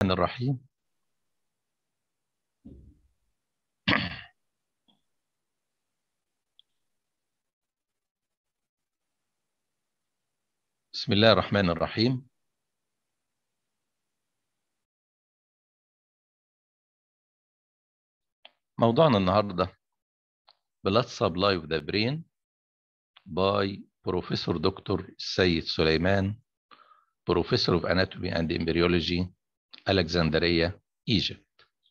الرحيم بسم الله الرحمن الرحيم موضوعنا النهارده blood supply of the brain by Professor Dr. السيد سليمان Professor of Anatomy and Embryology Alexandria Egypt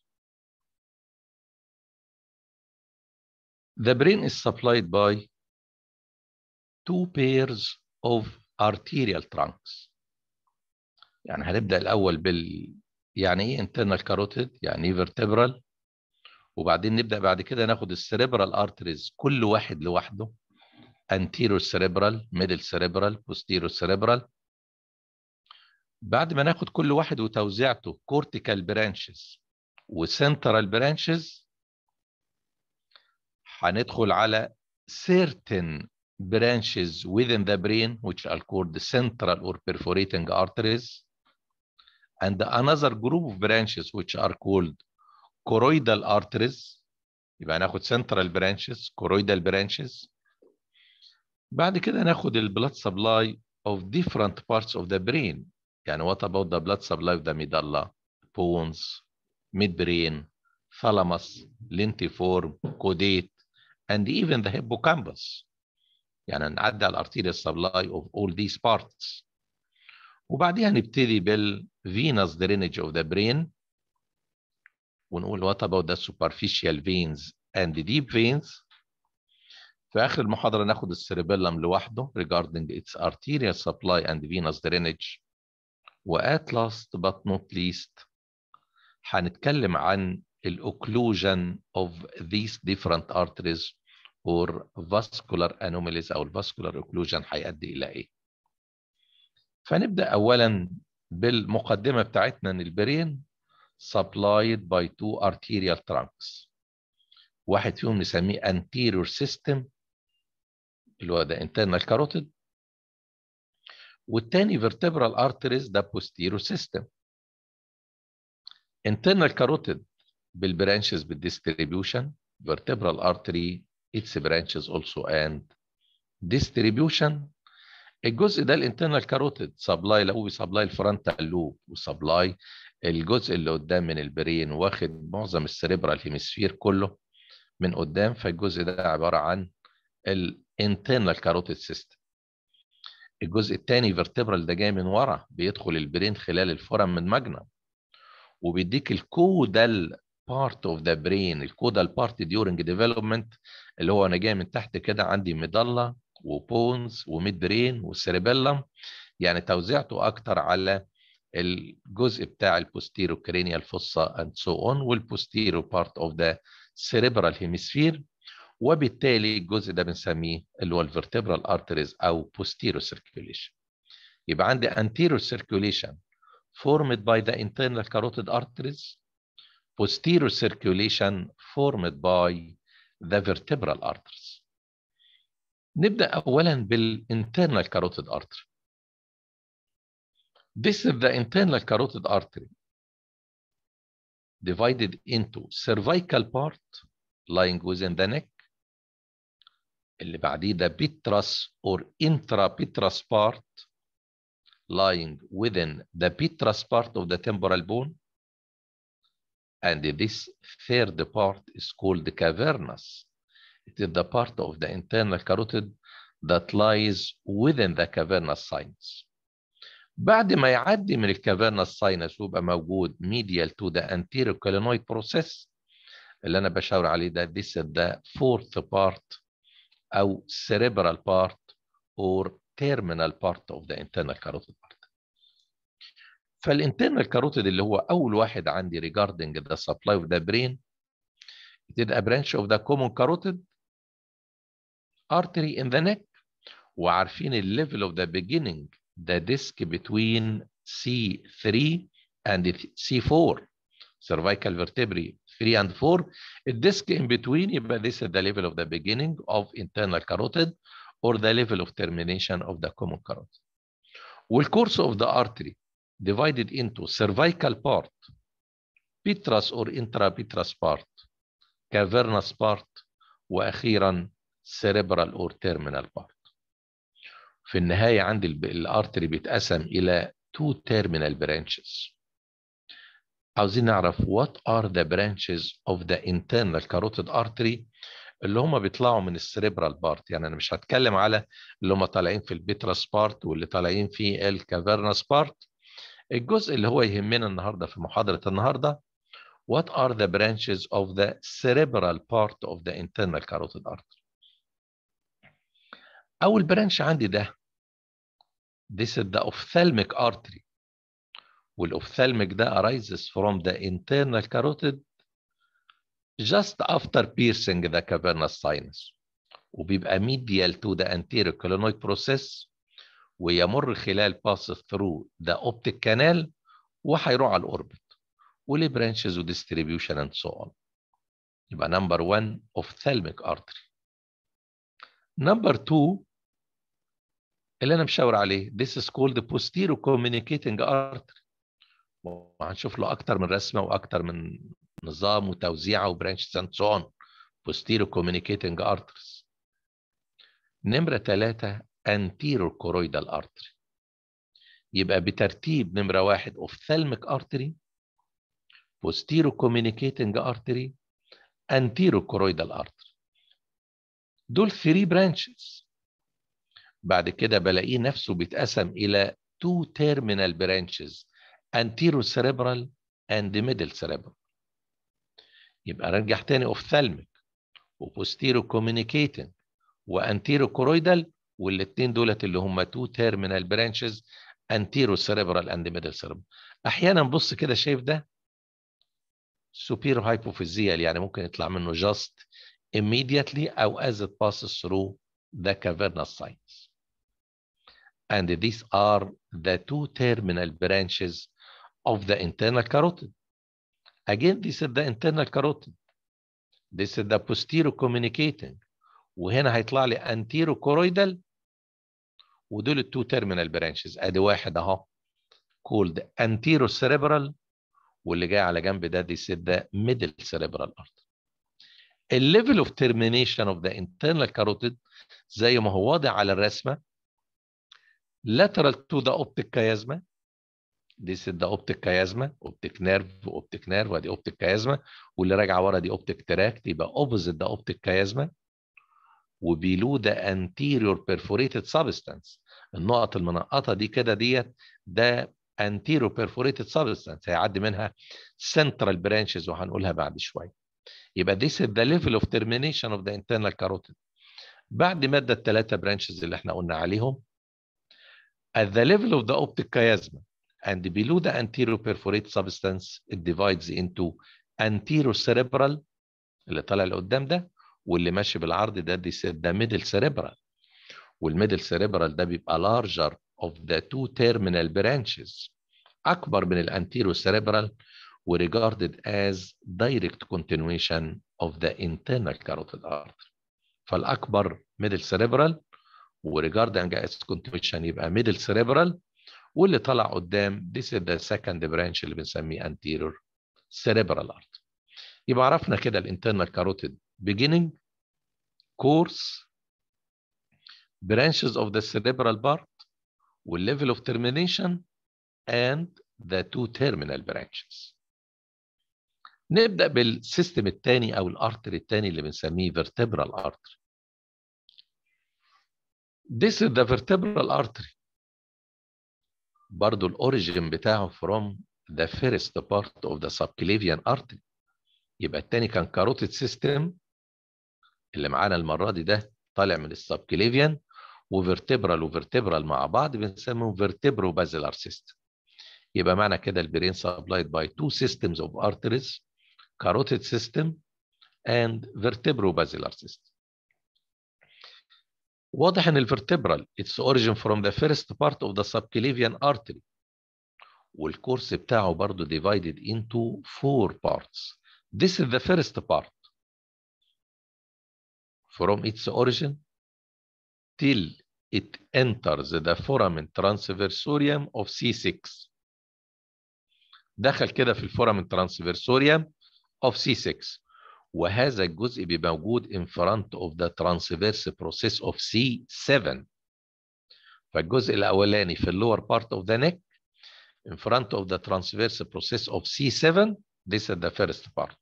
The brain is supplied by two pairs of arterial trunks يعني هنبدأ الأول بال يعني إيه internal carotid يعني إيه vertebral وبعدين نبدأ بعد كده ناخد السريبرال arteries كل واحد لوحده anterior cerebral middle cerebral posterior cerebral بعد ما ناخد كل واحد وتوزيعته cortical branches وcentral branches هندخل على certain branches within the brain which are called the central or perforating arteries and another group of branches which are called choroidal arteries يبقى ناخد central branches choroidal branches بعد كده ناخد البلاد supply of different parts of the brain يعني what about the blood supply of the medulla bones midbrain thalamus lentiform caudate and even the hippocampus يعني نعدي على الارتيريال سبلاي of all these parts وبعديها نبتدي بالفينوس drainage of the brain ونقول what about the superficial veins and the deep veins في آخر المحاضرة ناخد السيربيلم لوحده regarding its arterial supply and venous drainage و at last but not least هنتكلم عن الاوكلوجن of these different arteries or vascular anomalies او الفاسكولار اوكلوجن هيؤدي الى ايه فنبدا اولا بالمقدمه بتاعتنا ان البرين supplied by two arterial trunks واحد فيهم نسميه anterior system اللي هو ده internal carotid والتاني vertebral arteries ده posterior system internal carotid بالبرانشز بالديستريبيوشن vertebral artery its branches also and distribution الجزء ده الانترنال كاروتيد سبلاي لو بيسبلاي الفرونتال لوب وسبلاي الجزء اللي قدام من البرين واخد معظم السريبرال هيمسفير كله من قدام فالجزء ده عباره عن الانترنال كاروتيد سيستم الجزء الثاني فيرتبرال ده جاي من ورا بيدخل البرين خلال الفورم من ماجنم وبيديك الكودال part of the brain الكودال part during development اللي هو انا جاي من تحت كده عندي ميدالا وبونز وميد برين والسيربيلم يعني توزيعته اكتر على الجزء بتاع البوستيرو كرينيال فوسا اند سو اون والبوستيرو بارت اوف ذا سيريبرال هيمسفير وبالتالي الجزء ده بنسميه اللي هو الفرتبرال ارتريز او بوستيرو سيركيوليشن يبقى عندي anterior circulation formed by the internal carotid arteries posterior circulation formed by the vertebral arteries. نبدأ أولا بالinternal carotid artery. This is the internal carotid artery divided into cervical part lying within the neck اللي بعديه ده petrous or intrapetrous part lying within the petrous part of the temporal bone and this third part is called the cavernous. It is the part of the internal carotid that lies within the cavernous sinus. بعد ما يعدي من الكافيرنس sinus ويبقى موجود medial to the anterior clinoid process اللي انا بشاور عليه ده this is the fourth part او cerebral part or terminal part of the internal carotid part. فالinternal carotid اللي هو اول واحد عندي regarding the supply of the brain it is a branch of the common carotid artery in the neck وعارفين الليفل of the beginning the disc between C3 and C4 cervical vertebrae 3 and 4 the disc in between يبقى this is the level of the beginning of internal carotid or the level of termination of the common carotid والcourse of the artery divided into cervical part petrous or intrapetrous part cavernous part واخيرا cerebral or terminal part في النهاية عندي الارتري بيتقسم إلى two terminal branches عاوزين نعرف what are the branches of the internal carotid artery اللي هم بيطلعوا من السريبرال بارت يعني انا مش هتكلم على اللي هم طالعين في البيتراس بارت واللي طالعين في الكافيرنس بارت الجزء اللي هو يهمنا النهارده في محاضره النهارده what are the branches of the cerebral part of the internal carotid artery اول برانش عندي ده this is the ophthalmic artery والاوفثالميك ده arises from the internal carotid just after piercing the cavernous sinus وبيبقى medial to the anterior clinoid process ويمر خلال passes through the optic canal وهيروح على الاوربت وليه branches و distribution and so on يبقى number one ophthalmic artery number two اللي انا مشاور عليه this is called the posterior communicating artery وهنشوف له اكتر من رسمه واكتر من نظام وتوزيعه وبرانش اند سو اون posterior communicating arteries نمره ثلاثة anterior choroidal artery يبقى بترتيب نمره واحد ophthalmic artery posterior communicating artery anterior choroidal artery دول 3 branches بعد كده بلاقيه نفسه بيتقسم إلى two terminal branches anterocerebral and middle cerebral يبقى نرجع تاني ophthalmic وposterior communicating وanterochoroidal والاثنين دولت اللي هم two terminal branches anterocerebral and middle cerebral احيانا بص كده شايف ده superior hypophyseal يعني ممكن يطلع منه just immediately او as it passes through the cavernous sinus and these are the two terminal branches of the internal carotid. Again, this is the internal carotid. This is the posterior communicating. وهنا هيطلع لي anterior choroidal ودول التو terminal branches ادي واحد اهو called anterior cerebral واللي جاي على جنب ده دي is the middle cerebral artery. الليفل اوف termination of the internal carotid زي ما هو واضح على الرسمه lateral to the optic chiasma This is the optic chiasma optic nerve optic nerve وادي optic chiasma واللي راجعه ورا دي optic tract يبقى opposite the optic chiasma وبيلو the anterior perforated substance النقط المنقطه دي كده ديت ده anterior perforated substance هيعدي منها central branches وهنقولها بعد شويه يبقى this is the level of termination of the internal carotid بعد مادة الثلاثة branches اللي احنا قلنا عليهم at the level of the optic chiasma and below the anterior perforated substance it divides into anterior cerebral اللي طالع لقدام ده واللي ماشي بالعرض ده دي ده middle cerebral والميدل cerebral ده بيبقى larger of the two terminal branches أكبر من الانتيرو cerebral و regarded as direct continuation of the internal carotid artery فالأكبر middle cerebral و regarding as continuation يبقى middle cerebral واللي طلع قدام this is the second branch اللي بنسميه anterior cerebral artery يبقى عرفنا كده الانترنال carotid beginning course branches of the cerebral part والlevel of termination and the two terminal branches نبدأ بالسيستم الثاني أو الارتري الثاني اللي بنسميه vertebral artery This is the vertebral artery برضو الاوريجين بتاعه from the first part of the subclavian artery يبقى التاني كان كاروتيد سيستم اللي معانا المره دي ده طالع من السبكليفيان وفرتبرال وفرتبرال مع بعض بنسميهم فيرتبرو بازيلار سيستم يبقى معنى كده البرين سبلايد باي تو systems of arteries carotid system and vertebro basilar system واضح ان الفرتبرال its origin from the first part of the subclavian artery والكورس بتاعه برضه divided into four parts this is the first part from its origin till it enters the foramen transversorium of C6 دخل كده في الفورامين ترانسفيرسوريوم of C6 وهذا الجزء بيبقى موجود in front of the transverse process of C7 فالجزء الأولاني في اللور part of the neck in front of the transverse process of C7 this is the first part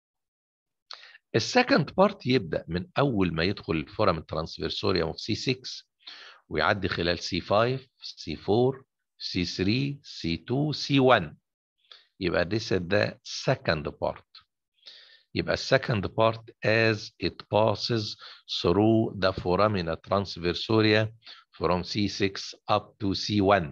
السكند بارت يبدا من اول ما يدخل الفورم ترانسفيرسوريوم اوف سي 6 ويعدي خلال سي 5 سي 4 سي 3 سي 2 سي 1 يبقى this is the second part يبقى second part as it passes through the foramina transversoria from C6 up to C1.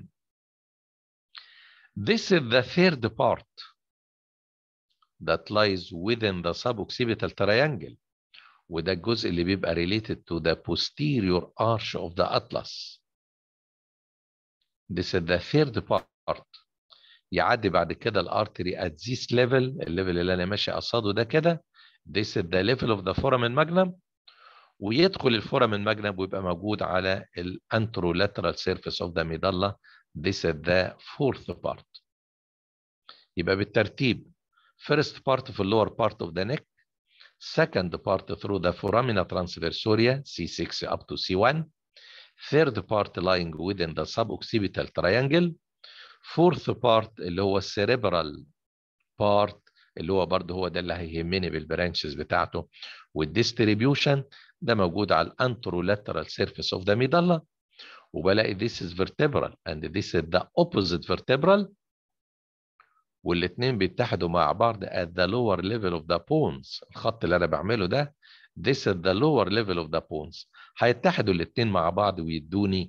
This is the third part that lies within the suboccipital triangle وده الجزء اللي بيبقى related to the posterior arch of the atlas. This is the third part. يعدي بعد كده الارتري at this level الليفل اللي انا ماشي قصاده ده كده this is the level of the foramen magnum ويدخل الفورامين ماجنم ويبقى موجود على الانترولاترال سيرفيس اوف ذا ميدالا this is the fourth part يبقى بالترتيب first part في اللور part of the neck second part through the foramina transversoria C6 up to C1 third part lying within the suboccipital triangle fourth part اللي هو cerebral part اللي هو برضه هو ده اللي هيهمني بالبرانشز بتاعته والديستريبيوشن ده موجود على الانترولاترال سيرفيس اوف ذا ميدالا وبلاقي this is vertebral and this is the opposite vertebral والاثنين بيتحدوا مع بعض at the lower level of the bones الخط اللي انا بعمله ده this is the lower level of the bones هيتحدوا الاثنين مع بعض ويدوني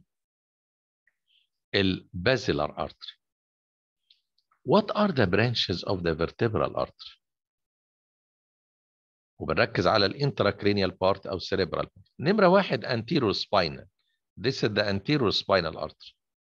البازيلار artery What are the branches of the vertebral artery? وبنركز على الانتراكرينيال بارت او cerebral part. نمره واحد anterior spinal. This is the anterior spinal artery.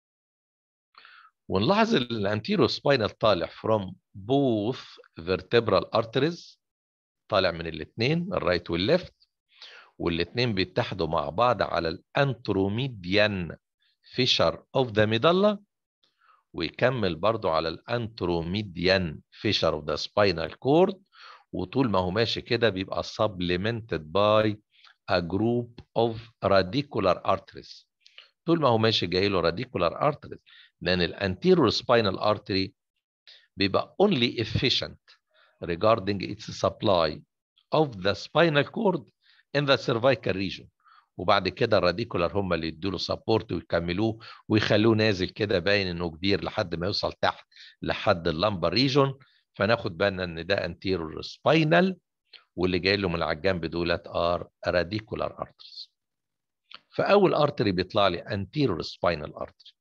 ونلاحظ الانتيرو سباينال طالع from both vertebral arteries طالع من الاثنين الرايت والليفت والاثنين بيتحدوا مع بعض على الانتروميديان فيشر اوف ذا ميدالا ويكمل برضو على الانتروميديان فيشر اوف ذا سباينال كورد وطول ما هو ماشي كده بيبقى supplemented by a group of radicular arteries طول ما هو ماشي جاي له radicular arteries لان الانتيريور سباينال artery بيبقى only efficient regarding its supply of the spinal cord in the cervical region وبعد كده الراديكولار هم اللي يدوا له سبورت ويكملوه ويخلوه نازل كده باين انه كبير لحد ما يوصل تحت لحد اللمبر ريجون فناخد بالنا ان ده انتيريور سباينال واللي جاي له من على الجنب دولت ار راديكولار ارترز فاول ارتري بيطلع لي انتيريور سباينال ارتري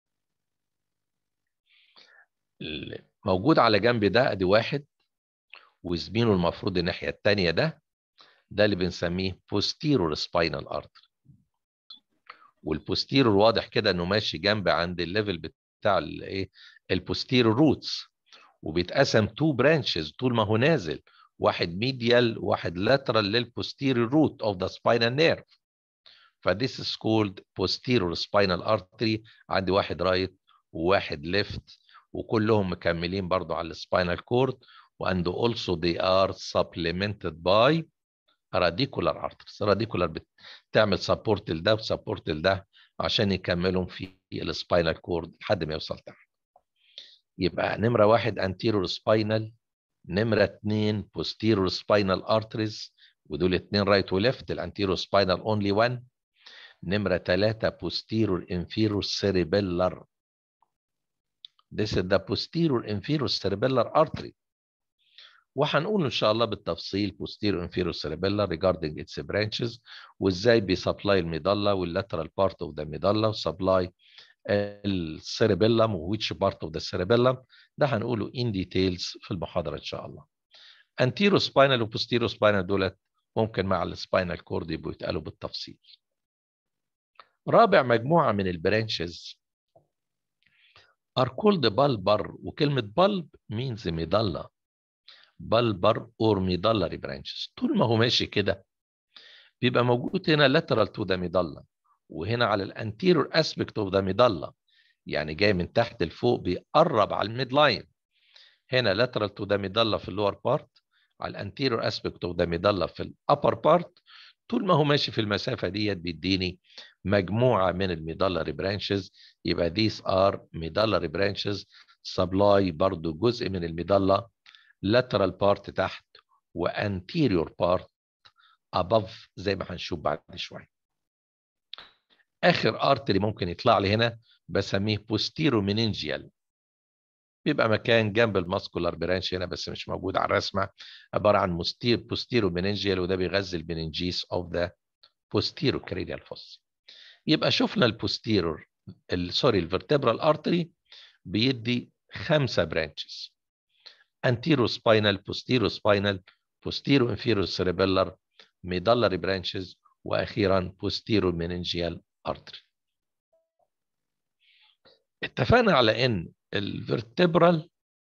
موجود على جنب ده ادي واحد وزميله المفروض الناحيه الثانيه ده ده اللي بنسميه posterior spinal artery والبوستيرور واضح كده انه ماشي جنب عند الليفل بتاع الايه البوستيرور روتس وبيتقسم تو برانشز طول ما هو نازل واحد ميديال واحد لاترال للبوستيرور روت اوف ذا spinal nerve فديس is called posterior spinal artery عندي واحد رايت وواحد ليفت وكلهم مكملين برضو على السباينال كورد and also they are supplemented by radicular arteries radicular بتعمل سبورت لده وسبورت لده عشان يكملهم في السباينال كورد لحد ما يوصل تحت يبقى نمرة واحد anterior spinal نمرة اتنين posterior spinal arteries ودول اتنين رايت وليفت الانتيرو spinal only one نمرة تلاتة posterior inferior cerebellar This is the posterior inferior cerebellar artery وهنقول ان شاء الله بالتفصيل posterior inferior cerebellar regarding its branches وازاي بيسبلاي الميدالا واللاترال part of the medulla وسبلاي السيربيلم which part of the cerebellum ده هنقوله in details في المحاضرة ان شاء الله. anterior spinal و posterior spinal دولت ممكن مع السباينال كورد يبقوا يتقالوا بالتفصيل. رابع مجموعة من البرانشز are called bulbar وكلمة bulb means medulla bulbar or medullary branches طول ما هو ماشي كده بيبقى موجود هنا lateral to the medulla وهنا على الانتيريور aspect of the medulla يعني جاي من تحت لفوق بيقرب على الميد لاين هنا lateral to the medulla في اللور بارت على الانتيريور اسبكت اوف ذا medulla في الابر بارت طول ما هو ماشي في المسافه ديت بيديني مجموعه من الميدالري برانشز يبقى these are medullary branches supply برضو جزء من الميدالا lateral part تحت وانتيريور part above زي ما هنشوف بعد شويه اخر ارتري ممكن يطلع لي هنا بسميه بوستيرو مننجيال بيبقى مكان جنب الماسكولار برانش هنا بس مش موجود على الرسمه عباره عن مستير بوستيرو مننجيال وده بيغذي المننجيس اوف ذا بوستيرو كريديال فوس يبقى شفنا البوستيرور سوري الفرتبرال ارتري بيدي خمسه برانشز anterior spinal posterior spinal posterior inferior cerebellar medullary branches واخيرا posterior meningeal artery اتفقنا على ان الفرتبرال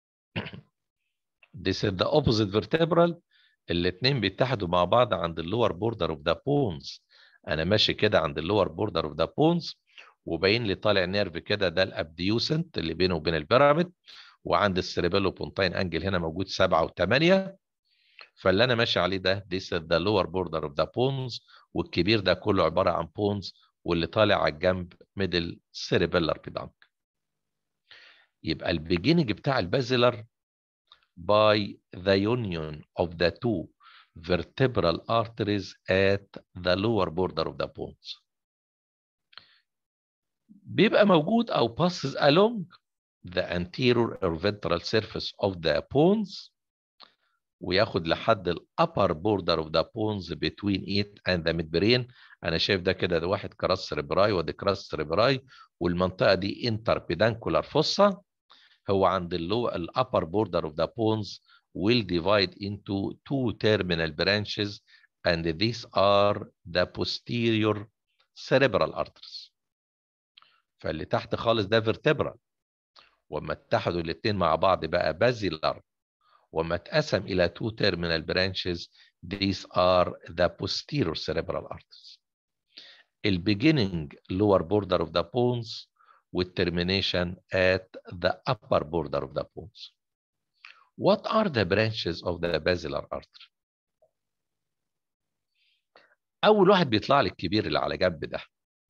this is the opposite vertebral الاثنين بيتحدوا مع بعض عند اللور بوردر اوف ذا بونز انا ماشي كده عند اللور بوردر اوف ذا بونز وباين لي طالع نيرف كده ده الابديوسنت اللي بينه وبين البيراميد وعند السيريبيلو بونتاين انجل هنا موجود 7 و8 فاللي انا ماشي عليه ده this is the lower border of the bones والكبير ده كله عباره عن bones واللي طالع على الجنب ميدل cerebellar peduncle يبقى البيجيننج بتاع البازلر by the union of the two vertebral arteries at the lower border of the bones بيبقى موجود او passes along the anterior or ventral surface of the bones وياخد لحد ال upper border of the bones between it and the midbrain انا شايف ده كده ده واحد كراس سريبراي وده كراس سريبراي والمنطقه دي انتر بيدانكولار فوسا هو عند اللو ال upper border of the bones will divide into two terminal branches and these are the posterior cerebral arteries فاللي تحت خالص ده vertebral وما اتحدوا الاثنين مع بعض بقى basilar وما اتقسم إلى two terminal branches these are the posterior cerebral arteries ال beginning lower border of the bones with termination at the upper border of the bones what are the branches of the basilar artery أول واحد بيطلع لي الكبير اللي على جنب ده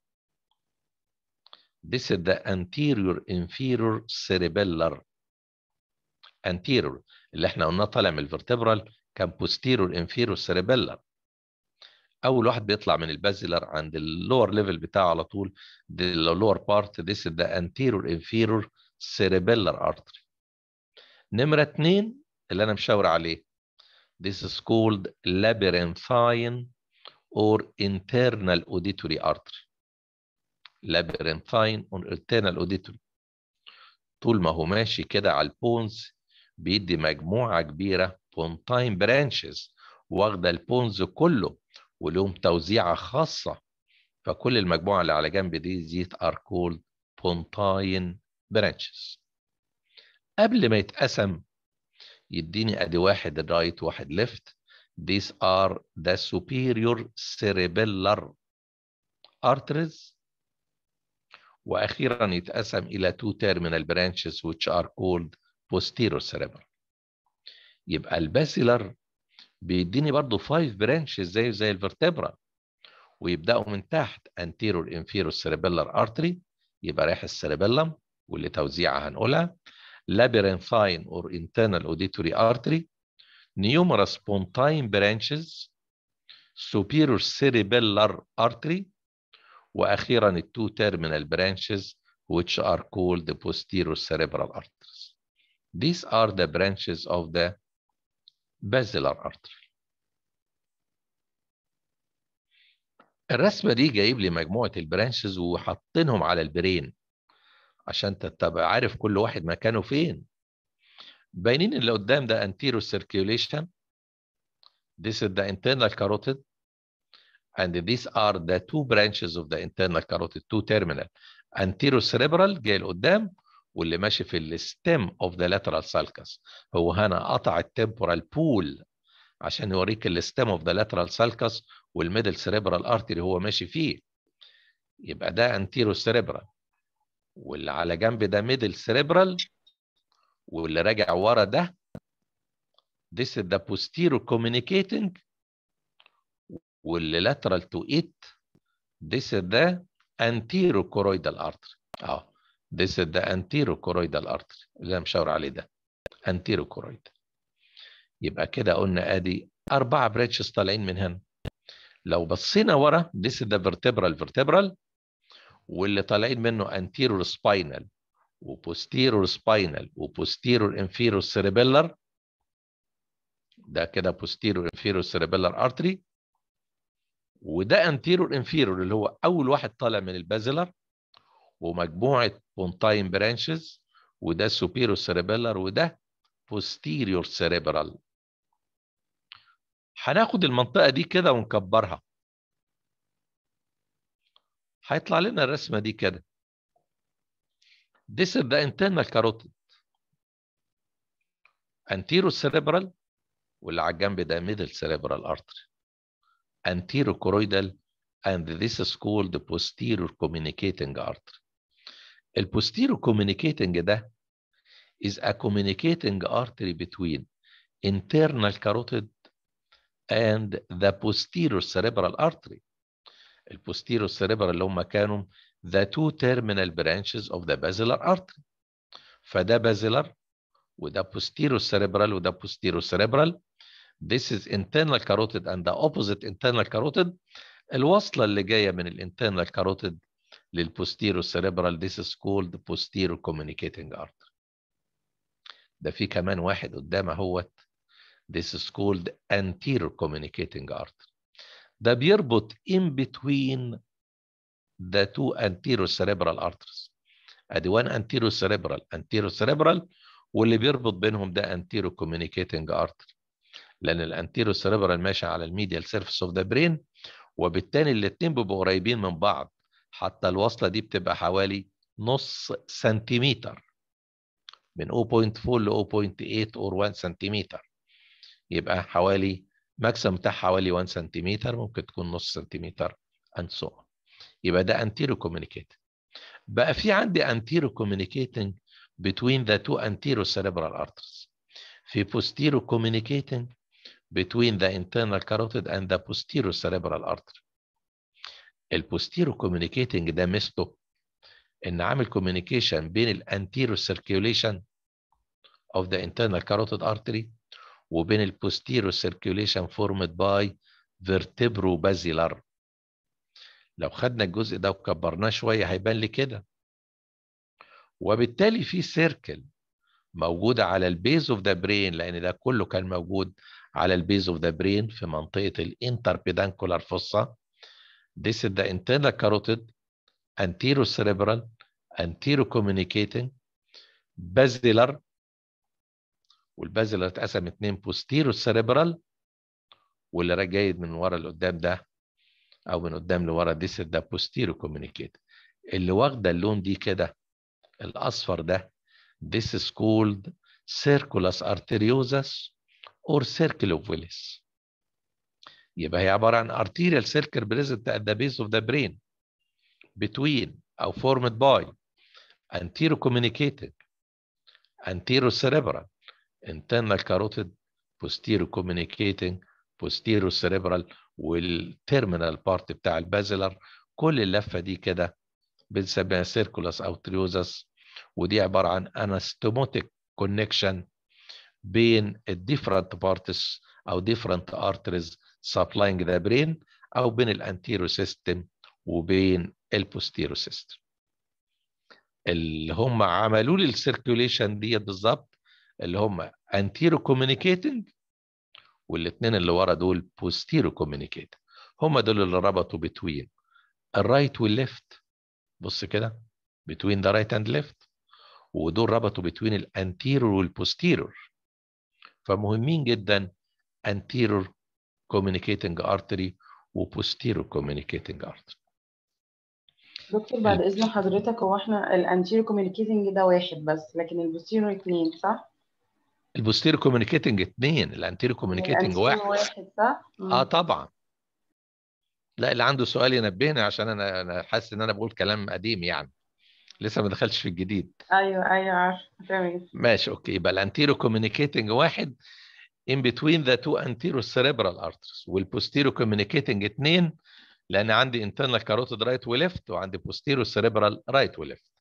This is the anterior inferior cerebellar anterior اللي احنا قلنا طالع من الفرتبرال كان posterior inferior cerebellar اول واحد بيطلع من البازلر عند اللور ليفل بتاعه على طول اللور بارت this is the anterior inferior cerebellar artery نمرة اتنين اللي انا مشاور عليه this is called labyrinthine or internal auditory artery labyrinthine or internal auditory طول ما هو ماشي كده على البونز بيدي مجموعة كبيرة بونتاين برانشز واخدة البونز كله ولهم توزيعة خاصة فكل المجموعة اللي على جنب دي زيت are called pontine branches قبل ما يتقسم يديني ادي واحد رايت واحد ليفت these are the superior cerebellar arteries واخيرا يتقسم الى two terminal branches which are called posterior cerebral يبقى الباسيلر بيديني برضو 5 برانشز زي زي الفرتبرا ويبداوا من تحت anterior inferior cerebellar artery يبقى رايح السيربيلم واللي توزيعها هنقولها labyrinthine or internal auditory artery numerous pontine branches superior cerebellar artery واخيرا التو terminal branches which are called the posterior cerebral arteries these are the branches of the basilar artery الرسمه دي جايب لي مجموعه البرانشز وحاطينهم على البرين عشان تبقى عارف كل واحد مكانه فين باينين اللي قدام ده anterior circulation this is the internal carotid and these are the two branches of the internal carotid two terminal anterior cerebral جاي لقدام واللي ماشي في الستيم of the lateral sulcus هو هنا قطع التمبورال بول عشان يوريك الستيم of the lateral sulcus والميدل cerebral artery هو ماشي فيه يبقى ده anterior cerebral واللي على جنب ده ميدل cerebral واللي راجع ورا ده this is the posterior communicating واللي lateral to it this is the anterior choroidal artery اه this is the anterior choroidal artery اللي انا مشاور عليه ده anterior choroidal يبقى كده قلنا ادي اربعه بريتشز طالعين من هنا لو بصينا ورا this is the vertebral vertebral واللي طالعين منه anterior spinal وposterior spinal وposterior inferior cerebellar ده كده posterior inferior cerebellar artery وده anterior inferior اللي هو اول واحد طالع من البازلر ومجموعه بونتاين برانشز وده superior cerebellar وده posterior cerebral هناخد المنطقه دي كده ونكبرها هيطلع لنا الرسمه دي كده This is the internal carotid anterior cerebral واللي على الجنب ده middle cerebral artery anterior choroidal and this is called the posterior communicating artery ال posterior communicating ده is a communicating artery between internal carotid and the posterior cerebral artery ال posterior cerebral اللي هم كانوا the two terminal branches of the basilar artery فده basilar وده posterior cerebral وده posterior cerebral this is internal carotid and the opposite internal carotid الوصلة اللي جاية من الانترنال carotid للposterior cerebral this is called posterior communicating artery ده في كمان واحد قدام اهوت this is called anterior communicating artery ده بيربط in between the two anterior cerebral arteries ادي one anterior cerebral anterior cerebral واللي بيربط بينهم ده anterior communicating artery لان الانتيرو cerebral ماشي على الميديال سيرفيس اوف ذا برين وبالتالي الاثنين بيبقوا قريبين من بعض حتى الوصله دي بتبقى حوالي نص سنتيمتر من 0.4 ل 0.8 اور 1 سنتيمتر يبقى حوالي ماكسيمم بتاع حوالي 1 سنتيمتر ممكن تكون نص سنتيمتر and so on يبقى ده anterior communicating بقى في عندي anterior communicating between the two anterior cerebral arteries في posterior communicating between the internal carotid and the posterior cerebral artery ال posterior communicating ده ميزته ان عامل communication بين ال anterior circulation of the internal carotid artery وبين ال posterior circulation formed by vertebrobasilar لو خدنا الجزء ده وكبرناه شويه هيبان لي كده وبالتالي في سيركل موجوده على البيز اوف ذا برين لان ده كله كان موجود على البيز اوف ذا برين في منطقه الانتربيدانكولار فوسا This is the internal carotid anterocerebral anterocommunicating basilar والبازلر اتقسم اتنين posterior cerebral واللي جاي من ورا لقدام ده او من قدام لورا this is the posterior communicating اللي واخده اللون دي كده الاصفر ده this is called circulus arteriosus or circle of Willis يبقى هي عبارة عن arterial circle present at the base of the brain between أو formed by anterocommunicating anterocerebral internal carotid posterior communicating posterior cerebral والterminal part بتاع البازلر كل اللفة دي كده بنسميها circulus arteriosus ودي عبارة عن anastomotic connection بين different parts أو different arteries supplying the brain أو بين الانتيرو سيستم وبين البوستيرو سيستم اللي هم عملوا لي السيركيوليشن دي بالظبط اللي هم انتيرو كوميونيكيتنج والاثنين اللي ورا دول بوستيرو كوميونيكيتنج هم دول اللي ربطوا بتوين الرايت والليفت بص كده بتوين ذا رايت اند ليفت ودول ربطوا بتوين الانتيرور والبوستيرور فمهمين جدا anterior communicating artery و posterior communicating artery دكتور بعد اذن حضرتك هو احنا الانتيرو كوميونيكيتنج ده واحد بس لكن البوستيرو اتنين صح؟ البوستيرو كوميونيكيتنج اثنين الانتيرو كوميونيكيتنج واحد واحد صح؟ اه طبعا لا اللي عنده سؤال ينبهني عشان انا انا حاسس ان انا بقول كلام قديم يعني لسه ما دخلتش في الجديد ايوه ايوه عارفه تمام ماشي اوكي يبقى الانتيرو كوميونيكيتنج واحد in between the two anterior cerebral arteries والبوستيرو كوميونيكيتنج اثنين لان عندي internal carotid right وليفت وعندي posterior cerebral right وليفت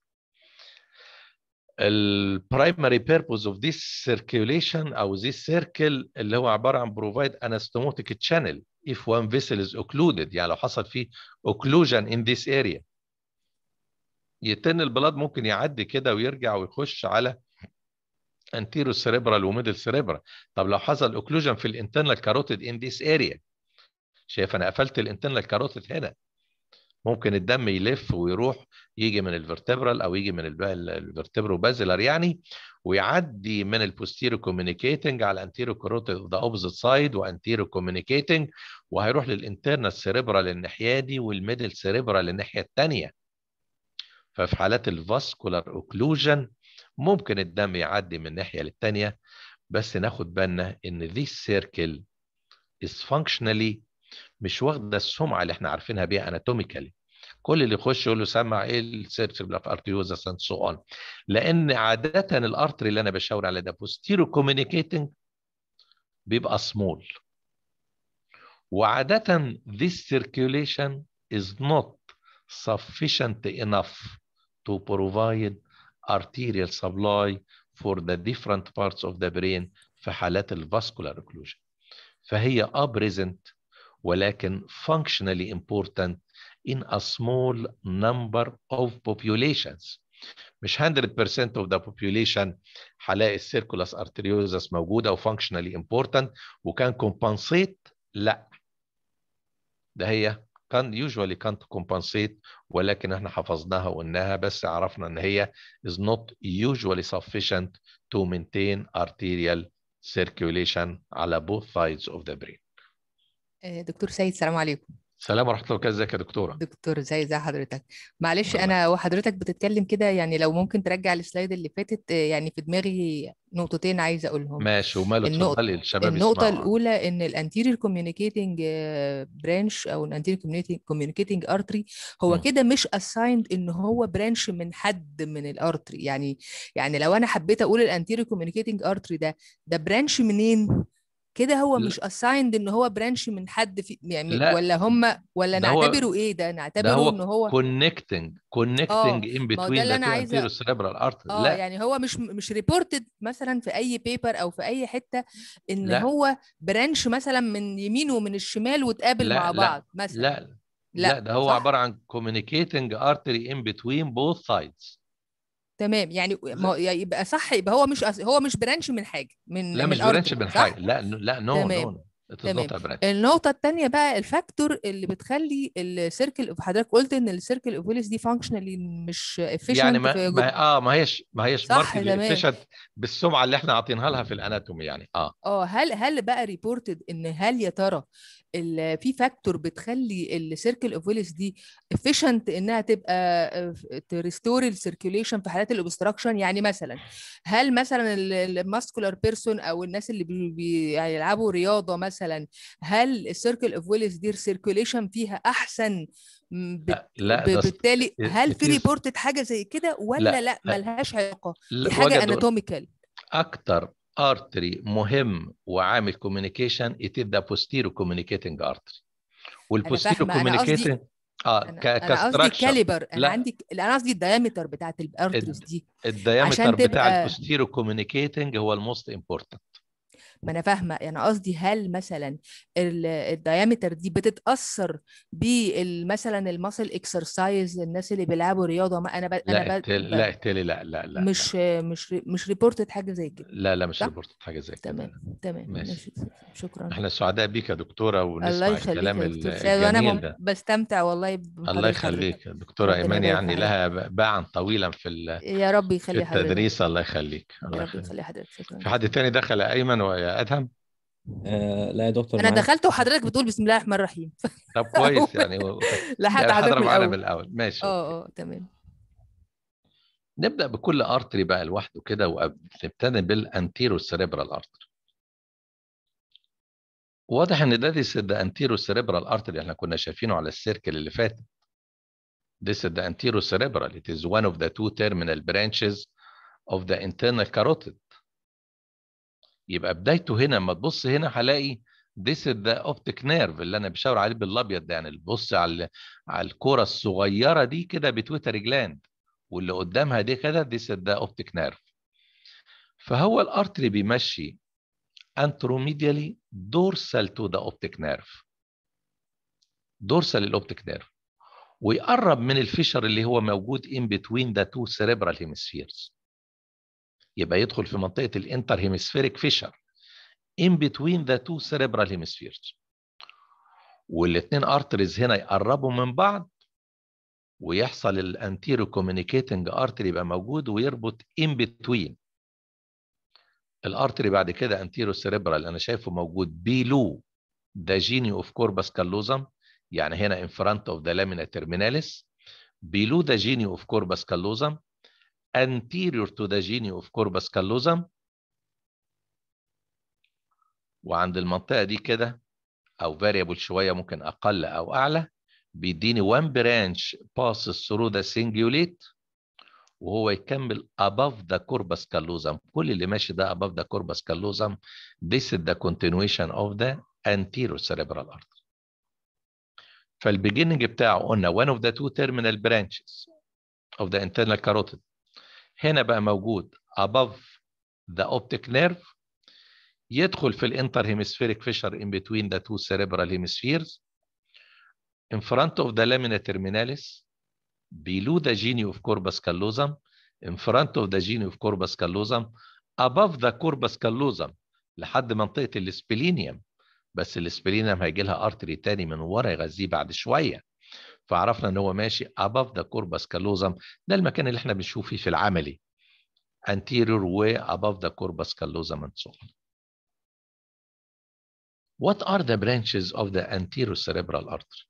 البرايمري purpose of this circulation او this circle اللي هو عباره عن provide anastomotic channel if one vessel is occluded يعني لو حصل فيه occlusion in this area يتن البلاد ممكن يعدي كده ويرجع ويخش على anterior cerebral وميدل cerebral طب لو حصل occlusion في الانترنال كاروتيد in this area شايف انا قفلت الانترنال كاروتيد هنا ممكن الدم يلف ويروح يجي من الفرتبرال او يجي من الفرتبرو بازلر يعني ويعدي من البوستيرو كوميونيكيتنج على الانتيرو كاروتيد ذا اوبوزيت سايد وانتيرو كوميونيكيتنج وهيروح للانترنال سيريبرال الناحيه دي والميدل سيريبرال الناحيه الثانيه ففي حالات الفاسكولار اوكلوجن ممكن الدم يعدي من ناحيه للثانيه بس ناخد بالنا ان this circle is functionally مش واخده السمعه اللي احنا عارفينها بيها اناتوميكالي كل اللي يخش يقول له سمع ايه السيرفر اوف ارتيوزس اند سو اون لان عاده الارتري اللي انا بشاور عليه ده بوستيرو كوميونيكيتنج بيبقى سمول وعاده this circulation is not sufficient enough to provide arterial supply for the different parts of the brain في حالات الفاسكولار occlusion فهي اه present ولكن functionally important in a small number of populations مش 100% of the population هلاقي السيركولاس ارتريوزس موجوده وفانكشنالي important وكان compensate لا ده هي كان usually can't compensate ولكن احنا حفظناها وقلناها بس عرفنا ان هي is not usually sufficient to maintain arterial circulation على both sides of the brain. دكتور سيد السلام عليكم السلام ورحمه الله وبركاته ازيك يا دكتوره دكتور زي زي حضرتك معلش الله. انا وحضرتك بتتكلم كده يعني لو ممكن ترجع السلايد اللي فاتت يعني في دماغي نقطتين عايزه اقولهم ماشي وماله النقطة اتفضلي الشباب النقطة يسمعوا. الأولى إن الانتيريور كوميونيكيتنج برانش أو الانتيريور كوميونيكيتنج ارتري هو مم. كده مش اسايند إن هو برانش من حد من الارتري يعني يعني لو أنا حبيت أقول الانتيريور كوميونيكيتنج ارتري ده ده برانش منين؟ كده هو لا. مش اسايند ان هو برانش من حد في يعني لا. ولا هم ولا ده هو- نعتبره ايه ده ده نعتبره هو ان هو connecting connecting in ما هو between ده اللي the أنا two عايزة- anterior cerebral arteries اه لا يعني هو مش مش ريبورتد مثلا في اي بيبر او في اي حته ان لا. هو برانش مثلا من يمين ومن الشمال وتقابل لا، مع لا، بعض مثلا لا لا ده هو صح؟ عباره عن communicating artery in between both sides تمام يعني ما هو- يبقى صح يبقى هو مش أس- هو مش برانش من حاجه من لا من مش برانش artery، من صح؟ حاجه لا لا نو تمام. نو it is تمام. not a branch النقطة التانية بقى الفاكتور اللي بتخلي السيركل حضرتك قلت ان السيركل اوفيلس دي فانكشنالي مش efficient يعني ما, في ما اه ما هيش ما هيش صح، ماركتلي تمام. efficient بالسمعه اللي احنا عاطينها لها في الاناتومي يعني اه اه هل هل بقى ريبورتد ان هل يا ترى ال- في فاكتور بتخلي السيركل اوف ويلس دي efficient انها تبقى تريستور السيركيوليشن في حالات الاوبستراكشن يعني مثلا هل مثلا الماسكولار بيرسون او الناس اللي بي- بيلعبوا رياضه مثلا هل السيركل اوف ويلس دي السيركيوليشن فيها احسن م، بت- لا ب- ده بالتالي it- هل it في is- ريبورتد حاجه زي كده ولا لا. لا ملهاش علاقه لا، دي حاجه وجدوا اناتوميكال اكتر ارتري مهم وعامل كوميونيكيشن it is the posterior communicating artery والبوستيرو فاهمة، أنا قصدي- communicating اه انا ك انا قصدي كستراكشر الكاليبر انا لا. عندي انا قصدي الدايمتر بتاعت الارتريز دي الديامتر عشان بتاع تبقى- البوستيرو كوميونيكيتنج هو الموست امبورتنت ما انا فاهمه انا قصدي هل مثلا الدايمتر دي بتتاثر بالمثلا الماسل اكسرسايز الناس اللي بيلعبوا رياضه ما انا ب... لا انا ب... تل... ب... لا تالي لا لا لا مش مش مش ريبورتد حاجه زي كده لا لا مش صح؟ ريبورت حاجه زي كده تمام تمام ماشي. ماشي شكرا احنا سعداء بيك يا دكتوره الله ونسمع يخليك الكلام يا ال- دكتور سيد وانا الجميل مم- ده بستمتع والله الله بمحاضرة يخليك حضرتك يا دكتوره ربنا ايمان يبارك يعني في لها باعا طويلا في ال- يا رب في يخلي حضرتك التدريس الله يخليك يا الله رب يخليك يخلي حضرتك شكرا في حد تاني دخل يا ايمن ويا ادهم آه لا يا دكتور انا معاك دخلت وحضرتك بتقول بسم الله الرحمن الرحيم طب كويس يعني و- لحقت يعني حضرتك حضر من معانا من الاول الاول ماشي أوكي. اه اه تمام نبدا بكل ارتري بقى لوحده كده ونبتدي بالانتيرو سيريبرال ارتري واضح ان ده ده انتيرو سيريبرال ارتري احنا كنا شايفينه على السيركل اللي فات This is the anterocerebral. It is one of the two terminal branches of the internal carotid. يبقى بدايته هنا لما تبص هنا هلاقي this is the optic nerve اللي انا بشاور عليه بالابيض ده يعني بص على على الكره الصغيره دي كده بتويتري جلاند واللي قدامها دي كده this is the optic nerve فهو الارتري بيمشي anteromedially dorsal to the optic nerve dorsal الاوبتيك نيرف ويقرب من الفيشر اللي هو موجود in between the two cerebral hemispheres يبقى يدخل في منطقة الانتر هيمسفيريك فيشر in between the two cerebral hemispheres والاثنين ارتريز هنا يقربوا من بعض ويحصل الانتيرو كوميونيكيتنج ارتري يبقى موجود ويربط in between الارتري بعد كده انتيرو سيريبرال انا شايفه موجود بيلو ذا جيني اوف كوربس كالوزم يعني هنا in front of the lamina terminalis below the genius of corpus callosum anterior to the genius of corpus callosum وعند المنطقة دي كده أو variable شوية ممكن أقل أو أعلى بيديني one branch passes through the cingulate وهو يكمل above the corpus callosum كل اللي ماشي ده above the corpus callosum this is the continuation of the anterior cerebral artery فالبيجيننج بتاعه قلنا one of the two terminal branches of the internal carotid هنا بقى موجود above the optic nerve يدخل في الانتر hemispheric fissure in between the two cerebral hemispheres in front of the lamina terminalis below the genius of corpus callosum in front of the genius of corpus callosum above the corpus callosum لحد منطقة السبلينيوم بس السبلينيوم هيجي لها ارتري تاني من ورا يغذيه بعد شوية فعرفنا ان هو ماشي above the corpus callosum ده المكان اللي احنا بنشوف فيه في العملي anterior و above the corpus callosum and so on. What are the branches of the anterior cerebral artery?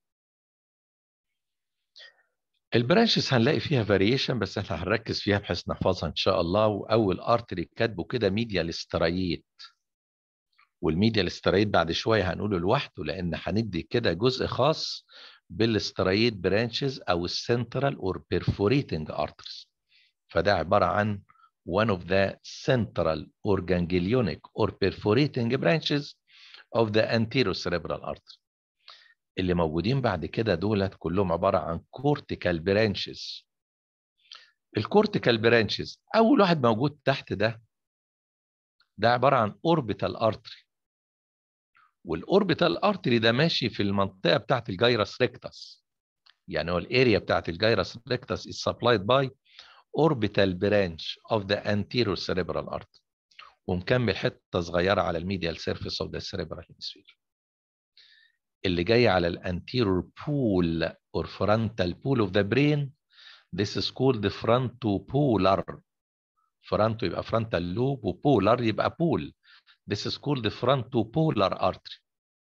البرانشز هنلاقي فيها فاريشن بس احنا هنركز فيها بحيث نحفظها ان شاء الله واول ارتري كاتبه كده ميديال سترايت والميديال سترايت بعد شويه هنقوله لوحده لان هندي كده جزء خاص بالسترايت برانشز او السنترال اور بيرفوريتنج ارترز فده عباره عن one of the central or ganglionic or perforating branches of the anterior cerebral artery اللي موجودين بعد كده دولت كلهم عبارة عن كورتيكال برانشز الكورتيكال برانشز أول واحد موجود تحت ده ده عبارة عن اوربيتال ارتري والاوربيتال ارتري ده ماشي في المنطقة بتاعت الجايرس ريكتاس يعني هو الاريا بتاعت الجايرس ريكتاس is supplied by orbital branch of the anterior cerebral artery ومكمل حتة صغيرة على الميديال سيرفيس of the cerebral hemisphere اللي جاي على الانتيرور بول or frontal pool of the brain this is called the frontopolar fronto يبقى frontal lobe وpolar يبقى pool this is called the frontopolar artery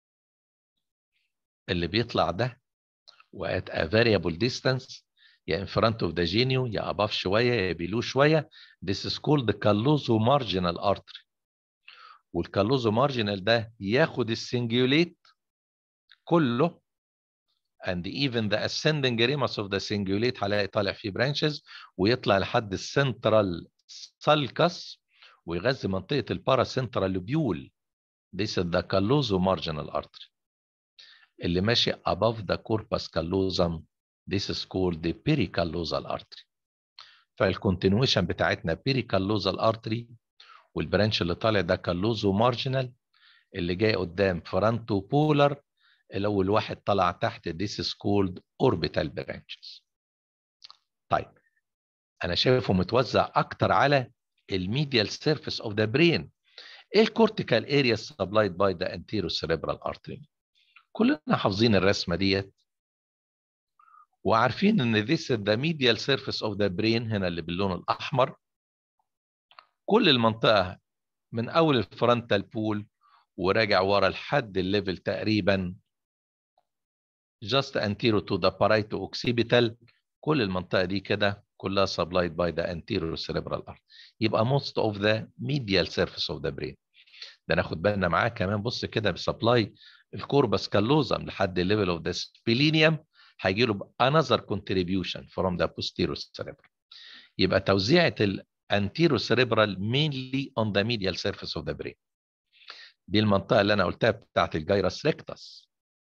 اللي بيطلع ده و at a variable distance يا in front of the genio يا above شوية يا below شوية this is called the callosomarginal artery والكالوزومارجينال ده ياخد السنجوليت كله and even the ascending ramus of the cingulate هلاقي طالع فيه branches ويطلع لحد السنترال سالكس ويغذي منطقة الباراسنترال لوبيول this is the callosomarginal artery اللي ماشي above the corpus callosum this is called the pericallosal artery فالكونتينويشن بتاعتنا pericallosal artery والبرانش اللي طالع ده callosomarginal اللي جاي قدام frontopolar الأول واحد طلع تحت this is called orbital branches. طيب أنا شايفه متوزع أكتر على الميديال surface of the brain. إيه الكورتيكال area supplied by the anterior cerebral artery؟ كلنا حافظين الرسمة ديت وعارفين إن this is the medial surface of the brain هنا اللي باللون الأحمر. كل المنطقة من أول الفرونتال بول وراجع ورا لحد الليفل تقريبا just anterior to the parieto-occipital كل المنطقة دي كده كلها supplied by the anterior cerebral artery يبقى most of the medial surface of the brain ده ناخد بالنا معاه كمان بص كده بسبلاي الكوربس كالوزم لحد الليفل اوف ذا سبلينيوم هيجي له another contribution from the posterior cerebral يبقى توزيعة ال anterior cerebral mainly on the medial surface of the brain دي المنطقة اللي أنا قلتها بتاعت الجيرس ريكتس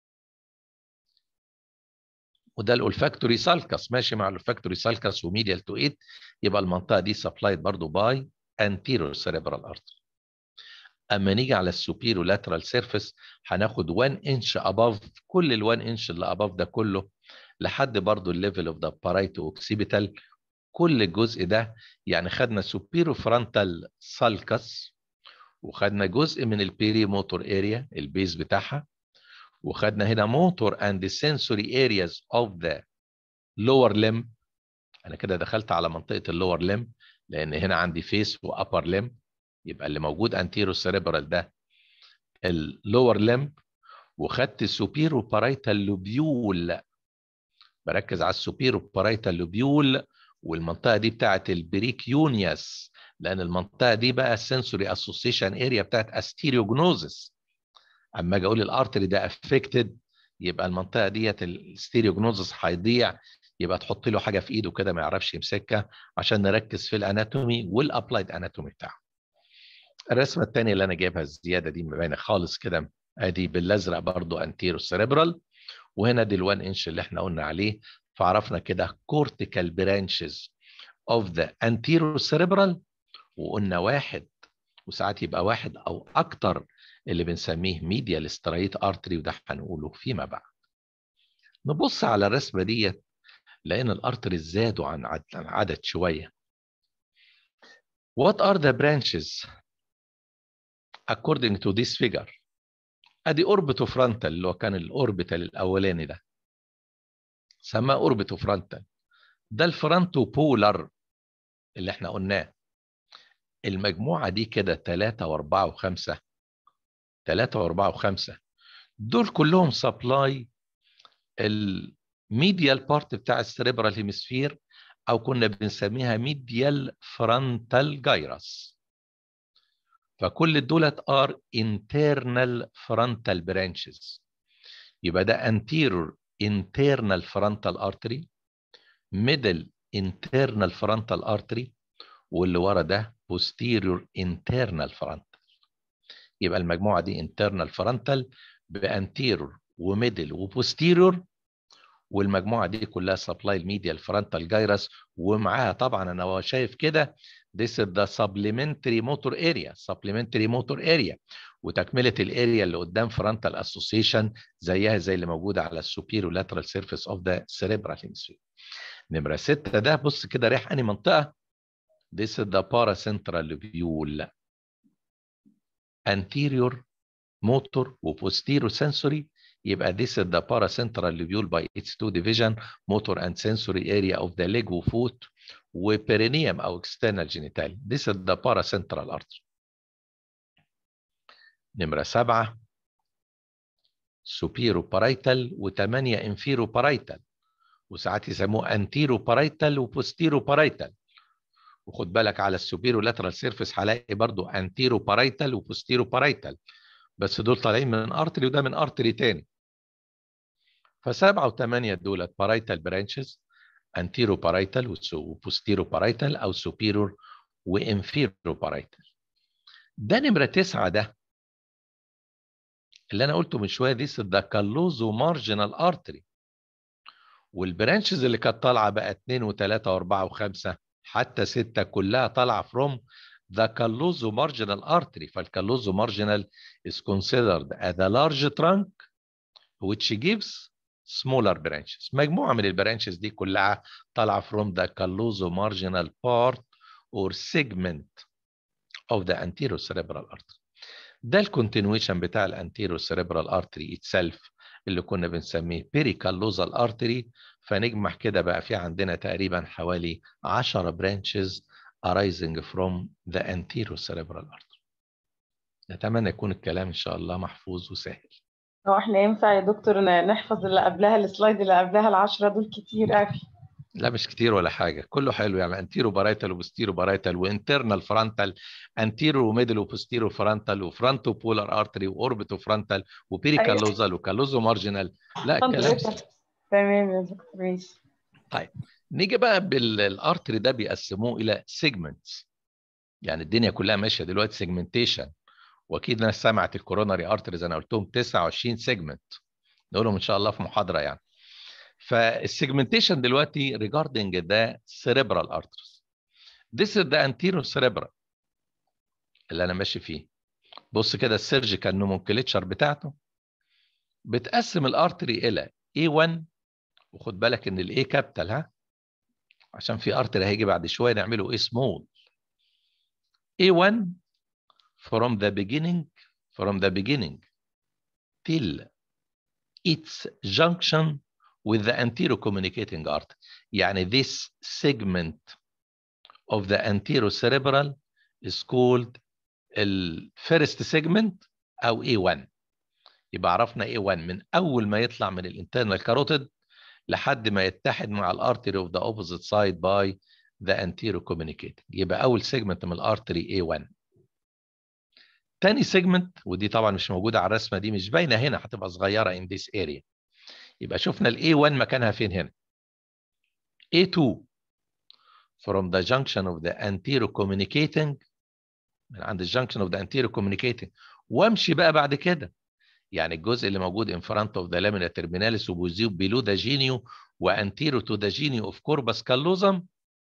وده الأولفاكتوري سالكس ماشي مع الأولفاكتوري سالكس وميديال تو 8 يبقى المنطقة دي سبلايد برضو باي anterior cerebral artery اما نيجي على السوبيرو لاترال سيرفيس هناخد 1 انش اباف كل ال 1 انش اللي اباف ده كله لحد برضو الليفل اوف ذا بارايتو اوكسيبيتال كل الجزء ده يعني خدنا سوبيرو فرونتال سالكس وخدنا جزء من البيري موتور اريا البيز بتاعها وخدنا هنا موتور اند سنسوري ارياز اوف ذا لور ليم انا كده دخلت على منطقه اللور ليم لان هنا عندي فيس وابر ليم يبقى اللي موجود انتيرو سيريبرال ده اللور ليم وخدت السوبيرو بارايتال لوبيول بركز على السوبيرو بارايتال لوبيول والمنطقه دي بتاعت البريكيونياس لان المنطقه دي بقى السنسوري اسوسيشن اريا بتاعت استيريوجنوزس اما اجي اقول الارتري ده افكتد يبقى المنطقه ديت الستيريوجنوزس هيضيع يبقى تحط له حاجه في ايده كده ما يعرفش يمسكها عشان نركز في الاناتومي والابلايد اناتومي بتاعه الرسمه الثانيه اللي انا جايبها الزياده دي باينه خالص كده ادي بالازرق برضو انتيرو سيريبرال وهنا دي ال1 انش اللي احنا قلنا عليه فعرفنا كده كورتيكال برانشز اوف ذا انتيرو سيريبرال وقلنا واحد وساعات يبقى واحد او اكتر اللي بنسميه ميديال سترايت ارتري وده هنقوله فيما بعد نبص على الرسمه ديت لان الارتري زادوا عن عدد, عن عدد شويه What are the branches according to this figure ادي اوربيتو فرونتال اللي هو كان الاوربيتال الاولاني ده سماه اوربيتو فرونتال ده الفرونتو بولر اللي احنا قلناه المجموعه دي كده 3 و4 و5 3 و4 و5 دول كلهم سبلاي الميديال بارت بتاع السريبرال هيمسفير او كنا بنسميها ميديال فرونتال جايرس فكل دولت ار internal frontal branches يبقى ده anterior internal frontal artery middle internal frontal artery واللي ورا ده posterior internal frontal يبقى المجموعة دي internal frontal بانتيرور وميدل وبوستيرور والمجموعة دي كلها سبلاي الميديال فرونتال جايرس ومعاها طبعا انا شايف كده this is the supplementary motor area supplementary motor area وتكملة الاريا اللي قدام frontal association زيها زي اللي موجودة على السوبيرو lateral surface of the cerebral hemisphere نمرة ستة ده بص كده رايح أنهي منطقة this is the paracentral lobule anterior motor وposterior sensory يبقى this is the paracentral lobule by its two division motor and sensory area of the leg وفوت وبرينيوم او external genital this is the paracentral artery نمرة سبعة supero parietal وثمانية infero parietal وساعات يسموه anterior parietal وposterior parietal وخد بالك على السوبيرو لاترال سيرفيس هلاقي برضو انتيرو بارايتال وبوستيرو بارايتال بس دول طالعين من ارتري وده من ارتري تاني فسبعة وثمانية دولت بارايتال برانشز انتيرو بارايتال وبوستيرو بارايتال او سوبيرور وانفيرو بارايتال ده نمرة تسعة ده اللي انا قلته من شوية دي ده كالوزو مارجنال ارتري والبرانشز اللي كانت طالعة بقى 2 و3 و4 و5 حتى 6 كلها طالعة from the calloso marginal artery فالكالوزو marginal is considered as a large trunk which gives smaller branches مجموعة من البرانشز دي كلها طالعة from the calloso marginal part or segment of the anterior cerebral artery ده الكونتينويشن بتاع الانتيرو cerebral artery itself اللي كنا بنسميه pericallosal artery فنجمع كده بقى في عندنا تقريبا حوالي 10 branches arising from the anterocerebral artery نتمنى يكون الكلام ان شاء الله محفوظ وسهل هو احنا ينفع يا دكتور ن- نحفظ اللي قبلها السلايد اللي قبلها العشرة دول كتير قوي لا مش كتير ولا حاجه كله حلو يعني انتيرو بارايتال وبوستيرو بارايتال وانترنال فرونتال انتيرو وميدل وبوستيرو فرونتال وفرونتو بولار ارتري واوربيتو فرونتال وبيريكالوزال وكالوزو مارجنال لا الكلام حضرتك تمام يا دكتور ماشي نيجي بقى بالارتري ده بيقسموه الى سيجمنتس يعني الدنيا كلها ماشيه دلوقتي سيجمنتيشن واكيد ناس سمعت الكوروناري ارتريز انا قلتهم 29 سيجمنت نقولهم ان شاء الله في محاضره يعني فالسيجمنتيشن دلوقتي regarding the cerebral arteries this is the anterior cerebral اللي انا ماشي فيه بص كده السيرجيكال نومنكليتشر بتاعته بتقسم الارتري الى A1 وخد بالك ان الاي كابيتال ها عشان في ارتري هيجي بعد شويه نعمله ايه سمول A1 from the beginning from the beginning till its junction with the anterior communicating artery يعني this segment of the anterior cerebral is called ال first segment او A1 يبقى عرفنا A1 من اول ما يطلع من الانترنال كاروتيد لحد ما يتحد مع الارتري of the opposite side by the anterior communicating يبقى اول سيجمنت من الارتري A1 تاني سيجمنت ودي طبعا مش موجوده على الرسمه دي مش باينه هنا هتبقى صغيره in this area يبقى شفنا ال A1 مكانها فين هنا A2 from the junction of the anterior communicating من عند الجنكشن of the anterior communicating وامشي بقى بعد كده يعني الجزء اللي موجود in front of the lamina terminalis وبوزيو below the genio وانتيرو to the genio of corpus callosum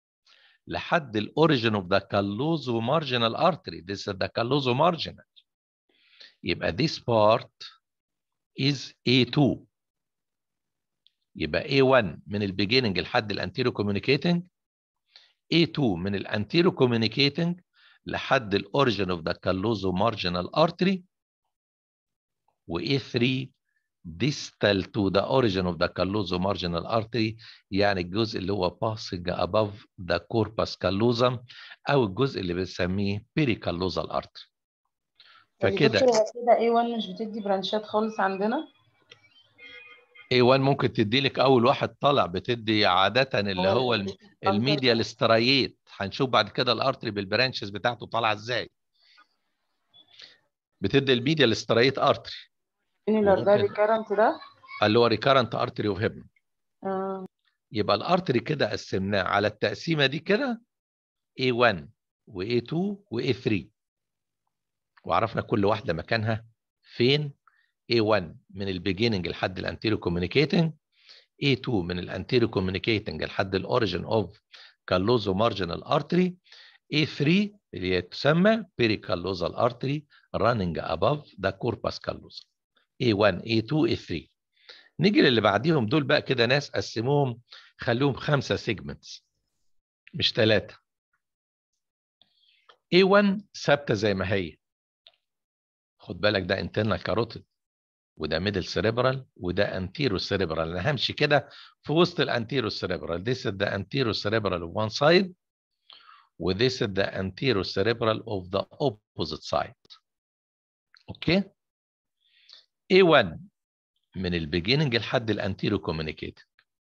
لحد الاوريجن of the callosomarginal artery this is the callosomarginal يبقى this part is A2 يبقى A1 من البيجيننج لحد الانتيرو communicating A2 من الانتيرو communicating لحد الاوريجن of the callosomarginal artery و A3 distal to the origin of the callosomarginal artery يعني الجزء اللي هو passing above the corpus callosum او الجزء اللي بنسميه pericallosal artery فكده دكتور هو كده A1 مش بتدي برانشات خالص عندنا A1 ممكن تدي لك اول واحد طالع بتدي عاده اللي هو الم- الميديا الاسترايت هنشوف بعد كده الارتري بالبرانشز بتاعته طالعه ازاي بتدي الميديا الاسترايت ارتري انيلر ده وممكن- ريكارنت ده اللي هو ريكارنت ارتري اوف هيبن آه. يبقى الارتري كده قسمناه على التقسيمه دي كده A1 و-A2 و-A3 وعرفنا كل واحده مكانها فين A1 من البيجيننج لحد الانتيريو كوميونيكيتنج A2 من الانتيريو كوميونيكيتنج لحد الاوريجن اوف كالوزو مارجنال ارتري A3 اللي هي تسمى pericallosal artery running above the corpus callosum A1 A2 A3 نيجي للي بعديهم دول بقى كده ناس قسموهم خلوهم خمسه سيجمنتس مش ثلاثه A1 ثابته زي ما هي خد بالك ده internal carotid وده middle cerebral وده anterior cerebral انا همشي كده في وسط الانتيرو cerebral this is the anterior cerebral of one side و this is the anterior cerebral of the opposite side اوكي A1 من البيجيننج لحد الانتيرو كوميونيكيتنج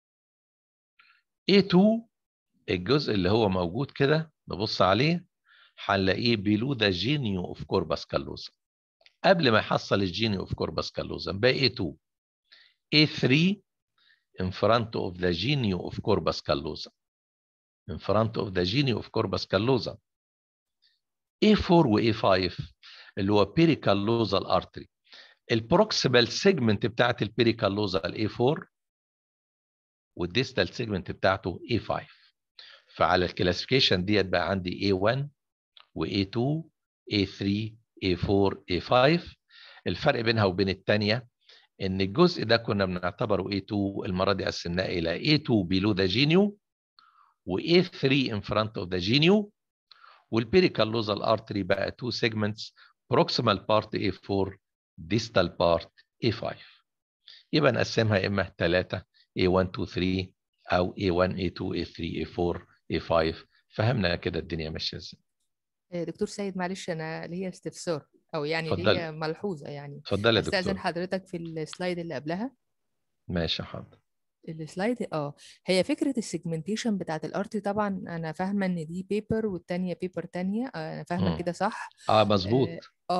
A2 الجزء اللي هو موجود كده نبص عليه هنلاقيه below the genio of corpus callosum قبل ما يحصل الجينيو of corpus callosum بقى A2 A3 in front of the genio of corpus callosum in front of the genio of corpus callosum A4 و A5 اللي هو pericallosal artery البروكسيمال سيجمنت بتاعت البيريكالوزال A4 والديستال سيجمنت بتاعته A5 فعلى الكلاسيفيكيشن ديت بقى عندي A1 وA2 A3 A4 A5 الفرق بينها وبين الثانيه ان الجزء ده كنا بنعتبره A2 المره دي قسمناه الى A2 below the genio وA3 in front of the genio والبيريكالوزال artery بقى two segments proximal part A4 distal part A5 يبقى نقسمها اما 3 A1 2 3 او A1 A2 A3 A4 A5 فهمنا كده الدنيا ماشيه ازاي آه، دكتور سيد معلش انا ليا استفسار او يعني اتفضلي. ليا ملحوظه يعني اتفضل يا استاذن دكتور حضرتك في السلايد اللي قبلها ماشي يا حاضر السلايد اه هي فكره السيجمنتيشن بتاعت الارتري طبعا انا فاهمه ان دي بيبر والتانيه بيبر تانية آه، انا فاهمه مم. كده صح اه مظبوط اه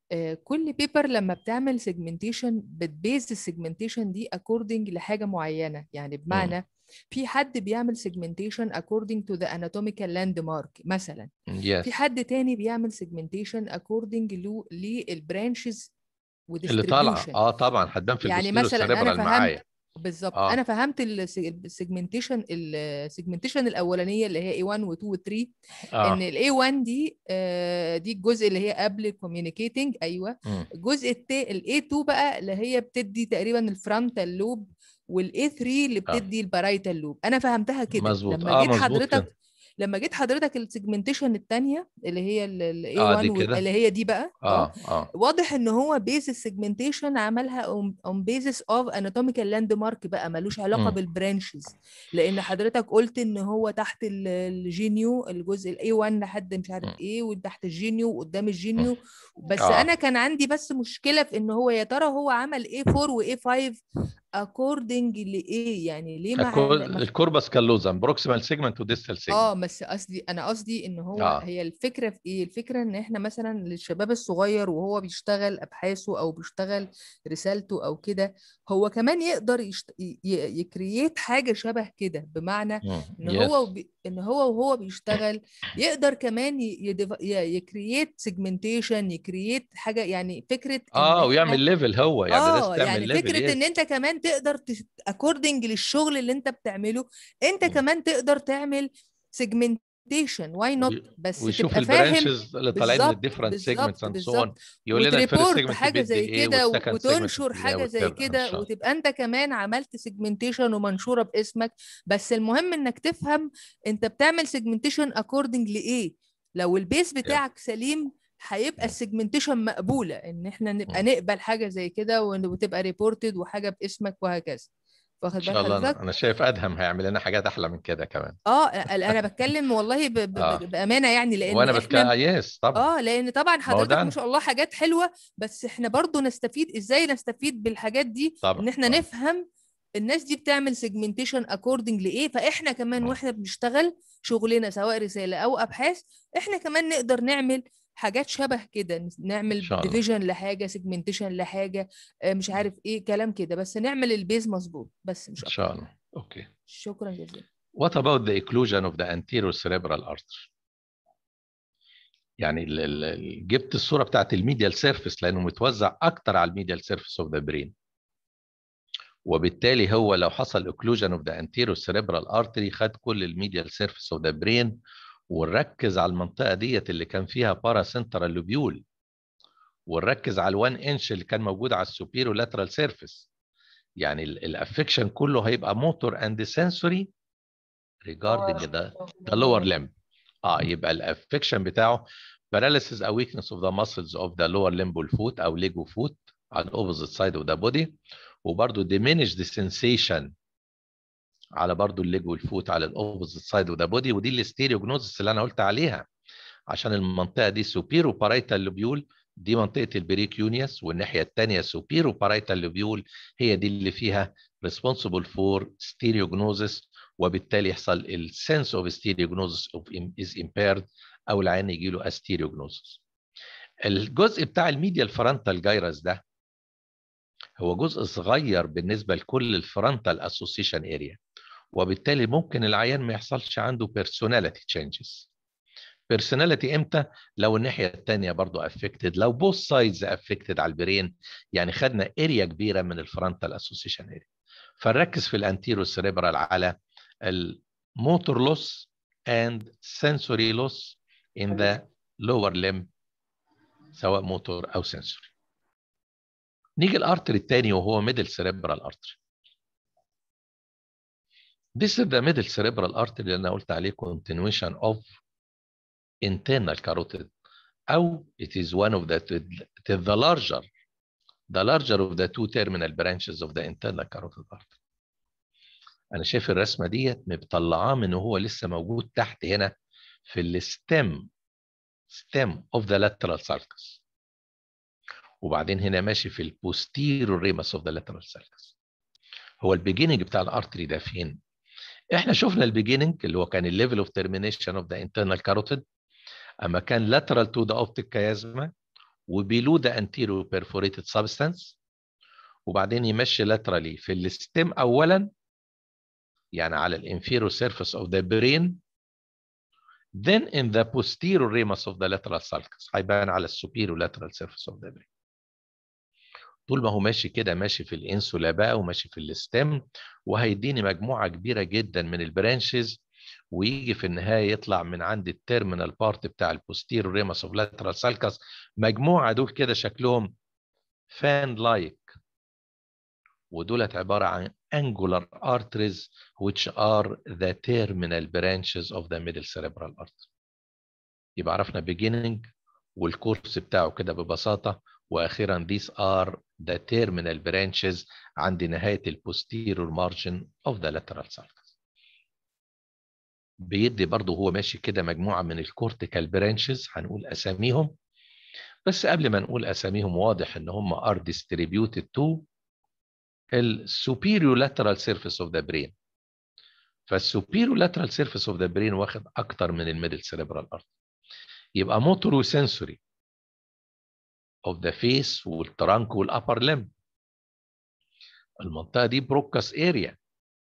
آه، كل بيبر لما بتعمل سيجمنتيشن بتبيز السيجمنتيشن دي according لحاجه معينه يعني بمعنى في حد بيعمل سيجمنتيشن according to the anatomical landmark مثلا يس في حد تاني بيعمل سيجمنتيشن according له للبرانشز اللي طالعه اه طبعا هتبان في يعني البوستيرو مثلاً أنا سيريبرال فهمت معايا بالظبط آه. انا فهمت السيجمنتيشن السيجمنتيشن الاولانيه اللي هي A1 و2 و3 ان اه الاي 1 دي آه، دي الجزء اللي هي قبل الكوميونيكيتنج ايوه مم. الجزء التا الاي 2 بقى اللي هي بتدي تقريبا الفرونتال لوب والاي 3 اللي آه. بتدي البارايتال لوب انا فهمتها كده مظبوط. لما آه، جيت مظبوط حضرتك كده. لما جيت حضرتك السيجمنتيشن الثانيه اللي هي الاي آه، 1 دي كده. اللي هي دي بقى اه اه واضح ان هو بيز السيجمنتيشن عملها اون بيزس اوف اناتوميكال لاند مارك بقى ملوش علاقه مم. بالبرانشز لان حضرتك قلت ان هو تحت ال- الجينيو الجزء الاي 1 لحد مش مم. عارف ايه وتحت الجينيو وقدام الجينيو بس آه. انا كان عندي بس مشكله في ان هو يا ترى هو عمل اي 4 واي 5 اكوردنج لايه يعني ليه ما الكور- ما- الكوربس كالوزم بروكسيمال سيجمنت وديستال سيجمنت اه بس قصدي انا قصدي ان هو آه. هي الفكره في ايه الفكره ان احنا مثلا للشباب الصغير وهو بيشتغل ابحاثه او بيشتغل رسالته او كده هو كمان يقدر يشت... ي... ي- يكرييت حاجه شبه كده بمعنى ان هو وبي... ان هو وهو بيشتغل يقدر كمان ي... يدف... ي... يكرييت سيجمنتيشن يكرييت حاجه يعني فكره إن اه إحنا- ويعمل ليفل هو يعني اه لازم تعمل يعني ليفل فكره ان انت كمان تقدر اكوردنج للشغل اللي انت بتعمله انت مم. كمان تقدر تعمل سيجمنتيشن واي نوت وي- بس ويشوف تبقى فاهم البرانشز اللي طالعين من بالظبط الديفرنت سيجمنتس بالظبط اند سو اون بالظبط يقول لنا الفيرست وتريبورت سيجمنت حاجه بيدي زي ايه كده والسكند سيجمنت وتنشر بيدي ايه حاجه زي والثيرد ان كده شاء الله وتبقى انت كمان عملت سيجمنتيشن ومنشوره باسمك بس المهم انك تفهم انت بتعمل سيجمنتيشن اكوردنج لايه لو البيس بتاعك سليم هيبقى مم. السيجمنتيشن مقبوله ان احنا نبقى مم. نقبل حاجه زي كده وإن- وتبقى ريبورتد وحاجه باسمك وهكذا واخد ان بال شاء الله حضرتك انا, أنا شايف ادهم هيعمل لنا حاجات احلى من كده كمان اه انا بتكلم والله ب... ب... آه. بامانه يعني لان وانا احنا بتكلم يس طبعا اه لان طبعا ما هو حضرتك ده ما أنا. شاء الله حاجات حلوه بس احنا برضو نستفيد ازاي نستفيد بالحاجات دي طبعا ان احنا طبعا. نفهم الناس دي بتعمل سيجمنتيشن اكوردنج لايه فاحنا كمان مم. واحنا بنشتغل شغلنا سواء رساله او ابحاث احنا كمان نقدر نعمل حاجات شبه كده نعمل إن شاء الله. ديفيجن لحاجه سيجمنتيشن لحاجه آه، مش عارف ايه كلام كده بس نعمل البيز مظبوط بس مش ان اكتر شاء الله اوكي شكرا جزيلا What about the occlusion of the anterior cerebral artery? يعني ال ال جبت الصوره بتاعت الميديال سيرفيس لانه متوزع اكتر على الميديال سيرفيس اوف ذا برين وبالتالي هو لو حصل occlusion of the anterior cerebral artery خد كل الميديال سيرفيس اوف ذا برين ونركز على المنطقه ديت اللي كان فيها بارا سنترال لوبيول ونركز على ال1 انش اللي كان موجود على السوبيرو لاترال سيرفيس يعني الافكشن كله هيبقى موتور اند سنسوري regarding the the lower limb اه يبقى الافكشن بتاعه paralysis او weakness of the muscles of the lower limb والفوت او leg وفوت على opposite side of the body وبرضه diminish the sensation على برضه الليج والفوت على opposite side of the body ودي الاستيريوجنوزس اللي انا قلت عليها عشان المنطقه دي superior parietal lobule دي منطقه البريكيونيوس والناحيه الثانيه superior parietal lobule هي دي اللي فيها responsible for stereognosis وبالتالي يحصل السنس اوف stereognosis of is impaired او العين يجي له stereognosis الجزء بتاع الميديال فرونتال جايرس ده هو جزء صغير بالنسبه لكل الفرونتال اسوسيشن اريا وبالتالي ممكن العيان ما يحصلش عنده personality changes personality امتى لو الناحيه الثانيه برضو affected لو both sides affected على البرين يعني خدنا اريا كبيره من الفرونتال اسوسيشن اريا فنركز في الانتيرو سيريبرال على الموتور لوس and sensory loss in the lower limb سواء موتور او sensory نيجي الارتري الثاني وهو middle cerebral artery This is the middle cerebral artery اللي انا قلت عليه continuation of internal carotid او it is one of the it is the larger the larger of the two terminal branches of the internal carotid artery انا شايف الرسمه ديت مطلعاه من وهو لسه موجود تحت هنا في الستيم stem of the lateral sulcus وبعدين هنا ماشي في البوستيرور ريمس of the lateral sulcus هو البيجيننج بتاع الارتري ده فين احنا شفنا البيجيننج اللي هو كان الليفل اوف ترمينيشن اوف ذا internal carotid اما كان lateral to the optic chiasma وبيلو ده anterior perforated substance وبعدين يمشي laterally في الستيم اولا يعني على الانفيرو surface of the brain then in the posterior ramus of the lateral sulcus هيبان على السوبيريور lateral surface of the brain طول ما هو ماشي كده ماشي في الانسولا بقى وماشي في الستيم وهيديني مجموعه كبيره جدا من البرانشز ويجي في النهايه يطلع من عند التيرمينال بارت بتاع البوستيريور ريمس اوف لاترال سالكس مجموعه دول كده شكلهم فان لايك ودولت عباره عن angular arteries which are the terminal branches of the middle cerebral artery يبقى عرفنا beginning والكورس بتاعه كده ببساطه واخيرا these are the terminal branches عند نهايه البوستيريور margin of the lateral sulcus بيدي برضه هو ماشي كده مجموعه من الكورتيكال برانشز هنقول اساميهم بس قبل ما نقول اساميهم واضح ان هم are distributed to السوبيريور lateral surface of the brain فالسوبيريور lateral surface of the brain واخد اكتر من الميدل cerebral artery يبقى موتور وسنسوري of the face والترانك والابر لم المنطقه دي بروكاس اريا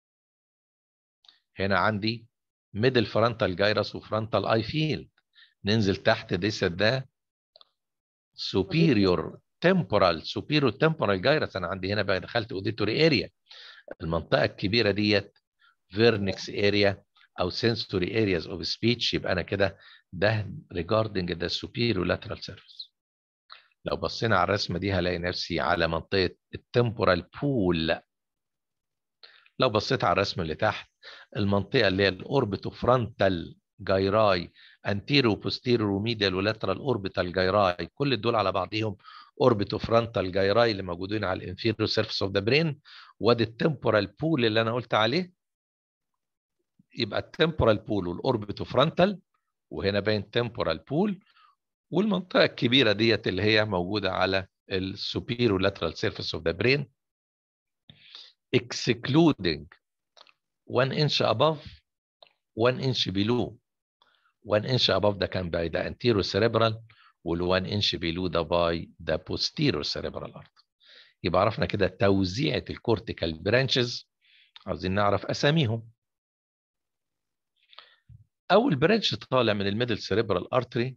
هنا عندي ميدل فرونتال جايرس وفرونتال اي فيلد ننزل تحت ديس ده superior temporal superior temporal gyrus انا عندي هنا بقى دخلت auditory area المنطقه الكبيره ديت vernix area او sensory areas of speech يبقى انا كده ده regarding the superior lateral surface لو بصينا على الرسمه دي هلاقي نفسي على منطقه التمبورال بول لو بصيت على الرسم اللي تحت المنطقه اللي هي الاوربيتو فرونتال جايراي انتيرو بوستيرو وميديال ولاترال اوربيتال جايراي كل دول على بعضهم اوربيتو فرونتال جايراي اللي موجودين على الانفيريور سيرفيس اوف ذا برين وادي التمبورال بول اللي انا قلت عليه يبقى التمبورال بول والاوربيتو فرونتال وهنا باين تمبورال بول والمنطقه الكبيره ديت اللي هي موجوده على السوبيريور لاترال سيرفيس اوف ذا برين excluding 1 inch above 1 inch below 1 inch above ده كان by the anterior cerebral وال 1 inch below ده by the posterior cerebral artery يبقى عرفنا كده توزيعة الكورتيكال برانشز عاوزين نعرف أساميهم أول برانش طالع من الميدل cerebral artery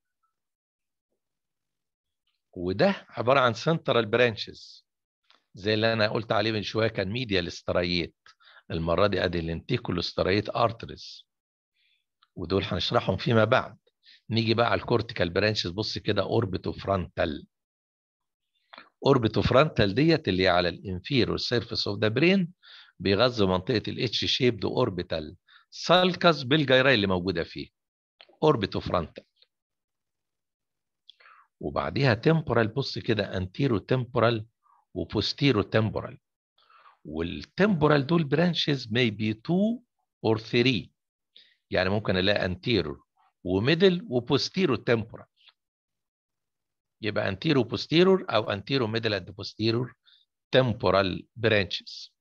وده عبارة عن central branches زي اللي أنا قلت عليه من شوية كان ميديال سترايت المرة دي أدي الانتيكولو سترايت ارتريز ودول هنشرحهم فيما بعد نيجي بقى على الكورتيكال برانشز بص كده اوربيتو فرونتال اوربيتو فرونتال ديت اللي على الانفيرور سيرفيس اوف ذا برين بيغذي منطقه الاتش شيبد اوربيتال سالكس بالجيراي اللي موجوده فيه اوربيتو فرونتال وبعديها تمبورال بص كده انتيرو تمبورال وبوستيرو تمبورال والتمبورال دول برانشز may be 2 or 3 يعني ممكن الاقي انتيرو وميدل وبوستيرو تمبورال يبقى انتيرو بوستيرور او انتيرو ميدل اند بوستيرور تمبورال برانشز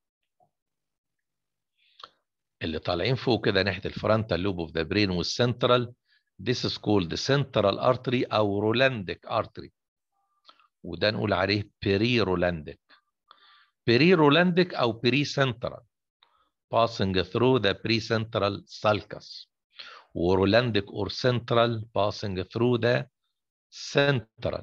اللي طالعين فوق كده ناحيه الفرونتال لوب اوف ذا برين والسنترال This is called the central artery أو رولانديك artery وده نقول عليه بيريرولانديك بيريرولانديك أو بريسنترال passing through the precentral sulcus ورولانديك or central passing through the central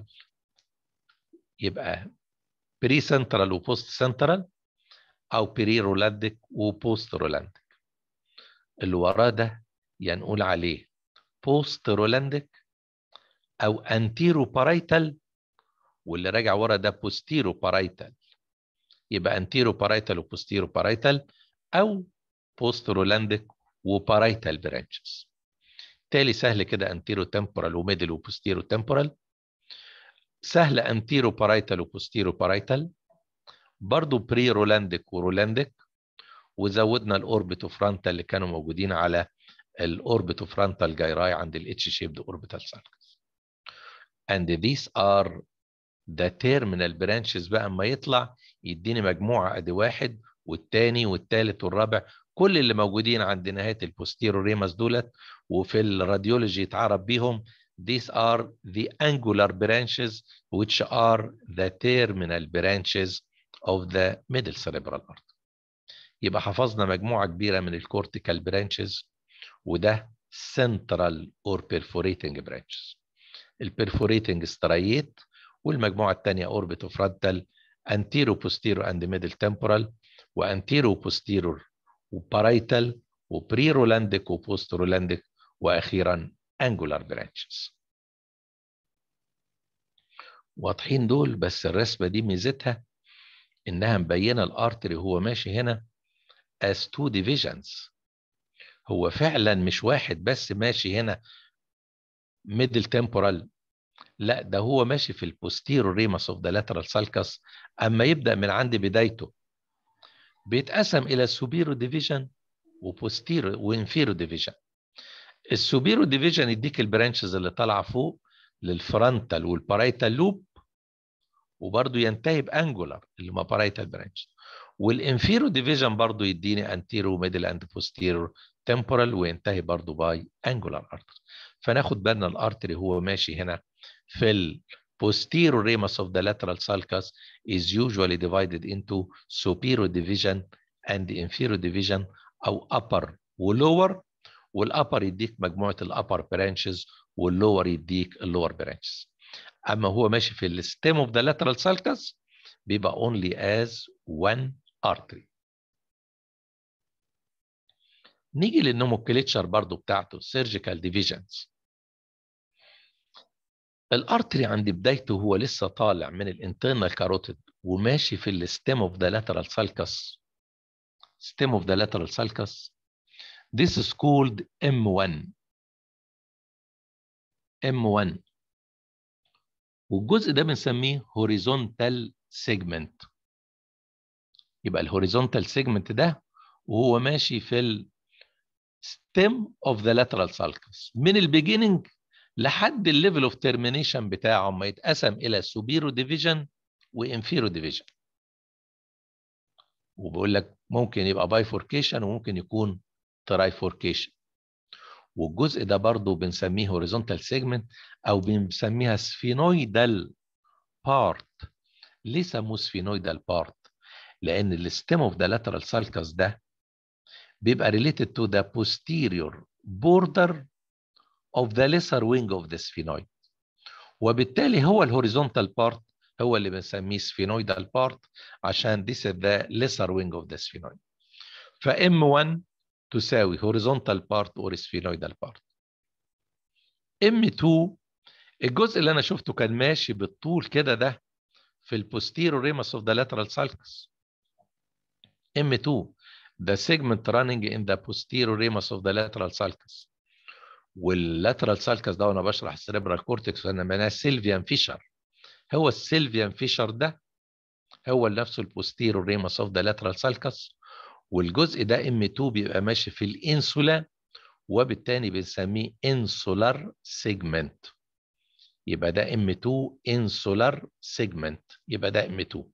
يبقى بريسنترال وبوست سنترال أو بيريرولانديك وبوست رولانديك اللي وراه ده ينقول عليه بوست رولانديك او انتيرو بارايتال واللي راجع ورا ده بوستيرو بارايتال يبقى انتيرو بارايتال وبوستيرو بارايتال او بوست رولانديك وبارايتال برانشز تالي سهل كده انتيرو تمبورال وميدل وبوستيرو تمبورال سهل انتيرو بارايتال وبوستيرو بارايتال برضو بري رولانديك ورولانديك وزودنا الاوربيتو فرونتال اللي كانوا موجودين على الاوربيتو فرونتال جايراي عند الاتش شيبد اوربيتال سالكس and these are the terminal branches بقى اما يطلع يديني مجموعه ادي واحد والتاني والتالت والرابع كل اللي موجودين عند نهايه البوستيرو ريمس دولت وفي الراديولوجي يتعرف بيهم these are the angular branches which are the terminal branches of the middle cerebral artery يبقى حفظنا مجموعة كبيرة من الكورتيكال برانشز وده central or perforating branches البرفوريتنج سترايت والمجموعة الثانية اوربيتو فرونتال anterior posterior and middle temporal وانتيرو posterior وبارايتال وبريرولانديك وبوسترولانديك واخيرا angular branches واضحين دول بس الرسمة دي ميزتها انها مبينة الارتري وهو ماشي هنا as two divisions هو فعلا مش واحد بس ماشي هنا middle temporal لا ده هو ماشي في البوستيرو ريمس اوف ذا لاترال سالكس اما يبدا من عند بدايته بيتقسم الى سوبيرو ديفيجن وبوستيرو وانفيرو ديفيجن السوبيرو ديفيجن يديك البرانشز اللي طالعه فوق للفرونتال والبارايتال لوب وبرضه ينتهي بانجولار اللي ما بارايتال برانش والانفيرو ديفيجن برضه يديني انتيرو ميدل اند بوستيرو تمبورال وينتهي برضه باي انجولار ارتري فناخد بالنا الارتري هو ماشي هنا في ال posterior ramus of the lateral sulcus is usually divided into superior division and inferior division او upper ولور والupper يديك مجموعة الupper branches والlower يديك اللور branches اما هو ماشي في ال stem of the lateral sulcus بيبقى only as one artery نيجي للنوموكليتشر برضو بتاعته surgical divisions الارتري عند بدايته هو لسه طالع من الانترنال كاروتيد وماشي في الستيم اوف ذا لاترال سالكس stem of the lateral sulcus this is called M1 M1 والجزء ده بنسميه horizontal segment يبقى الهوريزونتال segment ده وهو ماشي في ال stem of the lateral sulcus من البيجيننج لحد الليفل اوف ترمينيشن بتاعه ما يتقسم الى سوبيرو ديفيجن وانفيرو ديفيجن وبقول لك ممكن يبقى بايفوركيشن وممكن يكون ترايفوركيشن والجزء ده برضه بنسميه هوريزونتال سيجمنت او بنسميها سفينويدال بارت ليه سموه سفينويدال بارت لان الستيم اوف ذا لاترال سالكس ده بيبقى related to the posterior border of the lesser wing of the sphenoid وبالتالي هو الهوريزونتال بارت هو اللي بنسميه sphenoidal part عشان this is the lesser wing of the sphenoid ف M1 تساوي horizontal part or sphenoidal part M2 الجزء اللي انا شفته كان ماشي بالطول كده ده في البوستيرو ريمس اوف ذا lateral sulcus M2 the segment running in the posterior ramus of the lateral sulcus واللاترال سالكس ده وانا بشرح السريبرال كورتكس انا معناه سيلفيان فيشر هو السيلفيان فيشر ده هو نفسه البوستيرو ريمس اوف ذا لاترال سالكس والجزء ده ام 2 بيبقى ماشي في الانسولا وبالتالي بنسميه انسولار سيجمنت يبقى ده ام 2 انسولار سيجمنت يبقى ده ام 2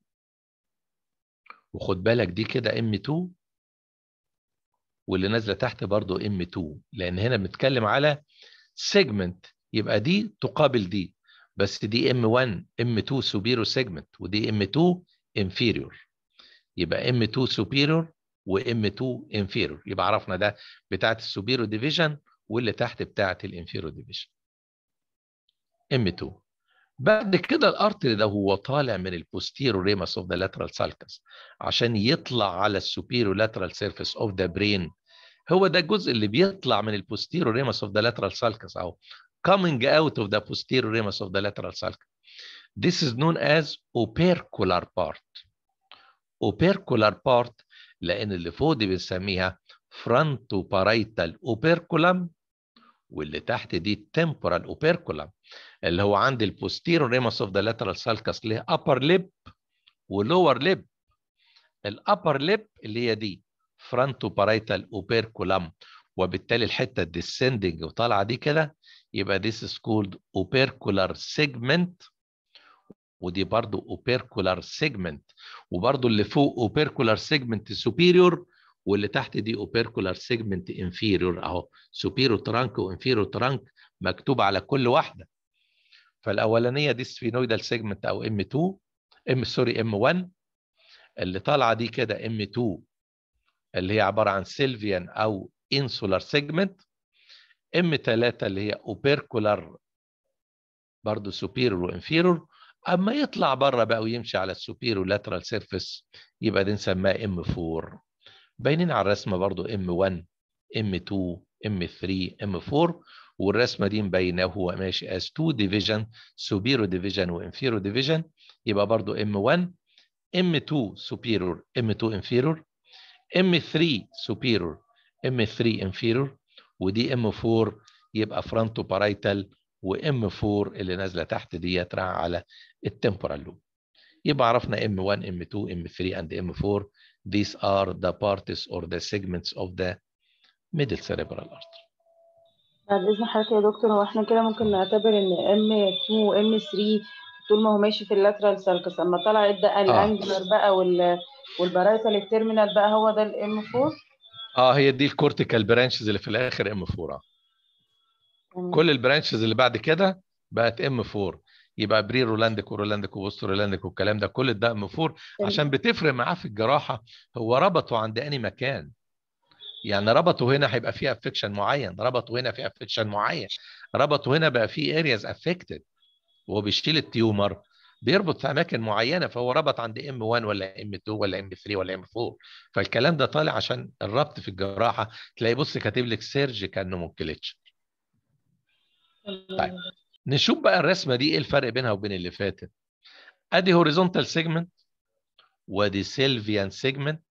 وخد بالك دي كده ام 2 واللي نازله تحت برضو ام 2 لان هنا بنتكلم على سيجمنت يبقى دي تقابل دي بس دي ام 1 ام 2 سوبيرو سيجمنت ودي ام 2 انفيريور يبقى ام 2 سوبيريور وام 2 انفيريور يبقى عرفنا ده بتاعه السوبيرو ديفيجن واللي تحت بتاعه الانفيريور ديفيجن ام 2 بعد كده الارتري ده هو طالع من البوستيرو ريمس اوف ذا لاترال سالكس عشان يطلع على السوبيرو لاترال سيرفيس اوف ذا برين هو ده الجزء اللي بيطلع من البوستيرو ريمس اوف ذا لاترال سالكس او coming out of the posterior ramus of the lateral sulcus. This is known as opercular part. opercular part لان اللي فوق دي بنسميها frontoparietal operculum واللي تحت دي temporal operculum اللي هو عند البوستيرو ريمس اوف ذا لاترال سالكس ليه upper lip ولور lip الابر lip اللي هي دي فرونتو بارايتال اوبيركولم وبالتالي الحته الديسندنج وطالعه دي كده يبقى this is called opercular segment ودي برضو opercular segment وبرضو اللي فوق opercular segment superior واللي تحت دي opercular segment inferior اهو superior trunk و inferior trunk مكتوب على كل واحده فالاولانيه دي سفينويدال سيجمنت او ام 2 ام سوري ام 1 اللي طالعه دي كده ام 2 اللي هي عباره عن سيلفيان او انسولار سيجمنت ام 3 اللي هي اوبيركولار برضه سوبيرور وانفيرور اما يطلع بره بقى ويمشي على السوبيرور لاترال سيرفيس يبقى دي نسميها ام 4 باينين على الرسمه برضه ام 1 ام 2 ام 3 ام 4 والرسمه دي مبينه وهو ماشي as 2 division superior division وانفيرور division يبقى برضه ام 1 ام 2 superior ام 2 inferior ام 3 superior ام 3 inferior ودي ام 4 يبقى فرونتو بارايتال وام 4 اللي نازله تحت ديت رايحه على التمبورال لوب يبقى عرفنا ام 1 ام 2 ام 3 and ام 4 these are the parts or the segments of the middle cerebral artery بعد اذن حضرتك يا دكتور هو احنا كده ممكن نعتبر ان ام 2 وام 3 طول ما هو ماشي في اللاترال سالكس اما طلع ادى الانجلر بقى وال والبرايتال التيرمينال بقى هو ده الام 4 اه هي دي الكورتيكال برانشز اللي في الاخر ام 4 كل البرانشز اللي بعد كده بقت ام 4 يبقى بري رولانديك ورولانديك وبوست رولانديك والكلام ده كل ده ام 4 عشان بتفرق معاه في الجراحه هو ربطه عند اني مكان يعني ربطه هنا هيبقى فيه افكشن معين ربطه هنا في افكشن معين ربطه هنا بقى فيه ارياز افكتد وهو بيشيل التيومر بيربط في اماكن معينه فهو ربط عند ام 1 ولا ام 2 ولا ام 3 ولا ام 4 فالكلام ده طالع عشان الربط في الجراحه تلاقي بص كاتب لك سيرجيكال نومنكلتشر طيب نشوف بقى الرسمه دي ايه الفرق بينها وبين اللي فاتت ادي هوريزونتال سيجمنت وادي سيلفيان سيجمنت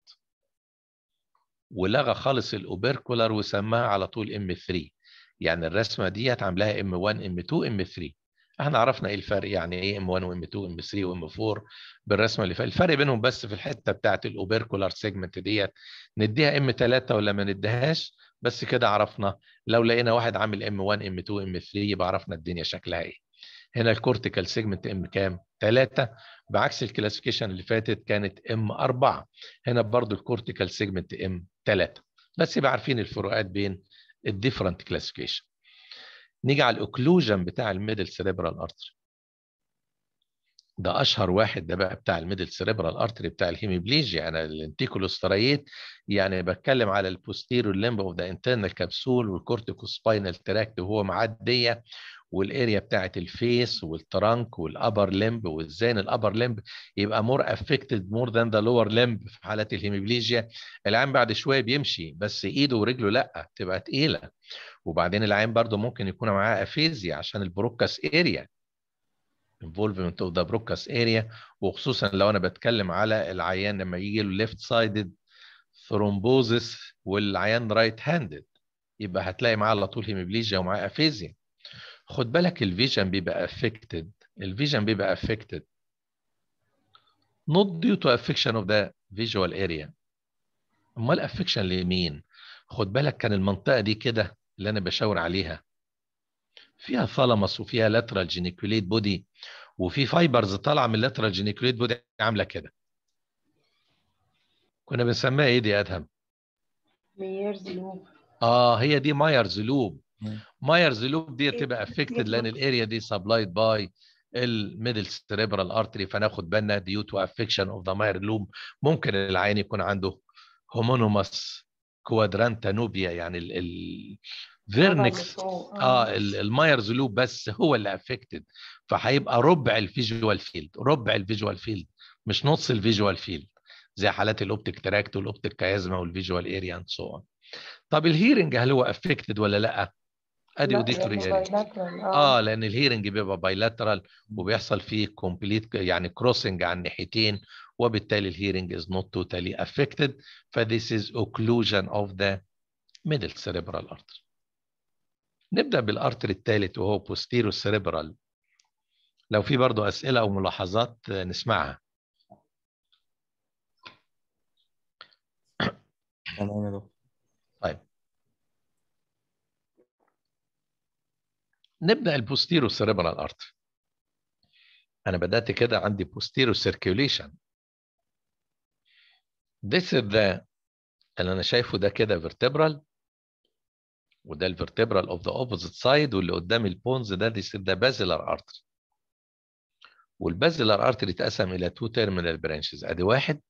ولغى خالص الاوبركولار وسماها على طول ام 3 يعني الرسمه دي عاملاها ام 1 ام 2 ام 3 احنا عرفنا ايه الفرق يعني ايه ام 1 وام 2 ام 3 وام 4 بالرسمه اللي فاتت الفرق بينهم بس في الحته بتاعه الاوبركولار سيجمنت ديت نديها ام 3 ولا ما نديهاش بس كده عرفنا لو لقينا واحد عامل ام 1 ام 2 ام 3 يبقى عرفنا الدنيا شكلها ايه هنا الكورتيكال سيجمنت ام كام 3 بعكس الكلاسيفيكيشن اللي فاتت كانت ام 4 هنا برضو الكورتيكال سيجمنت ام 3 بس يبقى عارفين الفروقات بين الديفرنت كلاسيفيكيشن نيجي على الاوكلوجن بتاع الميدل سيريبرال ارتري ده اشهر واحد ده بقى بتاع الميدل سيريبرال ارتري بتاع الهيميبليجيا انا الانتيكولوستريت يعني بتكلم على البوستيريور ليمب اوف ذا انترنال كبسول والكورتيكوسباينال تراكت وهو معديه والاريا بتاعت الفيس والترانك والابر ليمب وازاي الابر ليمب يبقى مور افكتد مور ذان ذا لور ليمب في حالات الهيميبليجيا العين بعد شويه بيمشي بس ايده ورجله لا تبقى تقيله وبعدين العين برضو ممكن يكون معاه افيزيا عشان البروكاس اريا involvement of the bronchus area وخصوصا لو انا بتكلم على العيان لما يجي له left sided thrombosis والعيان رايت هاندد يبقى هتلاقي معاه على طول هيميبليجيا ومعاه افيزيا خد بالك الفيجن بيبقى affected الفيجن بيبقى affected not due to affection of the visual area امال affection لمين خد بالك كان المنطقه دي كده اللي انا بشاور عليها فيها ثالاموس وفيها لاترال جينيكوليت بودي وفي فايبرز طالعه من اللاترال جينيكوليت بودي عامله كده كنا بنسميها ايه دي يا ادهم ميرز لوب اه هي دي مايرز لوب مم. مايرز لوب دي تبقى افكتد لان الاريا دي سبلايد باي الميدل سيريبرال ارتري فناخد بالنا ديو تو افكشن اوف ذا ماير لوب ممكن العين يكون عنده هومونوماس كوادرانتا نوبيا يعني ال ال فيرنكس اه ال- المايرز لوب بس هو اللي افكتد فهيبقى ربع الفيجوال فيلد ربع الفيجوال فيلد مش نص الفيجوال فيلد زي حالات الاوبتيك تراكت والاوبتيك كيازما والفيجوال اريا اند سو اون طب الهيرنج هل هو افكتد ولا لا؟ ادي اوديتوري اريا اه لان الهيرنج بيبقى بايلاترال وبيحصل فيه كومبليت يعني كروسنج على الناحيتين وبالتالي الهيرنج از نوت توتالي افكتد فذيس از اوكلوجن اوف ذا ميدل سيريبرال ارتري نبدا بالارتري الثالث وهو بوستيرو سيريبرال لو في برضو اسئله او ملاحظات آه، نسمعها تمام يا دكتور طيب نبدا البوستيرو سيريبرال ارتري انا بدات كده عندي بوستيرو سيركيوليشن This is the اللي انا شايفه ده كده vertebral وده الفرتبرال اوف ذا اوبوزيت سايد واللي قدام البونز ده دي ده بازلر ارتري والبازلر ارتري اتقسم الى تو تيرمينال برانشز ادي واحد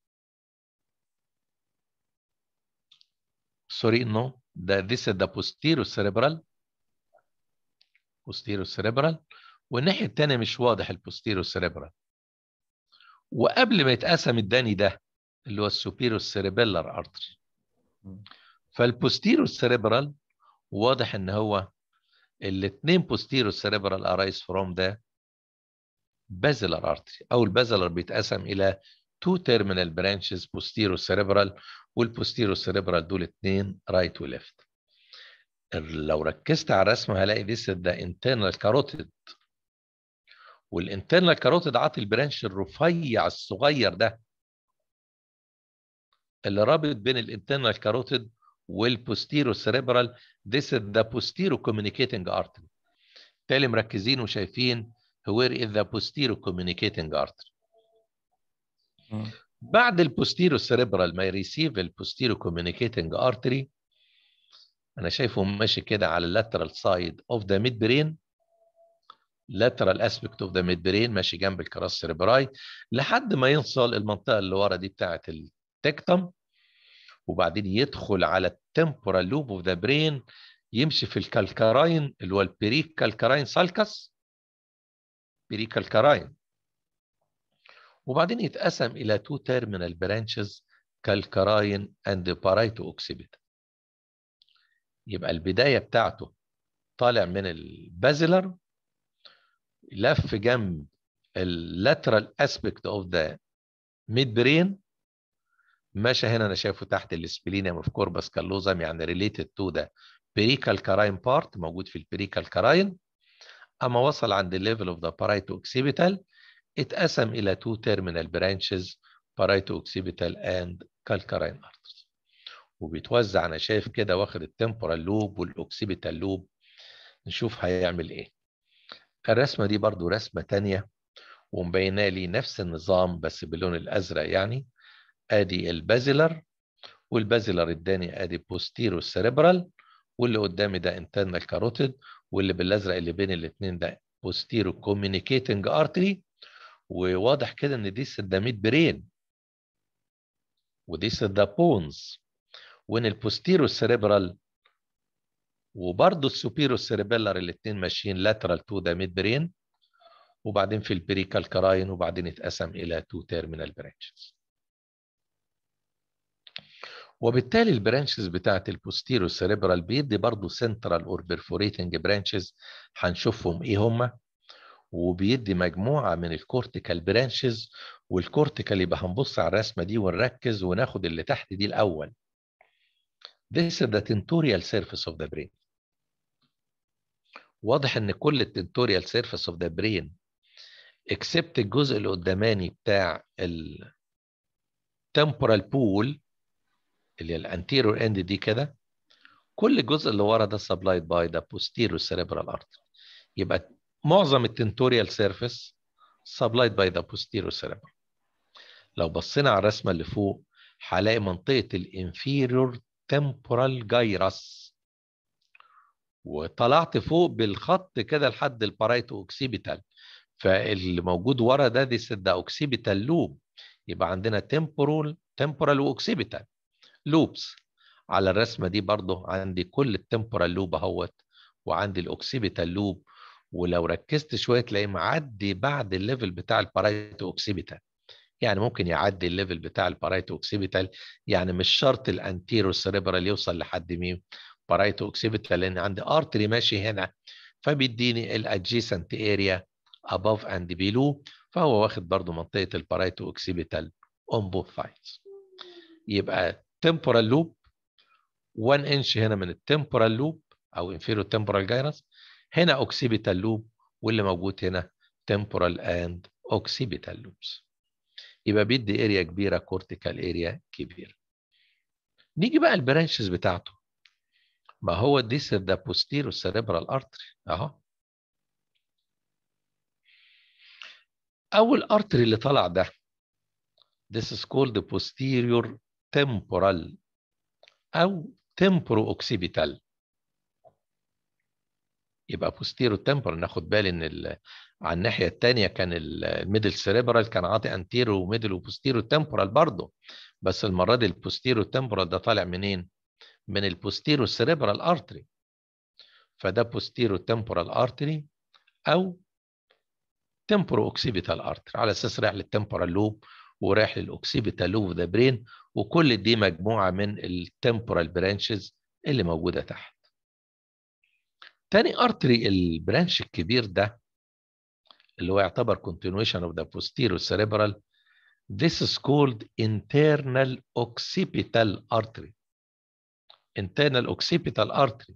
سوري نو ده this is the posterior cerebral posterior cerebral والناحيه الثانيه مش واضح البوستيرو cerebral وقبل ما يتقسم الداني ده اللي هو السوبيرو سيريبيلر ارتري فالبوستيرو cerebral واضح ان هو الاثنين posterior cerebral arise from the basilar artery او البازلر بيتقسم الى two terminal branches posterior cerebral والposterior cerebral دول اثنين right و left لو ركزت على الرسم هلاقي this is the internal carotid والinternal carotid عاطي البرانش الرفيع الصغير ده اللي رابط بين الانترنال carotid والبوستيرو سيريبرال this is the posterior communicating artery بالتالي مركزين وشايفين where is the posterior communicating artery بعد البوستيرو سيريبرال ما يريسيف البوستيرو communicating artery انا شايفه ماشي كده على اللاترال سايد اوف ذا ميد برين lateral aspect of the midbrain ماشي جنب الكراس سيريبراي لحد ما يوصل المنطقه اللي ورا دي بتاعه التكتم وبعدين يدخل على التمبورال لوب اوف ذا برين يمشي في الكالكاراين اللي هو البريك كالكاراين سالكس بريك كالكاراين وبعدين يتقسم الى تو تيرمينال برانشز كالكاراين اند بارايتو اوكسيبيت يبقى البدايه بتاعته طالع من البازلر لف جنب اللاترال اسبكت اوف ذا ميد برين ماشي هنا انا شايفه تحت السبلينيوم اوف كوربس كالوزم يعني ريليتد تو ذا بريكال كاراين بارت موجود في البريكال كاراين اما وصل عند الليفل اوف ذا بارايتو اوكسيبيتال اتقسم الى تو تيرمينال برانشز بارايتو اوكسيبيتال اند كالكاراين ارترز وبيتوزع انا شايف كده واخد التمبورال لوب والاوكسيبيتال لوب نشوف هيعمل ايه الرسمه دي برضو رسمه تانية ومبينه لي نفس النظام بس باللون الازرق يعني ادي البازلر والبازلر الثاني ادي بوستيرو سيريبرال واللي قدامي ده انترنال كاروتيد واللي بالازرق اللي بين الاثنين ده بوستيرو كوميونيكيتنج ارتري وواضح كده ان دي سداميد برين ودي سدا بونز وان البوستيرو سيريبرال وبرضه السوبيرو سيريبيلر الاثنين ماشيين لاترال تو ذا ميد برين وبعدين في البريكال كراين وبعدين اتقسم الى تو تيرمينال برانشز وبالتالي البرانشز بتاعت البوستيرو سيريبرال بيدي برضه سنترال اور بيرفوريتنج برانشز هنشوفهم ايه هم وبيدي مجموعه من الكورتيكال برانشز والكورتيكال يبقى هنبص على الرسمه دي ونركز وناخد اللي تحت دي الاول This is the tentorial surface of the brain. واضح ان كل التنتوريال سيرفيس اوف ذا برين اكسبت الجزء اللي قداماني بتاع التمبورال بول اللي هي الانتيريور اند دي كده كل الجزء اللي ورا ده سبلايد باي ذا posterior cerebral artery يبقى معظم التنتوريال سيرفيس سبلايد باي ذا posterior cerebral لو بصينا على الرسمه اللي فوق هلاقي منطقه الانفيريور temporal gyrus وطلعت فوق بالخط كده لحد البارايتو اوكسيبيتال فاللي موجود ورا ده دي ده اوكسيبيتال لوب يبقى عندنا temporal temporal واوكسيبيتال لوبس على الرسمه دي برضو عندي كل التمبورال لوب اهوت وعندي الاوكسيبيتال لوب ولو ركزت شويه تلاقيه معدي بعد الليفل بتاع البارايتو اوكسيبيتال يعني ممكن يعدي الليفل بتاع البارايتو اوكسيبيتال يعني مش شرط الانتيرو سيريبرال يوصل لحد مين بارايتو اوكسيبيتال لان عندي ارتري ماشي هنا فبيديني الادجيسنت اريا above and below فهو واخد برضو منطقه البارايتو اوكسيبيتال on both sides يبقى temporal loop 1 انش هنا من التمبورال لوب او inferior temporal gyrus هنا occipital loop واللي موجود هنا temporal and occipital loops يبقى بيدي اريا كبيره كورتيكال اريا كبيره نيجي بقى البرانشز بتاعته ما هو ديس ده posterior cerebral artery اهو اول ارتري اللي طلع ده this is called the posterior temporal او temporo occipital يبقى بوستيرو تمبرال ناخد بالي ان ال... على الناحيه الثانيه كان الميدل سيريبرال كان عاطي انتيرو وميدل وبوستيرو تمبرال برضه بس المره دي البوستيرو تمبرال ده طالع منين؟ من البوستيرو سيريبرال ارتري فده بوستيرو تمبرال ارتري او تمبرو اوكسيبيتال ارتري على اساس رايح للتمبرال لوب ورايح للاوكسيبيتال لوب اوف ذا برين وكل دي مجموعه من التمبرال برانشز اللي موجوده تحت. تاني ارتري البرانش الكبير ده اللي هو يعتبر continuation of the posterior cerebral this is called internal occipital artery internal occipital artery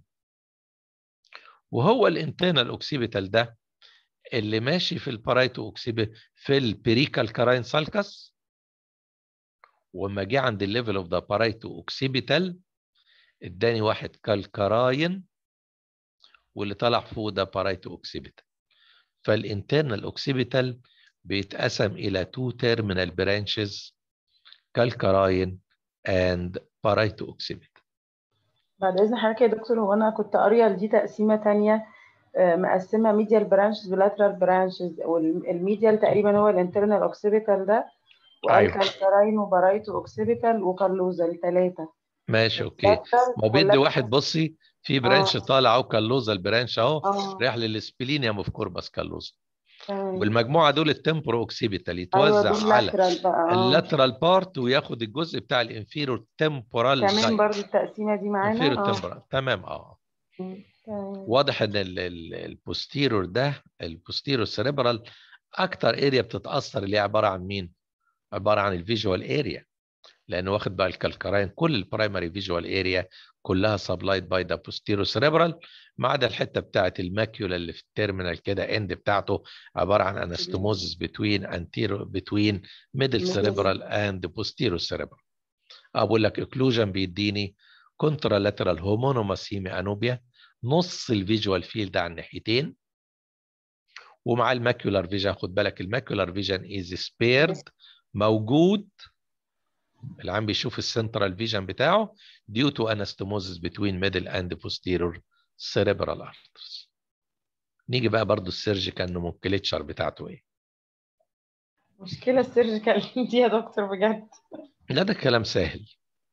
وهو الانترنال اوكسيبيتال ده اللي ماشي في البارايتو اوكسيبي في البريكال كاراين سالكس وما جه عند الليفل اوف ذا بارايتو اوكسيبيتال اداني واحد كالكراين واللي طلع فوق ده بارايتو اوكسيبيتال فالانترنال اوكسيبيتال بيتقسم الى تو تيرمينال برانشز كالكراين اند بارايتو اوكسيبيتال بعد اذن حضرتك يا دكتور هو انا كنت قاريه دي تقسيمه تانية مقسمه ميديال برانشز ولاترال برانشز والميديال تقريبا هو الانترنال اوكسيبيتال ده والكالكراين وبارايتو اوكسيبيتال وكالوزال ثلاثه ماشي اوكي ما بيدي واحد بصي في برانش طالع اهو كالوزا البرانش اهو رايح للسبلينيوم اوف كوربس كالوزا والمجموعه دول التمبرو اوكسيبيتال يتوزع أيوة على بقى. اللاترال بارت وياخد الجزء بتاع الانفيرور تمبورال كمان برضو التقسيمه دي معانا انفيرور تمبورال تمام اه واضح ان البوستيرور ده البوستيرور سيريبرال اكتر اريا بتتاثر اللي هي عباره عن مين؟ عباره عن الفيجوال اريا لانه واخد بقى الكالكراين كل البرايمري فيجوال اريا كلها سبلايد باي ذا بوستيرو سيريبرال ما عدا الحته بتاعه الماكيولا اللي في التيرمينال كده اند بتاعته عباره عن انستموزس بتوين انتيرو بتوين ميدل سيريبرال اند بوستيرو سيريبرال اقول لك اكلوجن بيديني كونترا لاترال هومونوماس هيمي انوبيا نص الفيجوال فيلد على الناحيتين ومع الماكيولار فيجن خد بالك الماكيولار فيجن از سبيرد موجود العام بيشوف السنترال فيجن بتاعه due to anastomosis between middle and posterior cerebral arteries. نيجي بقى برضو السيرجيكال نومنكليتشر بتاعته ايه؟ مشكله السيرجيكال دي يا دكتور بجد لا ده كلام سهل.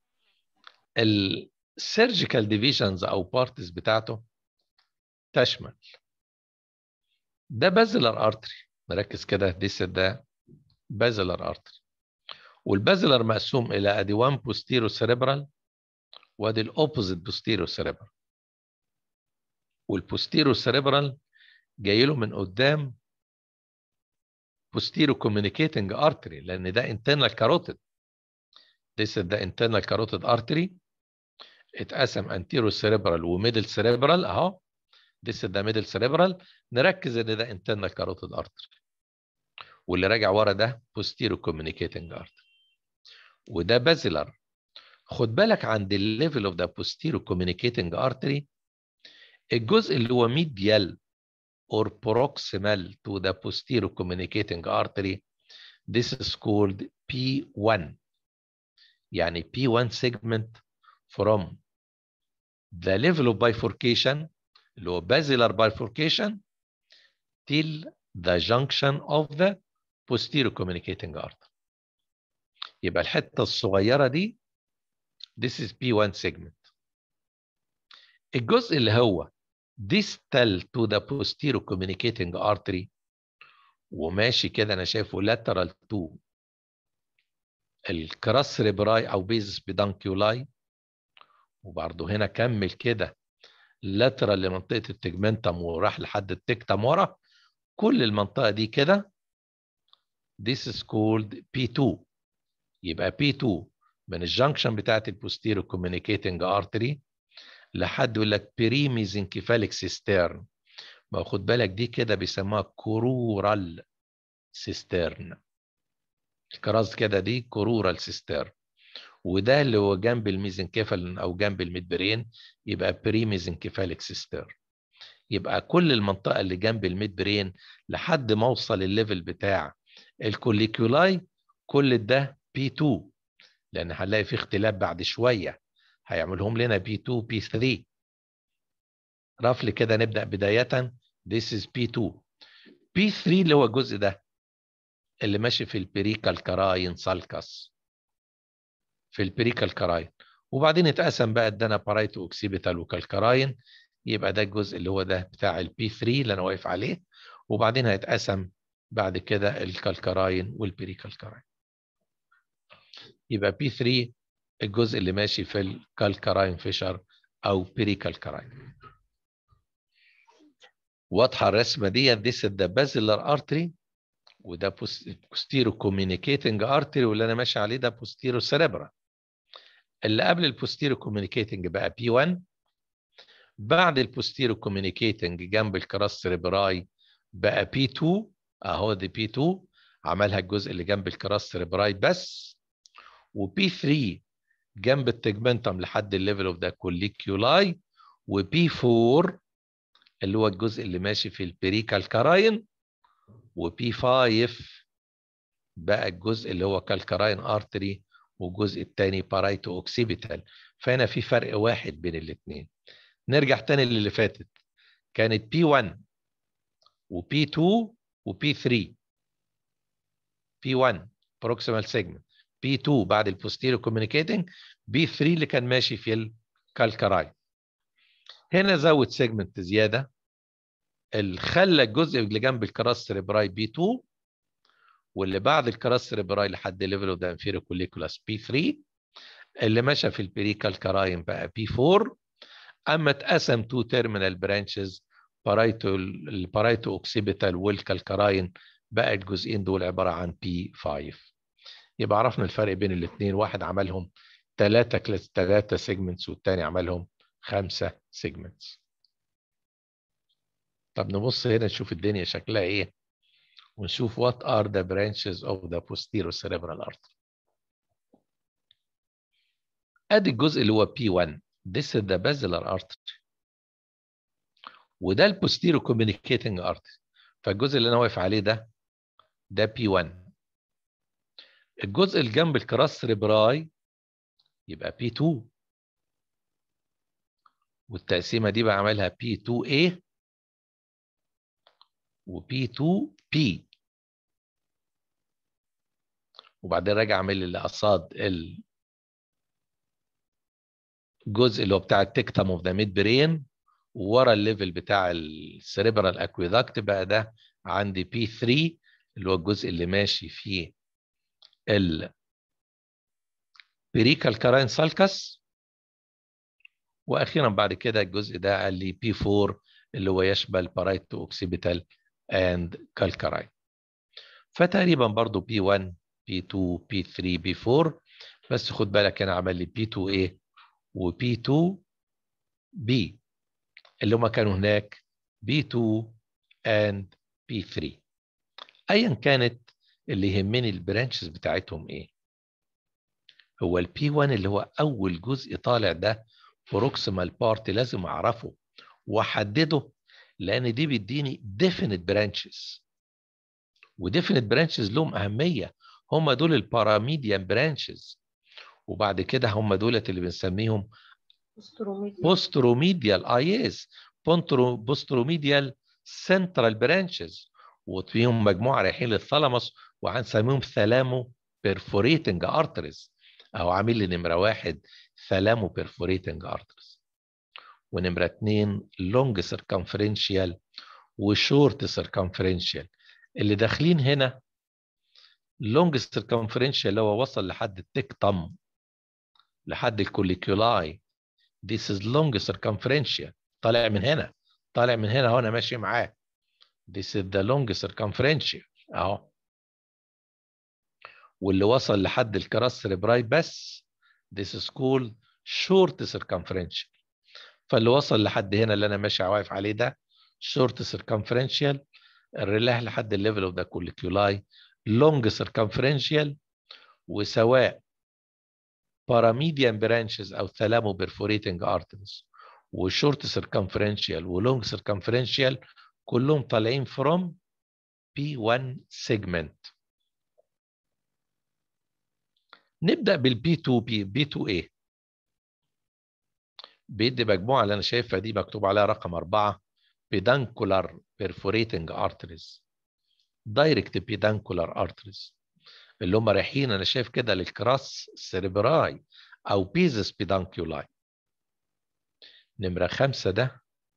السيرجيكال ديفيجنز او بارتس بتاعته تشمل ده بازلر ارتري نركز كده ديس ده بازلر ارتري والبازلر مقسوم الى ادي 1 بوستيرو سيريبرال وادي الاوبوزيت بوستيرو سيريبرال والبوستيرو سيريبرال جاي له من قدام بوستيرو كوميونيكيتنج ارتري لان ده انترنال كاروتيد this is the internal carotid artery اتقسم anterior cerebral وميدل cerebral اهو this is the middle cerebral نركز ان ده internal carotid artery واللي راجع ورا ده posterior communicating artery وده بازلر خد بالك عند الليفل اوف ذا posterior communicating artery الجزء اللي هو medial or proximal to the posterior communicating artery this is called P1 يعني P1 segment from the level of bifurcation اللي هو basilar bifurcation till the junction of the posterior communicating artery يبقى الحتة الصغيرة دي this is P1 segment الجزء اللي هو distal to the posterior communicating artery وماشي كده انا شايفه lateral to الكراس ريبراي او بيزس بدانكيولاي وبرضه هنا كمل كده lateral لمنطقه التجمنتم وراح لحد التكتم ورا كل المنطقه دي كده this is called P2 يبقى P2 من الجنكشن بتاعت البوستيرو كوميونيكيتنج ارتري لحد يقول لك بريميزنكيفاليك سيسترن ما خد بالك دي كده بيسموها كورورال سيسترن الكراز كده دي كورورال سيسترن وده اللي هو جنب الميزنكيفال او جنب الميدبرين يبقى بريميزنكيفاليك سيسترن يبقى كل المنطقه اللي جنب الميدبرين لحد ما اوصل الليفل بتاع الكوليكولاي كل ده P2 لان هنلاقي في اختلاف بعد شويه هيعملهم لنا P2 P3 رفل كده نبدا بدايه this is P2 P3 اللي هو الجزء ده اللي ماشي في البريكال كراين سالكس في البريكال كراين وبعدين اتقسم بقى ادانا بارايتو اوكسيبيتال وكالكراين يبقى ده الجزء اللي هو ده بتاع البي 3 اللي انا واقف عليه وبعدين هيتقسم بعد كده الكالكراين والبريكالكراين يبقى بي 3 الجزء اللي ماشي في الكالكراين فيشر او بريكالكراين واضحه الرسمه دي this is the basilar artery وده posterior communicating artery واللي انا ماشي عليه ده posterior cerebral اللي قبل البوستيرو كوميونيكيتنج بقى بي 1 بعد البوستيرو كوميونيكيتنج جنب الكراس سيريبراي بقى بي 2 اهو دي بي 2 عملها الجزء اللي جنب الكراس سيريبراي بس وبي 3 جنب التجمنتم لحد الليفل اوف ذا كوليكيولاي وبي 4 اللي هو الجزء اللي ماشي في البريكال كاراين وبي 5 بقى الجزء اللي هو كالكاراين ارتري والجزء الثاني بارايتو اوكسيبيتال فهنا في فرق واحد بين الاثنين نرجع تاني للي فاتت كانت بي 1 وبي 2 وبي 3 بي 1 بروكسيمال سيجمنت بي 2 بعد البوستيريو كوميونيكيتنج بي 3 اللي كان ماشي في الكالكراي هنا زود سيجمنت زياده خلى الجزء اللي جنب الكراس سيريبراي بي 2 واللي بعد الكراس سيريبراي لحد ليفل اوف ذا انفيريو كوليكولاس بي 3 اللي مشى في البريكال كراين بقى بي 4 اما اتقسم تو تيرمينال برانشز بارايتو البارايتو اوكسيبيتال والكالكراين بقى الجزئين دول عباره عن بي 5 يبقى عرفنا الفرق بين الاثنين واحد عملهم ثلاثه كلاس ثلاثه سيجمنتس والثاني عملهم خمسه سيجمنتس طب نبص هنا نشوف الدنيا شكلها ايه ونشوف what are the branches of the posterior cerebral artery. ادي الجزء اللي هو P1 this is the basilar artery وده البوستيرو communicating artery فالجزء اللي انا واقف عليه ده ده P1 الجزء اللي جنب الكراس سريبراي يبقى P2 والتقسيمه دي بعملها P2A وP2P وبعدين راجع اعمل اللي قصاد الجزء اللي هو بتاع التكتم اوف ذا ميد برين وورا الليفل بتاع السريبرال اكويدكت بقى ده عندي بي 3 اللي هو الجزء اللي ماشي فيه ال بريكال كاراين سالكس واخيرا بعد كده الجزء ده قال لي بي 4 اللي هو يشمل بارايتو اوكسيبيتال اند كالكاراين فتقريبا برضو بي 1 بي 2 بي 3 بي 4 بس خد بالك انا عمل لي بي 2 a وبي 2 b اللي هما كانوا هناك بي 2 and بي 3 ايا كانت اللي يهمني البرانشز بتاعتهم ايه هو البي 1 اللي هو اول جزء طالع ده بروكسيمال بارت لازم اعرفه واحدده لان دي بيديني definite branches وديفينيت برانشز لهم اهميه هم دول الباراميديان برانشز وبعد كده هم دولت اللي بنسميهم بوستروميديال ايز بوستروميديال سنترال برانشز وفيهم مجموعه رايحين للثالاموس وهنسميهم ثالامو بيرفوريتنج ارتريز او عامل لي نمره واحد ثالامو بيرفوريتنج ارتريز ونمره اثنين لونج سيركمفرنشيال وشورت سيركمفرنشيال اللي داخلين هنا لونج سيركمفرنشال اللي هو وصل لحد التكتم لحد الكوليكيولاي This is long circumferential طالع من هنا طالع من هنا وانا ماشي معاه This is the long circumferential اهو واللي وصل لحد الكراس سريبراي بس This is called short circumferential فاللي وصل لحد هنا اللي انا ماشي واقف عليه ده short circumferential الريلاه لحد الليفل اوف ذا كوليكيولاي لونج سيركمفرنشال وسواء باراميديان برانشز او ثالامو بيرفوريتنج ارتريز وشورت سيركمفرنشال ولونج سيركمفرنشال كلهم طالعين فروم بي 1 سيجمنت نبدا بالبي 2 بي بي 2 اي بيدي مجموعه اللي انا شايفها دي مكتوب عليها رقم أربعة peduncular perforating arteries direct peduncular arteries اللي هم رايحين انا شايف كده للكراس سيريبراي او بيزس بيدانكيولاي نمره خمسه ده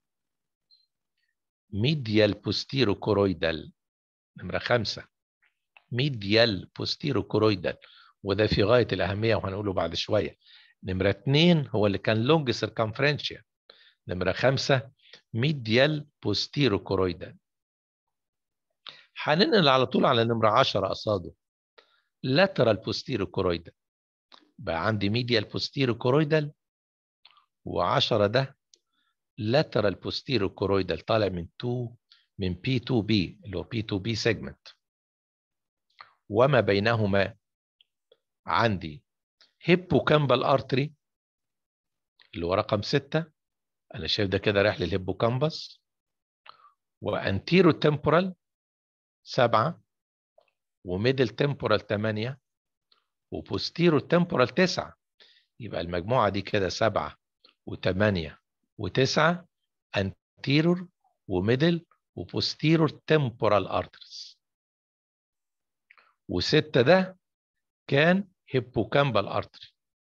ميديال بوستيرو كورويدال نمره خمسه ميديال بوستيرو كورويدال وده في غايه الاهميه وهنقوله بعد شويه نمره اثنين هو اللي كان لونج سيركمفرنشيا نمره خمسه ميديال بوستيرو كورويدال هننقل على طول على نمره 10 قصاده lateral posterior choroidal بقى عندي medial posterior choroidal و10 ده lateral posterior choroidal طالع من 2 من P2B اللي هو P2B segment وما بينهما عندي hippocampal artery اللي هو رقم 6 انا شايف ده كده رايح للهيبوكامبس وانتيرو temporal 7 وميدل تمبورال 8 وبوستيرو تمبورال 9 يبقى المجموعة دي كده 7 و8 و9 انتيرور وميدل وبوستيرور تمبورال ارترز وستة ده كان هيبوكامبال ارتري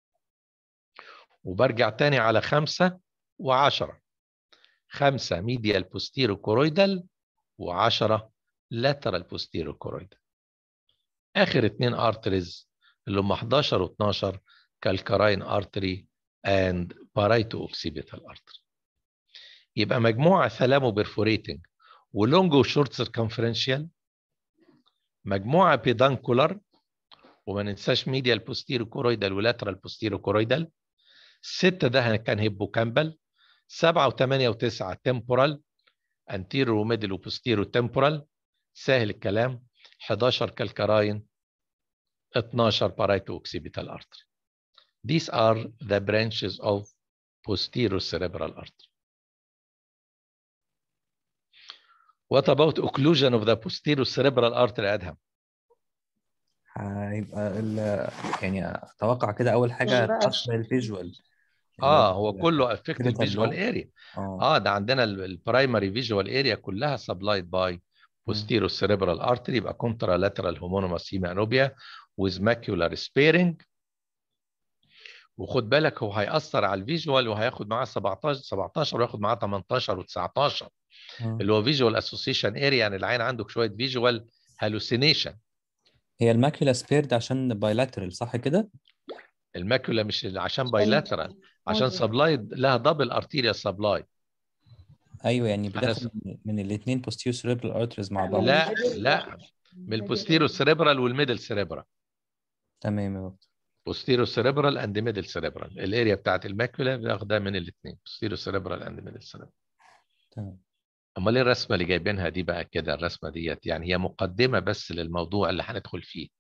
وبرجع تاني على خمسة وعشرة خمسة ميديال بوستيرو كورويدال وعشرة لاترال بوستيرو كورويدال اخر اتنين ارتريز اللي هم 11 و12 كالكاراين ارتري اند بارايتو اوكسيبيتال ارتري يبقى مجموعه ثلامو بيرفوريتنج ولونج وشورت سيركمفرنشال مجموعه بيدانكولار وما ننساش ميديال بوستيرو كورويدال ولاترال بوستيرو كورويدال ستة ده كان هيبوكامبل سبعة وثمانية وتسعة تمبورال انتيرو وميدل وبوستيرو تمبورال سهل الكلام 11 كالكراين 12 بارايتو اوكسيبيتال artery these are the branches of posterior cerebral artery what about occlusion of the posterior cerebral artery ادهم هيبقى ال يعني اتوقع كده اول حاجه بقى. تاثر الفيجوال اه هو كله affect فكرة الفيجوال النوع. اريا اه اه ده عندنا البرايمري فيجوال اريا كلها supplied by posterior cerebral artery يبقى contralateral homonymous hemianopia with macular sparing وخد بالك هو هيأثر على الفيجوال وهياخد معاه 17 17 وياخد معاه 18 و19 آه. اللي هو فيجوال اسوسيشن اريا يعني العين عنده شويه فيجوال هالوسينيشن هي الماكيولا سبيرد عشان بايلاترال صح كده؟ الماكولا مش عشان بايلاترال عشان سبلايد لها دبل ارتيريا سبلاي ايوه يعني أنا بتاخد من- من الاثنين posterior cerebral arteries مع بعض لا لا من البوستيرو سيريبرال والميدل سيريبرال تمام يا دكتور بوستيرو سيريبرال اند ميدل سيريبرال الاريا بتاعت الماكولا بناخدها من الاثنين بوستيرو سيريبرال اند ميدل سيريبرال تمام امال ايه الرسمه اللي جايبينها دي بقى كده الرسمه ديت يعني هي مقدمه بس للموضوع اللي هندخل فيه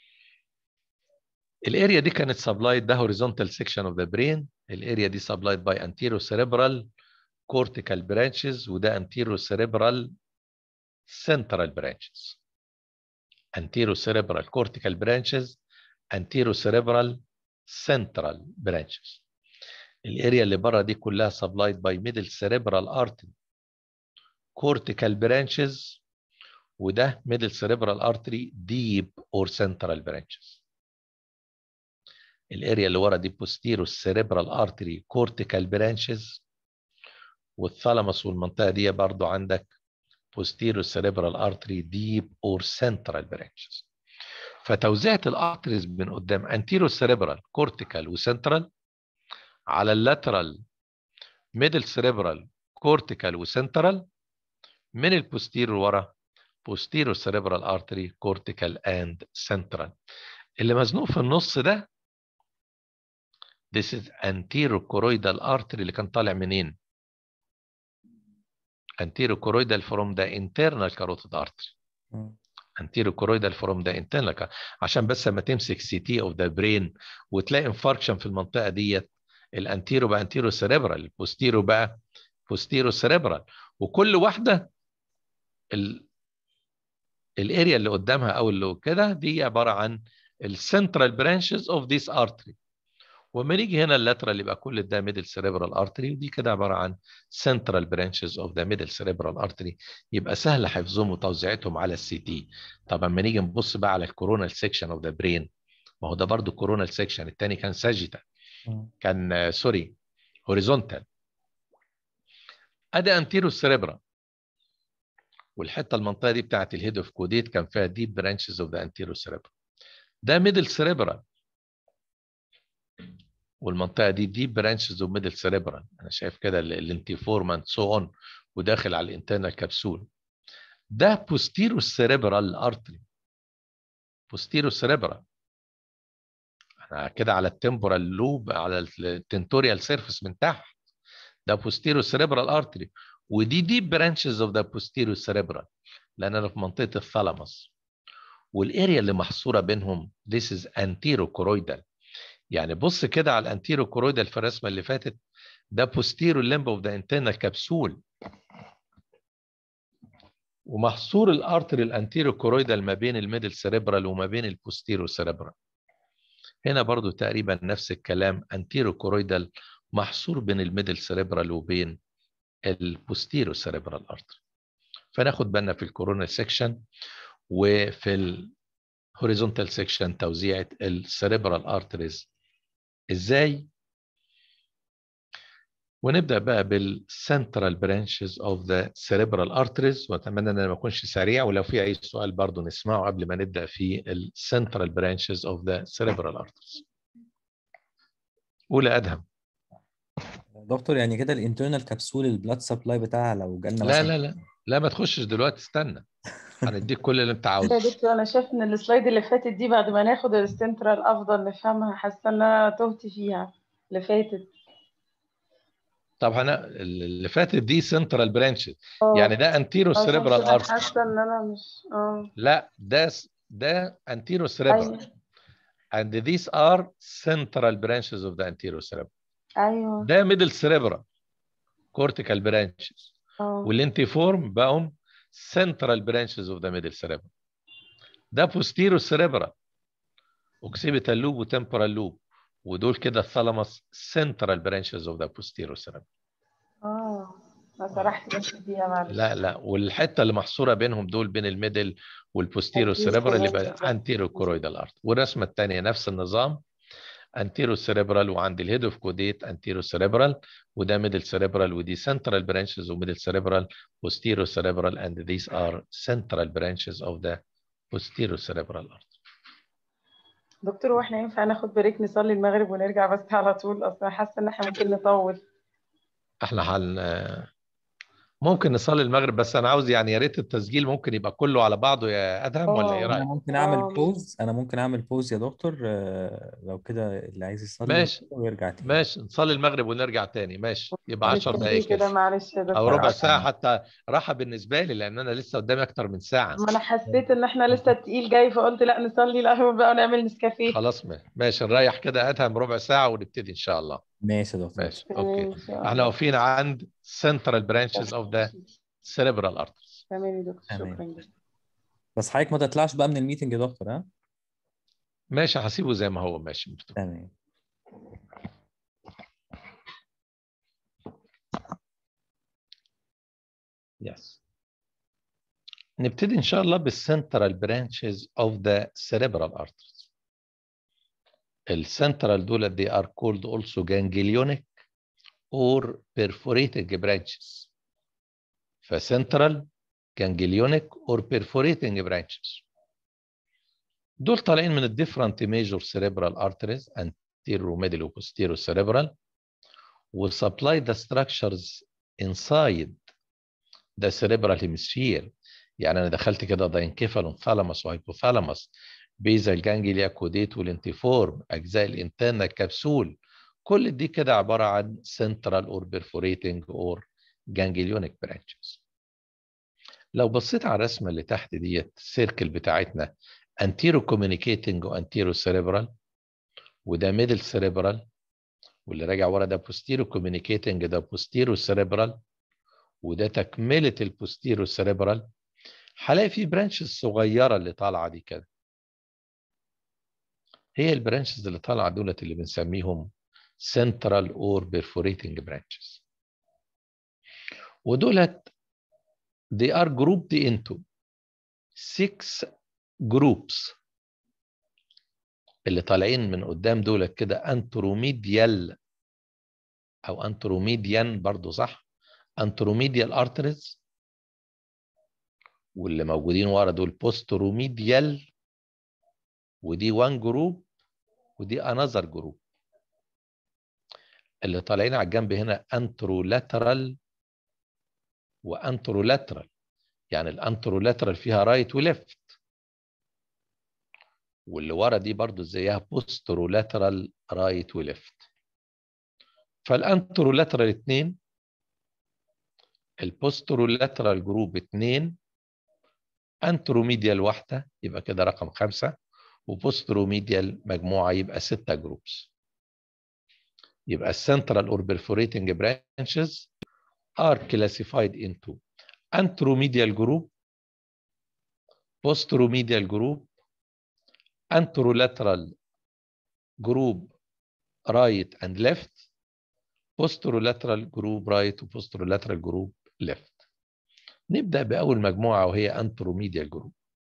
الاريا دي كانت سبلايد ده horizontal section of the brain الاريا دي سبلايد باي anterior cerebral cortical branches وده anterior cerebral central branches anterior cerebral cortical branches anterior cerebral central branches الاريا اللي بره دي كلها supplied by middle cerebral artery cortical branches وده middle cerebral artery deep or central branches الاريا اللي ورا دي posterior cerebral artery cortical branches والثالاموس والمنطقه دي برضو عندك posterior cerebral artery deep or central branches فتوزيعة الارتريز من قدام anterior cerebral cortical وcentral على اللاترال middle cerebral cortical وcentral من البوستيرور ورا posterior cerebral artery cortical and central اللي مزنوق في النص ده this is anterior choroidal artery اللي كان طالع منين anterior choroidal from the internal carotid artery مم. anterior choroidal from the internal car- عشان بس لما تمسك سي تي اوف ذا برين وتلاقي انفاركشن في المنطقه ديت الانتيرو بقى انتيرو سيريبرال البوستيرو بقى بوستيرو سيريبرال وكل واحده ال الاريا اللي قدامها او اللي كده دي عباره عن السنترال برانشز اوف ذيس ارتري وما نيجي هنا اللاترال يبقى كل ده ميدل سيريبرال ارتري ودي كده عباره عن سنترال برانشز اوف ذا ميدل سيريبرال ارتري يبقى سهل حفظهم وتوزيعتهم على السي تي طب اما نيجي نبص بقى على الكورونال سيكشن اوف ذا برين ما هو ده برضو كورونال سيكشن الثاني كان ساجيتال مم. كان آه، سوري هوريزونتال ادي انتيرو سيريبرال والحته المنطقه دي بتاعت الهيد اوف كوديت كان فيها ديب برانشز اوف ذا انتيرو سيريبرال ده ميدل سيريبرال والمنطقه دي ديب برانشز اوف ميدل سيريبرال انا شايف كده الانتيفورمانت سو اون وداخل على الانترنال كبسول ده بوستيرو سيريبرال ارتري بوستيرو سيريبرال احنا كده على التمبورال لوب على التنتوريال سيرفيس من تحت ده بوستيرو سيريبرال ارتري ودي ديب برانشز اوف ذا بوستيرو سيريبرال لان انا في منطقه الثالاموس والاريا اللي محصوره بينهم this is anterocoroidal يعني بص كده على الانتيروكورويدال في الرسمه اللي فاتت ده posterior limb of the internal capsule ومحصور الارتري الانتيروكورويدال ما بين الميدل سيريبرال وما بين البوستيرو سيريبرال هنا برضو تقريبا نفس الكلام انتيروكورويدال محصور بين الميدل سيريبرال وبين البوستيرو سيريبرال ارتري فناخد بالنا في الكورونا سيكشن وفي الهوريزونتال سيكشن توزيعة السيريبرال ارتريز ازاي ونبدا بقى بالسنترال برانشز اوف ذا سيريبرال ارتريز واتمنى ان انا ما اكونش سريع ولو في اي سؤال برضو نسمعه قبل ما نبدا في السنترال برانشز اوف ذا سيريبرال ارتريز اولى ادهم دكتور يعني كده الانترنال كبسول البلاد سبلاي بتاعها لو جالنا لا مثلا لا لا لا ما تخشش دلوقتي استنى هنديك كل اللي انت يا عاوزه دكتور انا شايف ان السلايد اللي فاتت دي بعد ما ناخد السنترال افضل نفهمها حاسه ان انا تهت فيها اللي فاتت طب انا اللي فاتت دي سنترال برانشز اه يعني ده انتيرو عشان سيريبرال كده ارتري حاسه ان انا مش اه لا ده س- ده anterior cerebral ايوه and these are central branches of the anterior cerebral ايوه ده middle cerebral cortical branches اه والانتيفورم بقوا central branches of the middle cerebral ده posterior cerebral occipital loop وtemporal loop ودول كده الثالاموس central branches of the posterior cerebral اه انا سرحت بس فيها معلش لا لا والحته اللي محصوره بينهم دول بين الميدل والبوستيرو Anterior سيريبرال اللي cerebral. بقى انتيرو كورويدال ارت والرسمه الثانيه نفس النظام انتيرو سيريبرال وعند الهيد اوف كوديت انتيرو سيريبرال وده ميدل سيريبرال ودي سنترال برانشز وميدل سيريبرال posterior cerebral and these are central branches of the posterior cerebral artery دكتور هو احنا ينفع ناخد بريك نصلي المغرب ونرجع بس على طول اصلا حاسه ان احنا ممكن نطول احنا حل ممكن نصلي المغرب بس انا عاوز يعني يا ريت التسجيل ممكن يبقى كله على بعضه يا ادهم ولا ايه آه. انا رايك ممكن آه. اعمل بوز انا ممكن اعمل بوز يا دكتور آه، لو كده اللي عايز يصلي ماشي. ويرجع تاني ماشي نصلي المغرب ونرجع تاني ماشي يبقى 10 نتفق دقايق كده كده معلش يا او دكتور ربع عشرة. ساعه حتى راحه بالنسبه لي لان انا لسه قدامي اكتر من ساعه ما انا حسيت ان احنا لسه التقيل جاي فقلت لا نصلي الاول بقى ونعمل نسكافيه خلاص ما- ماشي نريح كده ادهم ربع ساعه ونبتدي ان شاء الله ماشي يا دكتور ماشي تمام اوكي ان شاء احنا الله واقفين عند central branches of the cerebral arteries تمام يا دكتور تمام. شكرا جدا بس حضرتك ما تطلعش بقى من الميتنج يا دكتور ها ماشي هسيبه زي ما هو ماشي مكتوب. تمام Yes. نبتدي ان شاء الله بالcentral branches of the cerebral arteries السنترال دول they are called also ganglionic or perforating branches فcentral ganglionic or perforating branches دول طالعين من ال different major cerebral arteries anterior middle posterior cerebral و supply the structures inside the cerebral hemisphere يعني انا دخلت كده داينكيفالون ثالاموس وهيبوثالاموس بيزال جانجليا كوديت والانتيفورم اجزاء الانترنال كبسول كل دي كده عباره عن central or perforating or ganglionic branches لو بصيت على الرسمه اللي تحت ديت السيركل بتاعتنا anterior communicating و anterior cerebral وده middle cerebral واللي راجع ورا ده posterior communicating ده posterior cerebral وده تكمله البوستيرو سيريبرال هلاقي في برانشز صغيره اللي طالعه دي كده هي البرانشز اللي طالعه دولت اللي بنسميهم central or perforating branches ودولت they are grouped into six groups اللي طالعين من قدام دولت كده انتروميديال او انتروميديان برضو صح انتروميديال ارتريز واللي موجودين ورا دول بوستروميديال ودي وان جروب ودي انذر جروب اللي طالعين على الجنب هنا انترولاترال وانترولاترال يعني الانترولاترال فيها رايت وليفت واللي ورا دي برضو زيها بوسترولاترال رايت وليفت فالانترولاترال اتنين البوسترولاترال جروب اتنين انتروميديال واحدة يبقى كده رقم خمسة وبوستروميديال مجموعة يبقى ستة جروبس يبقى السنترال or perforating branches are classified into anteromedial group posteromedial group anterolateral group right and left posterolateral group right و posterolateral group left نبدأ بأول مجموعة وهي anteromedial group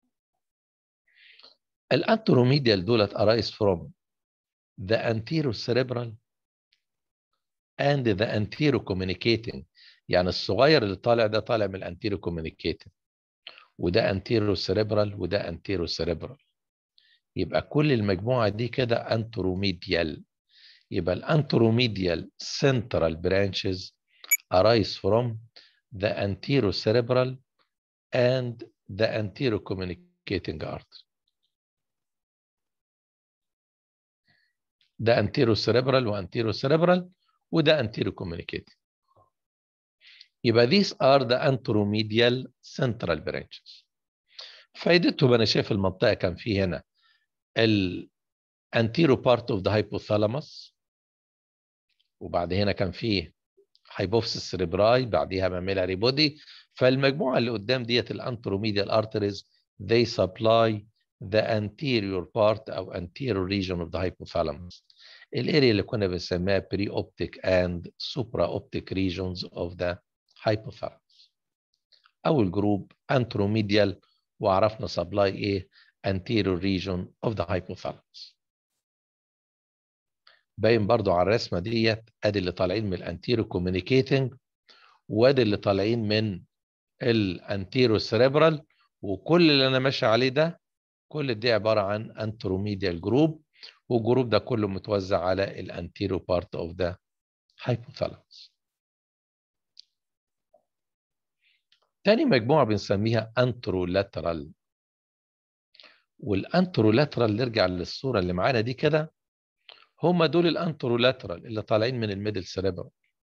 الانتروميديال دولت arise from the anterocerebral and the anterocommunicating يعني الصغير اللي طالع ده طالع من الانتيروكوميونيكيتنج وده anterocerebral وده anterocerebral يبقى كل المجموعة دي كده انتروميديال يبقى الانتروميديال central branches arise from the anterocerebral and the anterocommunicating artery ده anterocerebral وanterocerebral وده anterocommunicating يبقى these are the anteromedial central branches فايدتهم انا شايف المنطقه كان في هنا ال anterior part of the hypothalamus وبعد هنا كان فيه hypophysis cerebri بعديها mammillary body فالمجموعه اللي قدام ديت الانتروميديال arteries they supply the anterior part او anterior region of the hypothalamus الاريا اللي كنا بنسميها pre-optic and supra-optic regions of the hypothalamus اول جروب anteromedial وعرفنا supply ايه anterior region of the hypothalamus باين برضو على الرسمه ديت ادي اللي طالعين من الانتيرو كوميونيكيتنج وادي اللي طالعين من الانتيرو سيريبرال وكل اللي انا ماشي عليه ده كل دي عباره عن انتروميديال جروب والجروب ده كله متوزع على الانتيرو بارت اوف ذا hypothalamus تاني مجموعه بنسميها انترولاترال والانترولاترال نرجع للصوره اللي معانا دي كده هم دول الانترولاترال اللي طالعين من الميدل سيريبرال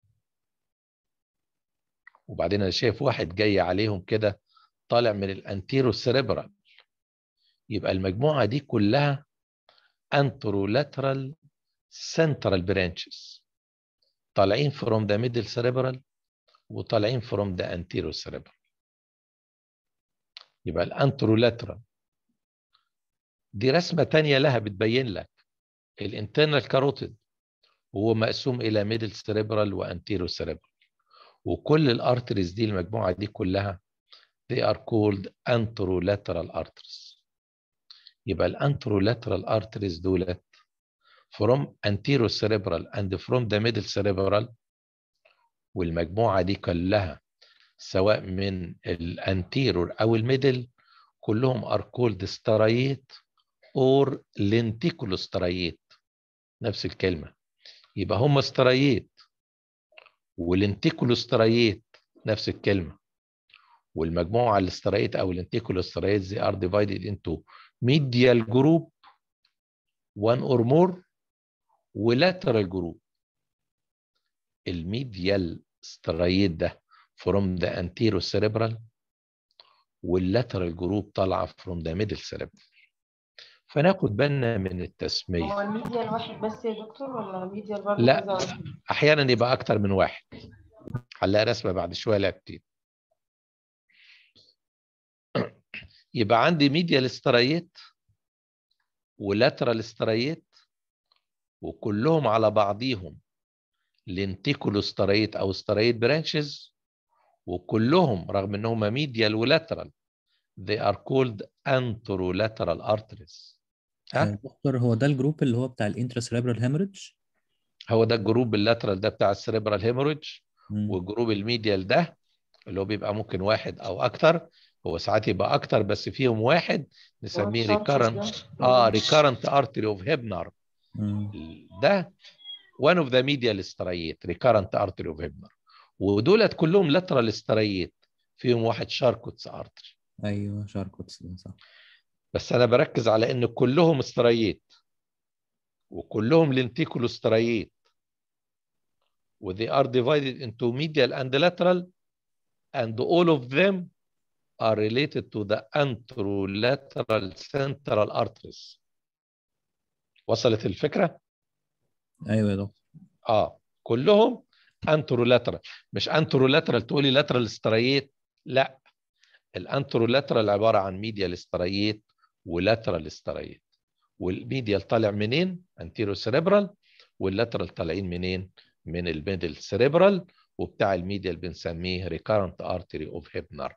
وبعدين انا شايف واحد جاي عليهم كده طالع من الانتيرو سيريبرال يبقى المجموعه دي كلها انترولاترال سنترال برانشز طالعين فروم ذا ميدل سيريبرال وطالعين فروم ذا انتيرو سيريبرال يبقى الانترولاترال دي رسمه تانية لها بتبين لك الانترنال كاروتيد وهو مقسوم الى ميدل سيريبرال وانتيرو سيريبرال وكل الارتريز دي المجموعه دي كلها they are called anterolateral arteries يبقى الانترولاترال arteries دولت from anterocerebral and from the middle cerebral والمجموعه دي كلها سواء من الانتيرور او الميدل كلهم are called سترايت or lenticulostriate نفس الكلمة يبقى هم سترايت والانتيكولوسترايت نفس الكلمة والمجموعة الاسترايت أو الانتيكولوسترايت they are divided into medial group one or more ولاترال جروب الميديال سترايت ده from the anterocerebral واللاترال جروب طالعة from the middle cerebral فناخد بالنا من التسمية هو الميديا الواحد بس يا دكتور ولا الميديا برضه لا. كذا واحد؟ أحيانا يبقى أكتر من واحد هنلاقي رسمة بعد شوية لا كتير يبقى عندي ميديال سترايت ولاترال سترايت وكلهم على بعضيهم لنتيكولوستريت او ستريت برانشز وكلهم رغم انهم ميديال ولاترال they are called anterolateral arteries ها؟ آه، دكتور هو ده الجروب اللي هو بتاع الانتراسيريبرال هيموريدج هو ده الجروب اللاترال ده بتاع السريبرال هيموريدج والجروب الميديال ده اللي هو بيبقى ممكن واحد او اكتر هو ساعات يبقى اكتر بس فيهم واحد نسميه ريكارنت اه ريكارنت ارتري اوف هيبنر ده one of the medial striate recurrent artery of Hebner ودولت كلهم lateral striate فيهم واحد شاركوتس ارتري ايوه شاركوتس ده صح بس انا بركز على ان كلهم ستريت وكلهم لنتيكولو ستريت و they are divided into medial and lateral and all of them are related to the anterolateral central arteries وصلت الفكرة؟ ايوه يا دكتور اه كلهم انترولاترال مش انترولاترال تقولي لاترال ستريت لا الانترولاترال عباره عن ميديال ستريت ولاترال ستريت والميديال طالع منين انتيرو سيريبرال واللاترال طالعين منين من الميدل سيريبرال وبتاع الميديال بنسميه ريكارنت ارتري اوف هيبنر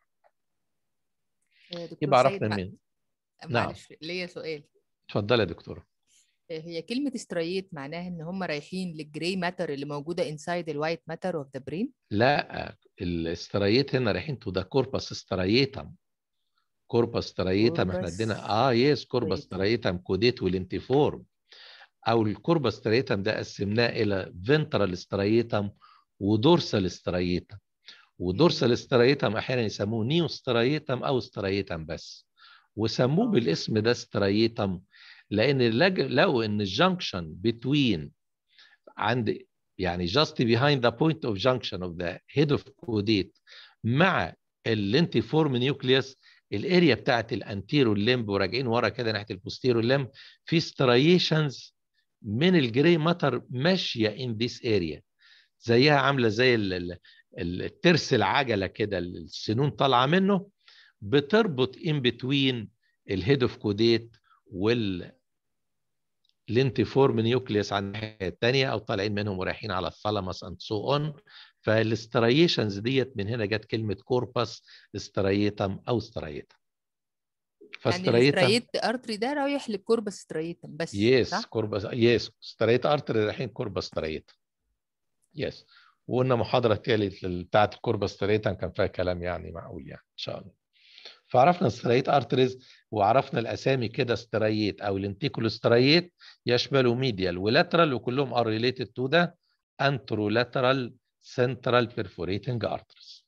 آه، دكتور يبقى سيد عرفنا مع- مين نعم. معلش ليا سؤال اتفضل يا دكتور هي كلمة ستريت معناها ان هم رايحين للجراي ماتر اللي موجودة انسايد الوايت ماتر اوف ذا برين لا الاستريت هنا رايحين تو ذا كوربس ستريتم كوربس ستريتم احنا Corpus ادينا اه يس كوربس striatum. ستريتم كوديت والانتيفورم او الكوربس ستريتم ده قسمناه الى فنترال ستريتم ودورسال ستريتم ودورسال ستريتم احيانا يسموه نيو ستريتم او ستريتم بس وسموه آه. بالاسم ده ستريتم لان لج- لقوا ان الجنكشن بتوين عند يعني just behind the point of junction of the head of caudate مع الانتيفورم نيوكليوس الاريا بتاعت الانتيرو ليمب وراجعين ورا كده ناحيه البوستيرو ليمب في ستريشنز من الجري ماتر ماشيه ان ذيس اريا زيها عامله زي ال- ال- ال- الترس العجله كده السنون طالعه منه بتربط ان بتوين الهيد اوف كوديت وال الانتيفورم نيوكليوس على الناحيه الثانيه او طالعين منهم ورايحين على الثالاموس اند سو اون فالاستريشنز ديت من هنا جت كلمه كوربس استريتم او ستريتم يعني فاستريتم الستريت ارتري ده رايح للكوربس ستريتم بس يس صح؟ كوربس يس ستريت ارتري رايحين كوربس ستريت يس وقلنا محاضره تالت بتاعت الكوربس ستريتم كان فيها كلام يعني معقول يعني ان شاء الله فعرفنا ستريت ارتريز وعرفنا الاسامي كده ستريت او الانتيكولو ستريت يشملوا ميديال ولاترال وكلهم ار ريليتد تو ده انترولاترال سنترال بيرفوريتنج ارتريز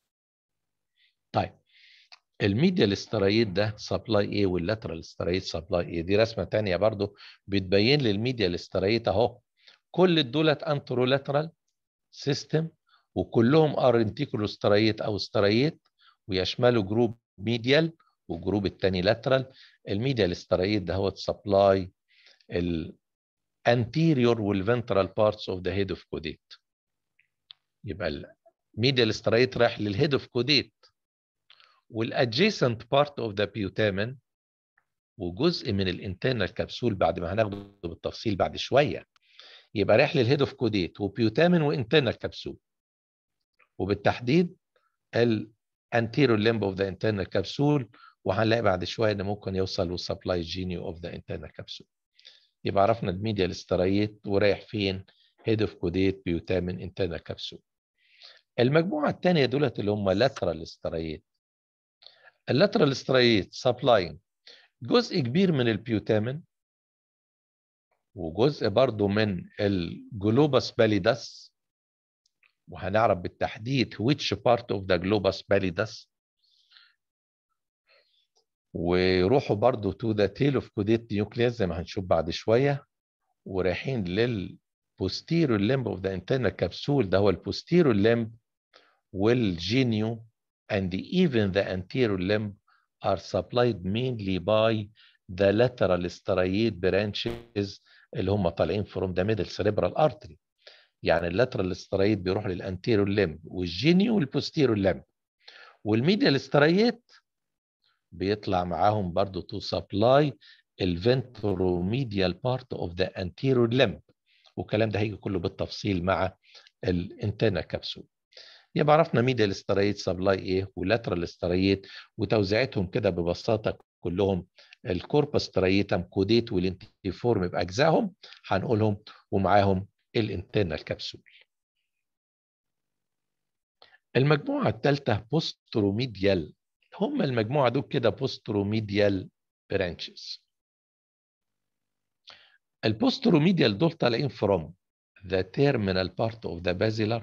طيب الميديال ستريت ده سبلاي ايه واللاترال ستريت سبلاي ايه دي رسمه تانية برضو بتبين لي الميديال ستريت اهو كل دولت انترولاترال سيستم وكلهم ار انتيكولو ستريت او ستريت ويشملوا جروب ميديال وجروب التاني لاترال الميديال ستريت ده هو سبلاي الانتيريور والفنترال بارتس اوف ذا هيد اوف كوديت يبقى الميديال ستريت رايح للهيد اوف كوديت والادجيسنت بارت اوف ذا بيوتامن وجزء من الانترنال كبسول بعد ما هناخده بالتفصيل بعد شويه يبقى رايح للهيد اوف كوديت وبيوتامن وانترنال كبسول وبالتحديد الانتيريور ليمب اوف ذا انترنال كبسول وهنلاقي بعد شويه ان ممكن يوصل للسبلاي جينيو اوف ذا انترنال كبسول يبقى عرفنا الميديال ستريت ورايح فين هيد اوف كوديت بيوتامن انترنال كبسول المجموعه الثانيه دولت اللي هم لاترال ستريت اللاترال ستريت سبلاين جزء كبير من البيوتامن وجزء برضو من الجلوباس باليدس وهنعرف بالتحديد which part of the globus pallidus ويروحوا برضو to the tail of caudate nucleus زي ما هنشوف بعد شوية ورايحين لل posterior limb of the internal capsule ده هو ال posterior limb والجينيو and even the anterior limb are supplied mainly by the lateral striate branches اللي هم طالعين from the middle cerebral artery يعني اللاترال سترايت بيروح للانتيريور ليمب والجينيو والبوستيريور ليمب والميديال سترايت بيطلع معاهم برضو تو سبلاي الفنتروميديال بارت اوف ذا anterior limb والكلام ده هيجي كله بالتفصيل مع الانتنا كبسول يبقى عرفنا ميديال ستريت سبلاي ايه ولاترال ستريت وتوزيعتهم كده ببساطه كلهم الكوربس ستريتم كوديت والانتيفورم باجزائهم هنقولهم ومعاهم الانتنا الكبسول المجموعه الثالثه بوستروميديال هم المجموعه دول كده بوستروميديال برانشز البوستروميديال دول طالعين from the terminal part of the basilar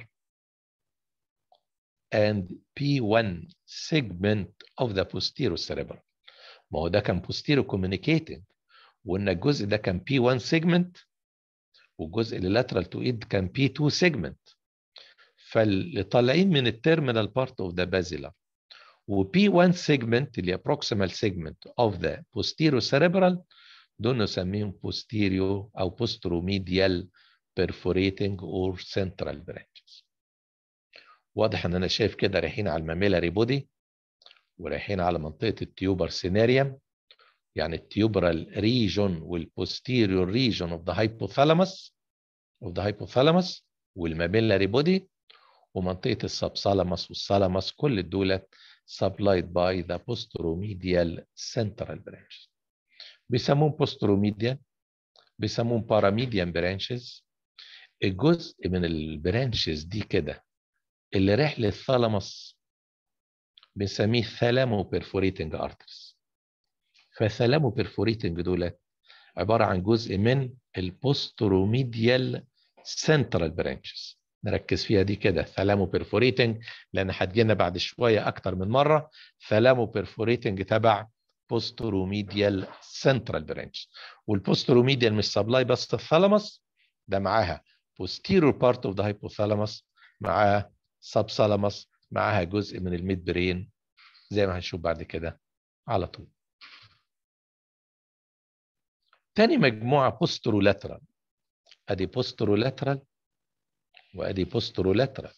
and P1 segment of the posterior cerebral ما هو ده كان posterior communicating وان الجزء ده كان P1 segment والجزء اللي lateral to it كان P2 segment فاللي طالعين من التيرمينال بارت اوف ذا بازيلر و P1 segment اللي proximal segment of the posterior cerebral دول نسميهم posterior او posteromedial perforating or central branches واضح ان انا شايف كده رايحين على الماميلاري بودي ورايحين على منطقه التيوبر سيناريوم يعني التيوبرال ريجون والبوستيريور ريجون اوف ذا hypothalamus اوف ذا hypothalamus والماميلاري بودي ومنطقه السبسالاموس والثالاموس كل دول supplied by the posteromedial central branches بيسموهم posteromedial بيسموهم paramedian branches الجزء من البرانشز دي كده اللي رايح للثالاموس بنسميه ثالامو بيرفوريتنج ارترز فالثالامو بيرفوريتنج دولت عباره عن جزء من البوستروميديال سنترال برانشز نركز فيها دي كده ثالامو بيرفوريتنج لان هتجينا بعد شويه اكتر من مره ثالامو بيرفوريتنج تبع بوستروميديال سنترال برانش والبوستروميديال مش سبلاي بس الثالاموس ده معاها posterior part of the hypothalamus معاها subthalamus معاها جزء من الميد برين زي ما هنشوف بعد كده على طول تاني مجموعة posterolateral ادي posterolateral وادي posterolateral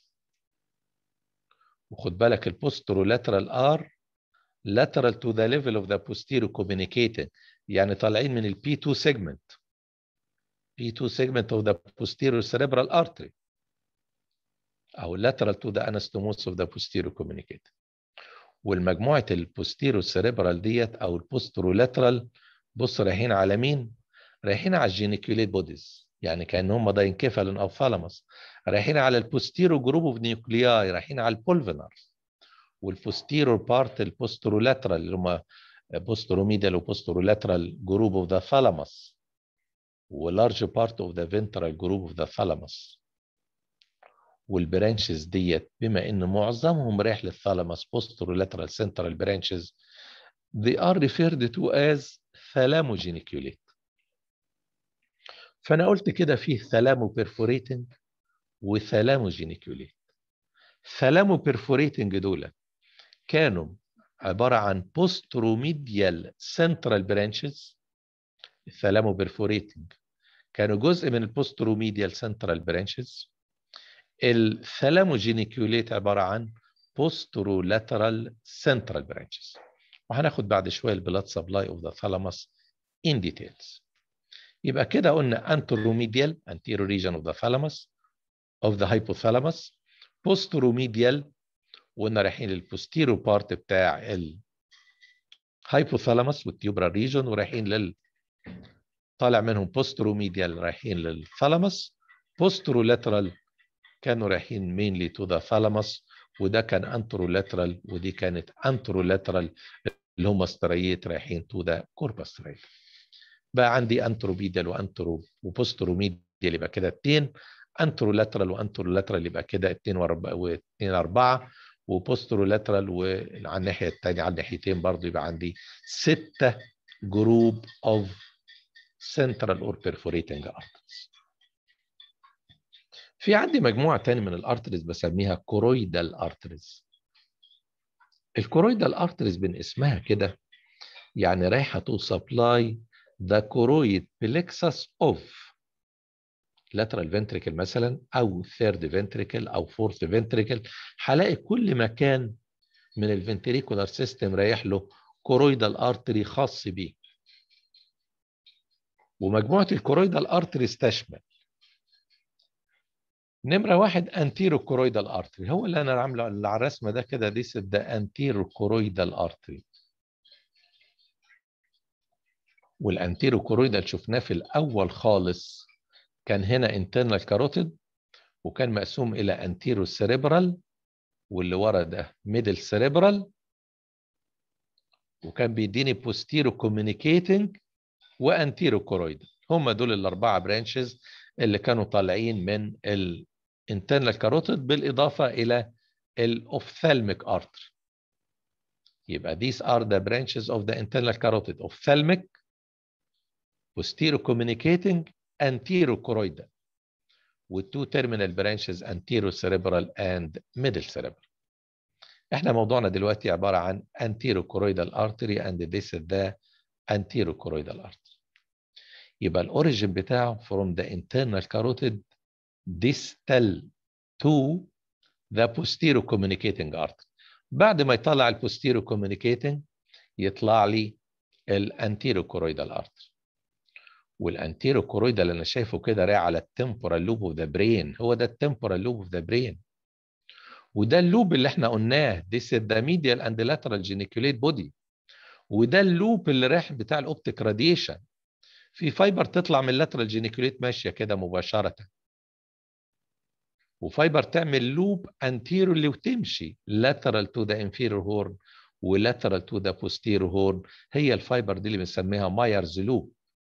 وخد بالك البوسترولاترال ار lateral to the level of the posterior communicating يعني طالعين من ال P2 segment P2 segment of the posterior cerebral artery أو lateral to the anastomosis of the posterior communicating والمجموعة البوستيرو cerebral ديت أو البوسترولاترال بص رايحين على مين؟ رايحين على الجينيكوليت بوديز يعني كأن هم داينكيفالون أو ثالاموس رايحين على البوستيرو جروب اوف نيوكلياي رايحين على البولفينر والبوستيرور بارت البوسترولاترال اللي هم بوستروميدال وبوسترولاترال جروب اوف ذا ثالاموس ولارج بارت اوف ذا فنترال جروب اوف ذا ثالاموس والبرانشز ديت بما ان معظمهم رايح للثالاموس posterolateral central branches they are referred to as thalamo-geniculate فانا قلت كده فيه ثالامو perforating وثالامو جينيكوليت ثالامو perforating دول كانوا عبارة عن posteromedial central branches الثالامو perforating كانوا جزء من البوستروميديال central branches الثالاموجينيكوليت عبارة عن posterolateral central branches وهناخد بعد شوية البلاد سبلاي اوف ذا ثالاموس in details يبقى كده قلنا anteromedial anterior region of the thalamus of the hypothalamus posteromedial وقلنا رايحين للبوستيرو بارت بتاع الهايبوثالاموس والتيوبرال ريجون ورايحين لل طالع منهم بوستروميديال رايحين للثالاموس بوسترولاترال كانوا رايحين مينلي تو ذا ثالاموس وده كان انترولاترال ودي كانت انترولاترال اللي هم ستريت رايحين تو ذا كوربس ستريت بقى عندي انتروبيدال وانترو وبوستروميديال يبقى كده اتنين انترولاترال وانترولاترال يبقى كده اتنين واثنين اربعه وبوسترولاترال وعلى الناحيه الثانيه على الناحيتين برضه يبقى عندي سته جروب اوف سنترال اور بيرفوريتنج ارترز في عندي مجموعه تاني من الارترز بسميها كورويدال ارترز الكورويدال ارترز من اسمها كده يعني رايحه تو سبلاي ذا كورويد بلكسس اوف lateral ventricle مثلا او third ventricle او fourth ventricle هلاقي كل مكان من الفنتريكولار سيستم رايح له كورويدال ارتري خاص بيه ومجموعه الكرويدال ارتريز تشمل نمره واحد انتيرو كرويدال ارتري هو اللي انا عامله اللي على الرسمه ده كده دي ده انتيرو كرويدال ارتري والانتيرو كرويدال شفناه في الاول خالص كان هنا انترنال كاروتيد وكان مقسوم الى انتيرو سيريبرال واللي ورا ده ميدل سيريبرال وكان بيديني بوستيرو كوميونيكيتنج وانتيرو كورويدال هم دول الاربعه برانشز اللي كانوا طالعين من الانترنال كاروتيد بالاضافه الى الاوفثالميك ارتري يبقى these are the branches of the internal carotid ophthalmic posterior communicating anterior choroidal with two terminal branches anterior cerebral and middle cerebral احنا موضوعنا دلوقتي عبارة عن anterior choroidal artery and this is the anterior choroidal artery يبقى الاوريجين بتاعه from the internal carotid distal to the posterior communicating artery بعد ما يطلع البوستيرو communicating يطلع لي الانتيرو كورويدال ارتري والانتيرو كورويدال اللي انا شايفه كده رايح على التمبورال لوب اوف ذا برين هو ده التمبورال لوب اوف ذا برين وده اللوب اللي احنا قلناه this is the medial and lateral geniculate body وده اللوب اللي رايح بتاع الاوبتيك راديشن في فايبر تطلع من اللاترال جينيكوليت ماشيه كده مباشره وفايبر تعمل لوب انتيرولي وتمشي lateral to the inferior horn ولاترال to the posterior horn هي الفايبر دي اللي بنسميها مايرز لوب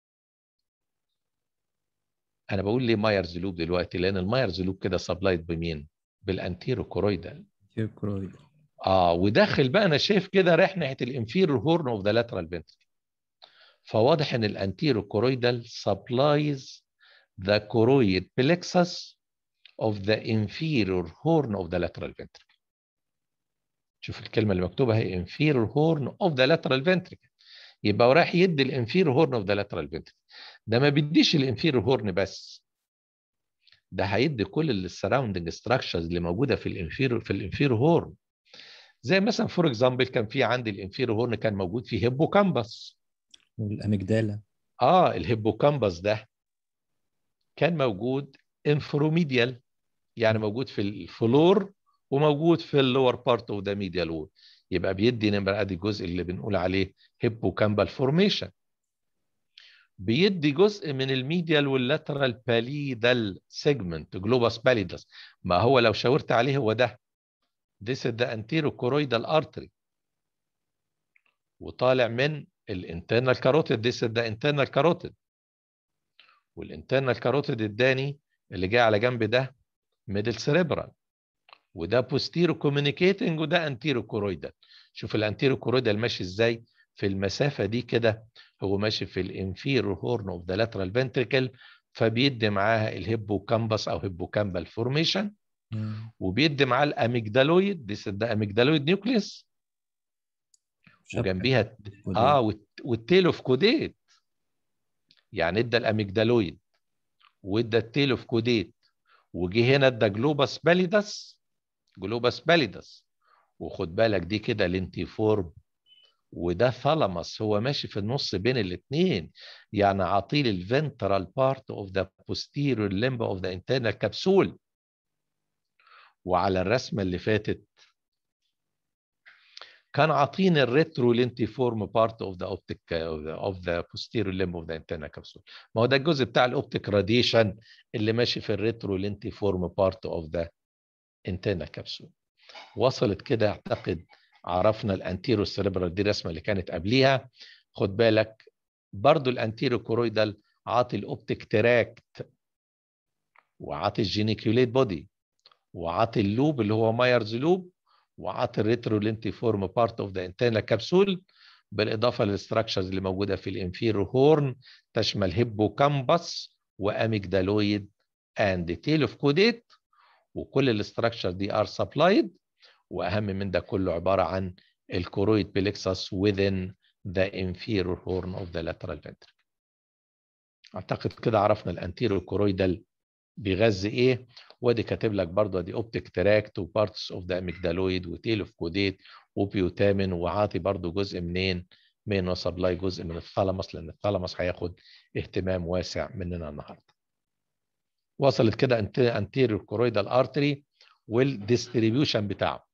انا بقول ليه مايرز لوب دلوقتي لان المايرز لوب كده سبلايد بمين بالانتيرو كورويدال كرويدال اه وداخل بقى انا شايف كده رايح ناحيه الانفيرور هورن اوف ذا لاترال فنتركل فواضح ان الانتيرو كورويدال سبلايز ذا كورويد plexus of the inferior horn of the lateral ventricle. شوف الكلمة اللي مكتوبة هي inferior horn of the lateral ventricle. يبقى هو رايح يدي الانفيرور هورن اوف ذا lateral ventricle. ده ما بيديش الانفيرور هورن بس. ده هيدي كل السراوندنج ستراكشرز اللي موجودة في الانفيرور في الانفيرور هورن. زي مثلا فور اكزامبل كان في عندي الانفيرور هورن كان موجود فيه هيبوكامبس. والاميجدالا اه الهيبوكامبس ده كان موجود انفروميديال يعني موجود في الفلور وموجود في اللور بارت اوف ذا ميديال وول يبقى بيدي نمره ادي الجزء اللي بنقول عليه هيبوكامبال فورميشن بيدي جزء من الميديال واللاترال باليدال سيجمنت جلوباس باليدس ما هو لو شاورت عليه هو ده this is the anterocoroidal artery وطالع من الانترنال كاروتيد this is the internal carotid والانترنال كاروتيد اداني اللي جاي على جنب ده ميدل سيريبرال وده بوستيرو كوميونيكيتنج وده انتيرو كورويدال شوف الانتيرو كورويدال ماشي ازاي في المسافه دي كده هو ماشي في الانفيرو هورن اوف ذا لاترال فنتريكل فبيدي معاها الهيبوكامبس او هيبوكامبال فورميشن وبيدي معاه الاميجدالويد دي ده اميجدالويد نيوكليس وجنبيها اه والتيل اوف كوديت يعني ادى الاميجدالويد وادى التيل اوف كوديت وجه هنا ادى جلوباس باليدس جلوباس باليدس وخد بالك دي كده لينتيفورم وده ثالاموس هو ماشي في النص بين الاثنين يعني عاطيل الفنترال بارت اوف ذا posterior limb اوف ذا internal كبسول وعلى الرسمه اللي فاتت كان عاطيني الريترو لينتيفورم بارت اوف ذا اوبتيك اوف ذا posterior limb اوف ذا internal كبسول ما هو ده الجزء بتاع الاوبتيك راديشن اللي ماشي في الريترو لينتيفورم بارت اوف ذا internal كبسول وصلت كده اعتقد عرفنا الانتيرو سيريبرال دي الرسمه اللي كانت قبليها خد بالك برضو الانتيرو كورويدال عاطي الاوبتيك تراكت وعاطي الجينيكوليت بودي وعاطي اللوب اللي هو مايرز لوب وعاطي الريترو لينتيفورم بارت اوف ذا انترنال كبسول بالاضافه للستراكشرز اللي موجوده في الانفيرو هورن تشمل هيبوكامبس واميجدالويد اند تيل اوف كوديت وكل الاستراكشر دي ار سبلايد واهم من ده كله عباره عن الكورويد بليكسس within the inferior horn of the lateral ventricle. اعتقد كده عرفنا الانتيرو كورويدال بيغذي ايه وادي كاتب لك برضه ادي اوبتيك تراكت وبارتس اوف ذا اميجدالويد وتيل اوف كوديت وبيوتامين وعاطي برضه جزء منين مين سبلاي جزء من الثالاموس لان الثالاموس هياخد اهتمام واسع مننا النهارده وصلت كده انتيريور كورويدال ارتري والديستريبيوشن بتاعه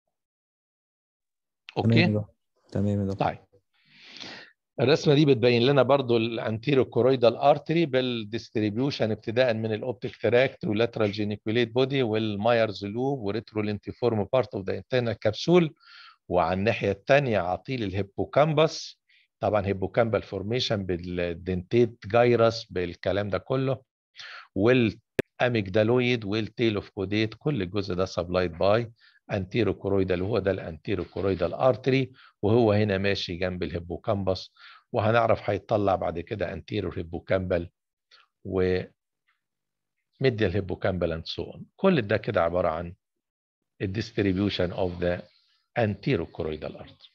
تمام يا اوكي دكتور تمام يا دكتور طيب الرسمه دي بتبين لنا برضو الانتيريور كورويدال ارتري بالديستريبيوشن ابتداء من الاوبتيك تراكت واللاترال جينيكوليت بودي والمايرز لوب وريترو لينتيفورم بارت اوف ذا انترنال كبسول وعلى الناحيه الثانيه عطيل الهيبوكامبس طبعا هيبوكامبال فورميشن بالدنتيت جايرس بالكلام ده كله والاميجدالويد والتيل اوف كوديت كل الجزء ده سبلايد باي انتيرو كورويدال وهو ده الانتيرو كورويدال ارتري وهو هنا ماشي جنب الهيبوكامبس وهنعرف هيطلع بعد كده انتيرو هيبوكامبال و ميديال هيبوكامبال اند سو اون كل ده كده عباره عن الديستريبيوشن اوف ذا انتيرو كورويدال ارتري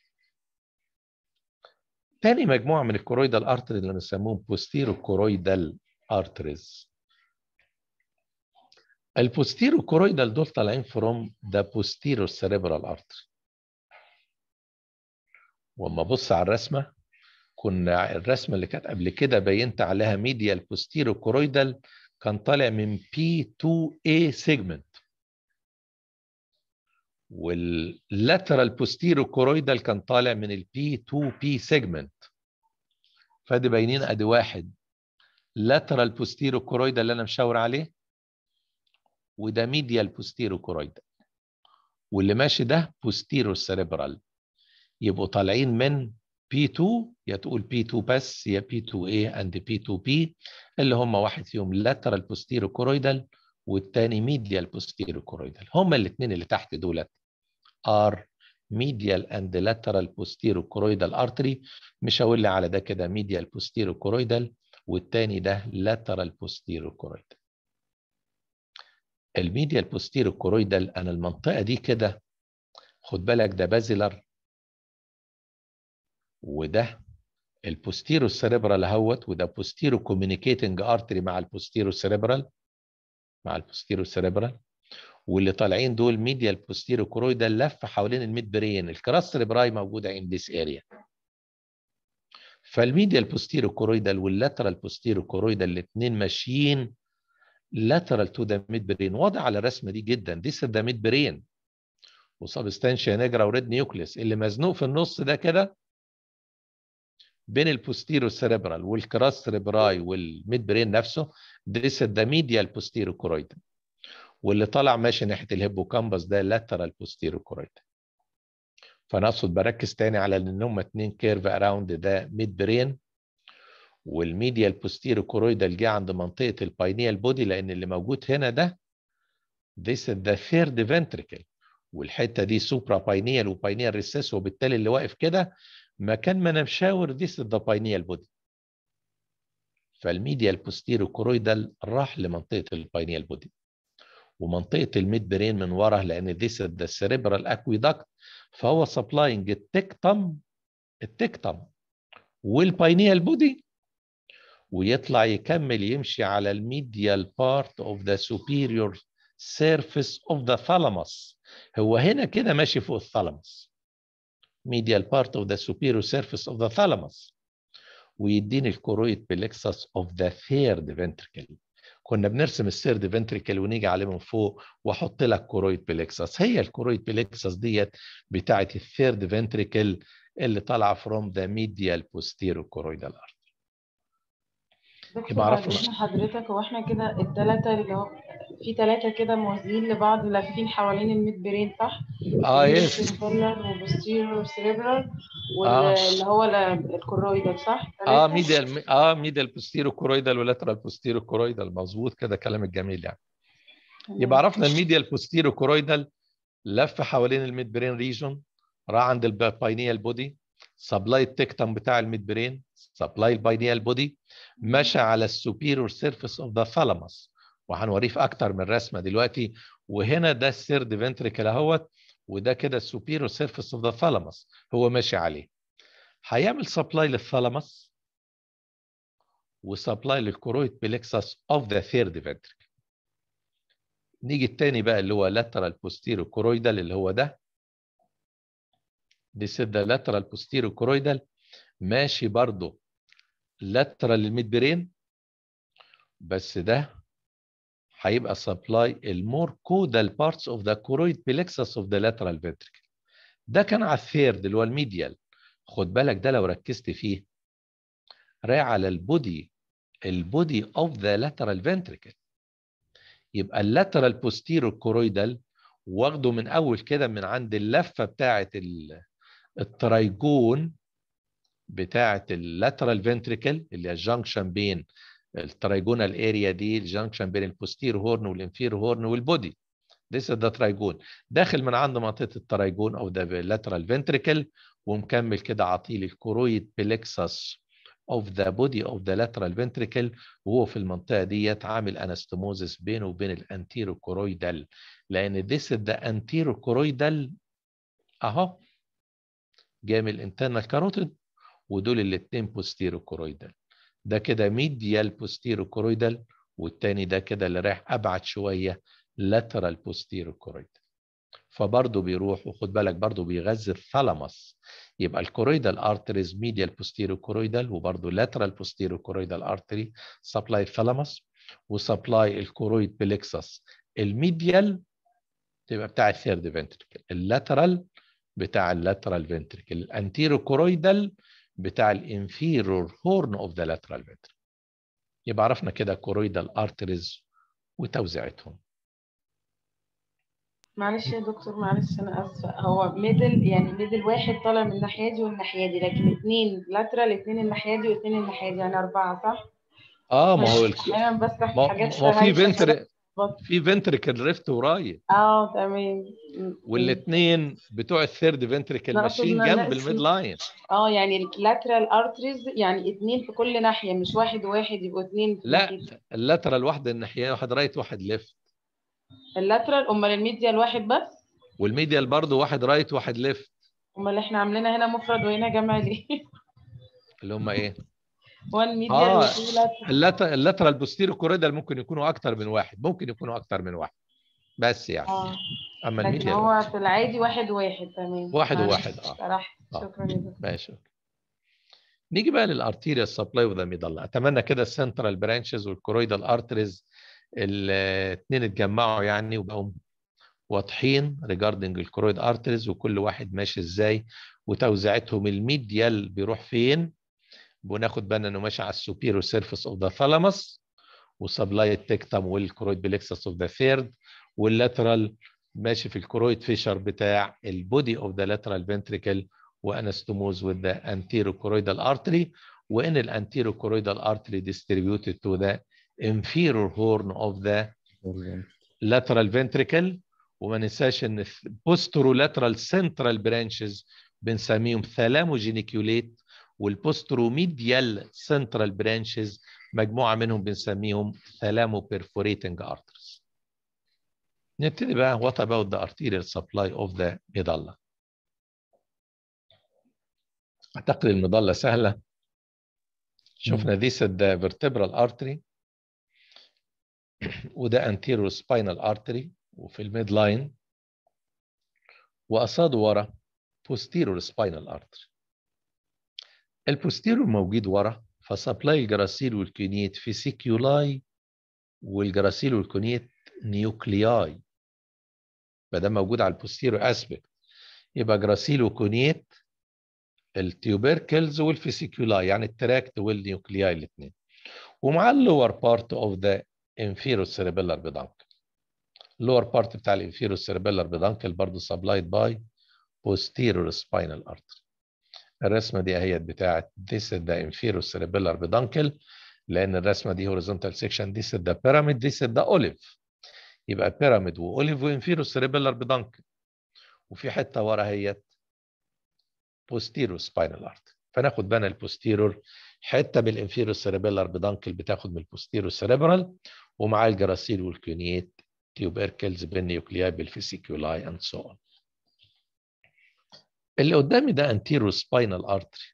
تاني مجموعه من الكورويدال ارتري اللي بنسموهم بوستيرو كورويدال ارتريز البوستيرو كورويدال دول طالعين فروم ذا بوستيرو سيريبرال ارتري واما ابص على الرسمه كنا الرسمه اللي كانت قبل كده بينت عليها ميديال بوستيرو كورويدال كان طالع من P2A سيجمنت واللاترال بوستيرو كورويدال كان طالع من ال P2P سيجمنت فادي باينين ادي واحد لاترال بوستيرو كورويدال اللي انا مشاور عليه وده ميديال بوستيرو كورويدال واللي ماشي ده بوستيرو سيريبرال يبقوا طالعين من P2 يا تقول P2 بس يا P2A and P2P اللي هم واحد فيهم lateral posterior choroidal والتاني medial posterior choroidal هم الاثنين اللي تحت دولت are medial and lateral posterior choroidal artery مش هقول لي على ده كده medial posterior choroidal والتاني ده lateral posterior choroidal الميديال posterior choroidal انا المنطقه دي كده خد بالك ده بازلر وده البوستيرو سيريبرال اهوت وده بوستيرو كوميونيكيتنج ارتري مع البوستيرو سيريبرال مع البوستيرو سيريبرال واللي طالعين دول ميديال بوستيرو كورويدال لف حوالين الميد برين الكراس سيريبراي موجوده ان ذيس اريا فالميديال بوستيرو كورويدال واللاترال بوستيرو كورويدال الاثنين ماشيين lateral to the mid brain واضح على الرسمه دي جدا دي ذا ميد برين وسبستانشيا نيجرا وريد نيوكليس اللي مزنوق في النص ده كده بين البوستيرو سيريبرال والكراس سيريبراي والميد برين نفسه this is the medial posterior choroid واللي طالع ماشي ناحيه الهيبوكامبس ده lateral posterior choroid فانا اقصد بركز تاني على ان هم اتنين كيرف اراوند ده ميد برين والميديال بوستيرو كورويدال جه عند منطقه الباينيال بودي لان اللي موجود هنا ده this is the third ventricle والحته دي سوبرا باينيال وباينيال ريسيس وبالتالي اللي واقف كده مكان ما انا مشاور this is the pineal body فالميديال بوستيرو كورويدال راح لمنطقه الباينيال بودي ومنطقه الميد برين من ورا لان this is the cerebral aqueduct فهو سبلاينج التكتم التكتم والباينيال بودي ويطلع يكمل يمشي على الميديال بارت اوف ذا superior surface of the thalamus هو هنا كده ماشي فوق الثالاموس medial part of the superior surface of the thalamus ويديني الكورويد بلكسس of the third ventricle كنا بنرسم الثيرد فنتريكل ونيجي عليه من فوق واحط لك كورويد بلكسس هي الكورويد بلكسس ديت بتاعه الثيرد فنتريكل اللي طالعه from the medial posterior choroidal artery دكتور يبقى بعد عرفنا إذن حضرتك هو احنا كده التلاتة اللي هو في تلاتة كده موازيين لبعض لافين حوالين الميد برين صح؟ اه ميديال يس سيربرال وبوستيريور سيريبرال اه واللي هو ال- الكورويدال صح؟ اه تلاتة؟ ميديال اه ميديال بوستيرو كورويدال ولاترال بوستيرو كورويدال مظبوط كده كلام الجميل يعني يبقى تمام. عرفنا الميديال بوستيرو كورويدال لف حوالين الميد برين ريجون راح عند الباينيال بودي سبلاي التكتم بتاع الميد برين سبلاي الباينيال بودي مشى على السوبيريور سيرفيس اوف ذا ثالاموس وهنوريه في اكتر من رسمه دلوقتي وهنا ده السيرد فنتريكل اهوت وده كده السوبيريور سيرفيس اوف ذا ثالاموس هو ماشي عليه هيعمل سبلاي للثالاموس وسبلاي للكورويد بلكسس اوف ذا ثيرد فنتريكل نيجي التاني بقى اللي هو lateral posterior choroidal اللي هو ده This is the lateral posterior choroidal ماشي برضه lateral للميد برين بس ده هيبقى supply المور كودال parts of the choroid plexus of the lateral ventricle ده كان على الثيرد اللي هو الميديال خد بالك ده لو ركزت فيه رايح على البودي البودي اوف ذا lateral ventricle يبقى اللاترال بوستيرو كورويدال واخده من اول كده من عند اللفه بتاعه الترايجون بتاعه اللاترال فنتريكل اللي هي الجنكشن بين الترايجونال اريا دي الجنكشن بين البوستير هورن والانفير هورن والبودي This is the ترايجون داخل من عند منطقه الترايجون او ذا lateral ventricle ومكمل كده عطيل الكورويد بلكسس of the body of the lateral ventricle وهو في المنطقة ديت عامل انستموزس بينه وبين الانتيرو كورويدال لأن this is the anterior كورويدال أهو جاي من الانترنال كاروتيد ودول الاتنين بوستيرو كورويدال ده كده ميديال بوستيرو كورويدال والتاني ده كده اللي رايح أبعد شوية lateral بوستيرو كورويدال فبرضه بيروح وخد بالك برضه بيغذي الثالاموس يبقى الكورويدال ارتريز ميديال بوستيرو كورويدال وبرضه لاترال بوستيرو كورويدال ارتري سبلاي الثالاموس وسبلاي الكورويد بلكسس الميديال تبقى بتاع الثيرد فنتريكل اللاترال بتاع اللاترال فنتريكل الانتيرو كورويدال بتاع الانفيرور هورن اوف ذا لاترال فنتريكل يبقى عرفنا كده كورويدال ارتريز وتوزيعتهم معلش يا دكتور معلش انا اسفه هو ميدل يعني ميدل واحد طالع من الناحيه دي والناحيه دي لكن اثنين لاترال اثنين الناحيه دي واثنين الناحيه دي يعني اربعه صح؟ اه ما هو الك... انا بسرح ما في حاجات ما في شبه- فنتر في فنتريكل ريفت ورايت اه تمام والاثنين بتوع الثيرد فنتريكل لا، أقصد ماشيين إن أنا جنب اسمي- الميد لاين اه يعني اللاترال ارتريز يعني اثنين في كل ناحيه مش واحد وواحد يبقوا اثنين في لا ناحية. اللاترال واحده الناحيه واحد رايت واحد ليفت اللاترال امال الميديال واحد بس والميديال برضه واحد رايت واحد ليفت امال احنا عاملينها هنا مفرد وهنا جمع ليه؟ اللي هم ايه وان ميديال آه. وتو لاترال اللات- اللاترال بوستيرو كوريدال ممكن يكونوا اكتر من واحد ممكن يكونوا اكتر من واحد بس يعني اه اما لكن الميديال هو في العادي واحد واحد تمام واحد معلش، وواحد، اه. صراحة آه. شكرا يا دكتور ماشي أوكي. نيجي بقى للارتيريا سبلاي وذا ميدالا اتمنى كده السنترال برانشز والكورويدال ارتريز الاثنين اتجمعوا يعني وبقوا واضحين ريجاردنج الكورويد ارتريز وكل واحد ماشي ازاي وتوزيعتهم الميديال بيروح فين وناخد بالنا انه ماشي على السوبيرو سيرفيس اوف ذا ثالاموس وسبلاي التكتم والكرويد بلكسس اوف ذا ثيرد واللاترال ماشي في الكرويد فيشر بتاع البودي اوف ذا لاترال فنتريكل وانستوموز with the anterocoroidal artery وان الانتيروكورويدال artery distributed to the inferior horn of the lateral ventricle وما ننساش ان posterolateral central branches بنسميهم ثالاموجينيكيوليت والبوستروميديال central branches مجموعه منهم بنسميهم ثالامو perforating arteries. نبتدي بقى what about the arterial supply of the medulla. اعتقد المظله سهله شفنا دي the vertebral artery وده anterior spinal artery وفي الميد لاين وقصاده ورا posterior spinal artery البوستيرور موجود ورا فسبلاي الجراسيل والكونيت في سيكيولاي والجراسيل والكونيت نيوكلياي ما دام موجود على البوستيرور اسبكت يبقى جراسيل وكونيت التيوبركلز والفيسيكولاي يعني التراكت والنيوكلياي الاثنين ومع اللور بارت اوف ذا انفيرو سيربيلر بدانكل اللور بارت بتاع الانفيرو سيربيلر بدانكل برضه سبلايد باي posterior spinal artery الرسمه دي اهيت بتاعت this is the inferior cerebellar peduncle لان الرسمه دي horizontal section this is the pyramid this is the olive يبقى pyramid واوليف وانفيرو cerebellar peduncle وفي حته ورا اهيت posterior spinal artery فناخد بالنا البوستيرور حته بالانفيرو سيربيلار بدانكل بتاخد من البوستيرو سيربرال ومع الجراسيل والكونيت تيوبركلز بالنيوكلياي بالفيسيكولاي اند سو اون اللي قدامي ده انتيرو سباينال ارتري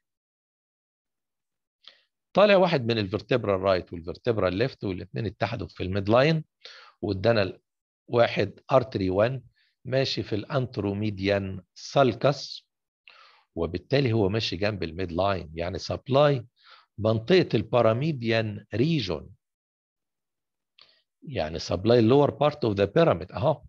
طالع واحد من الفرتبرال رايت والفرتبرال ليفت والاثنين اتحدوا في الميد لاين وادانا واحد ارتري 1 ماشي في الانتروميديان سالكس وبالتالي هو ماشي جنب الميد لاين يعني سبلاي منطقه الباراميديان ريجون يعني سبلاي اللور بارت اوف ذا بيراميد اهو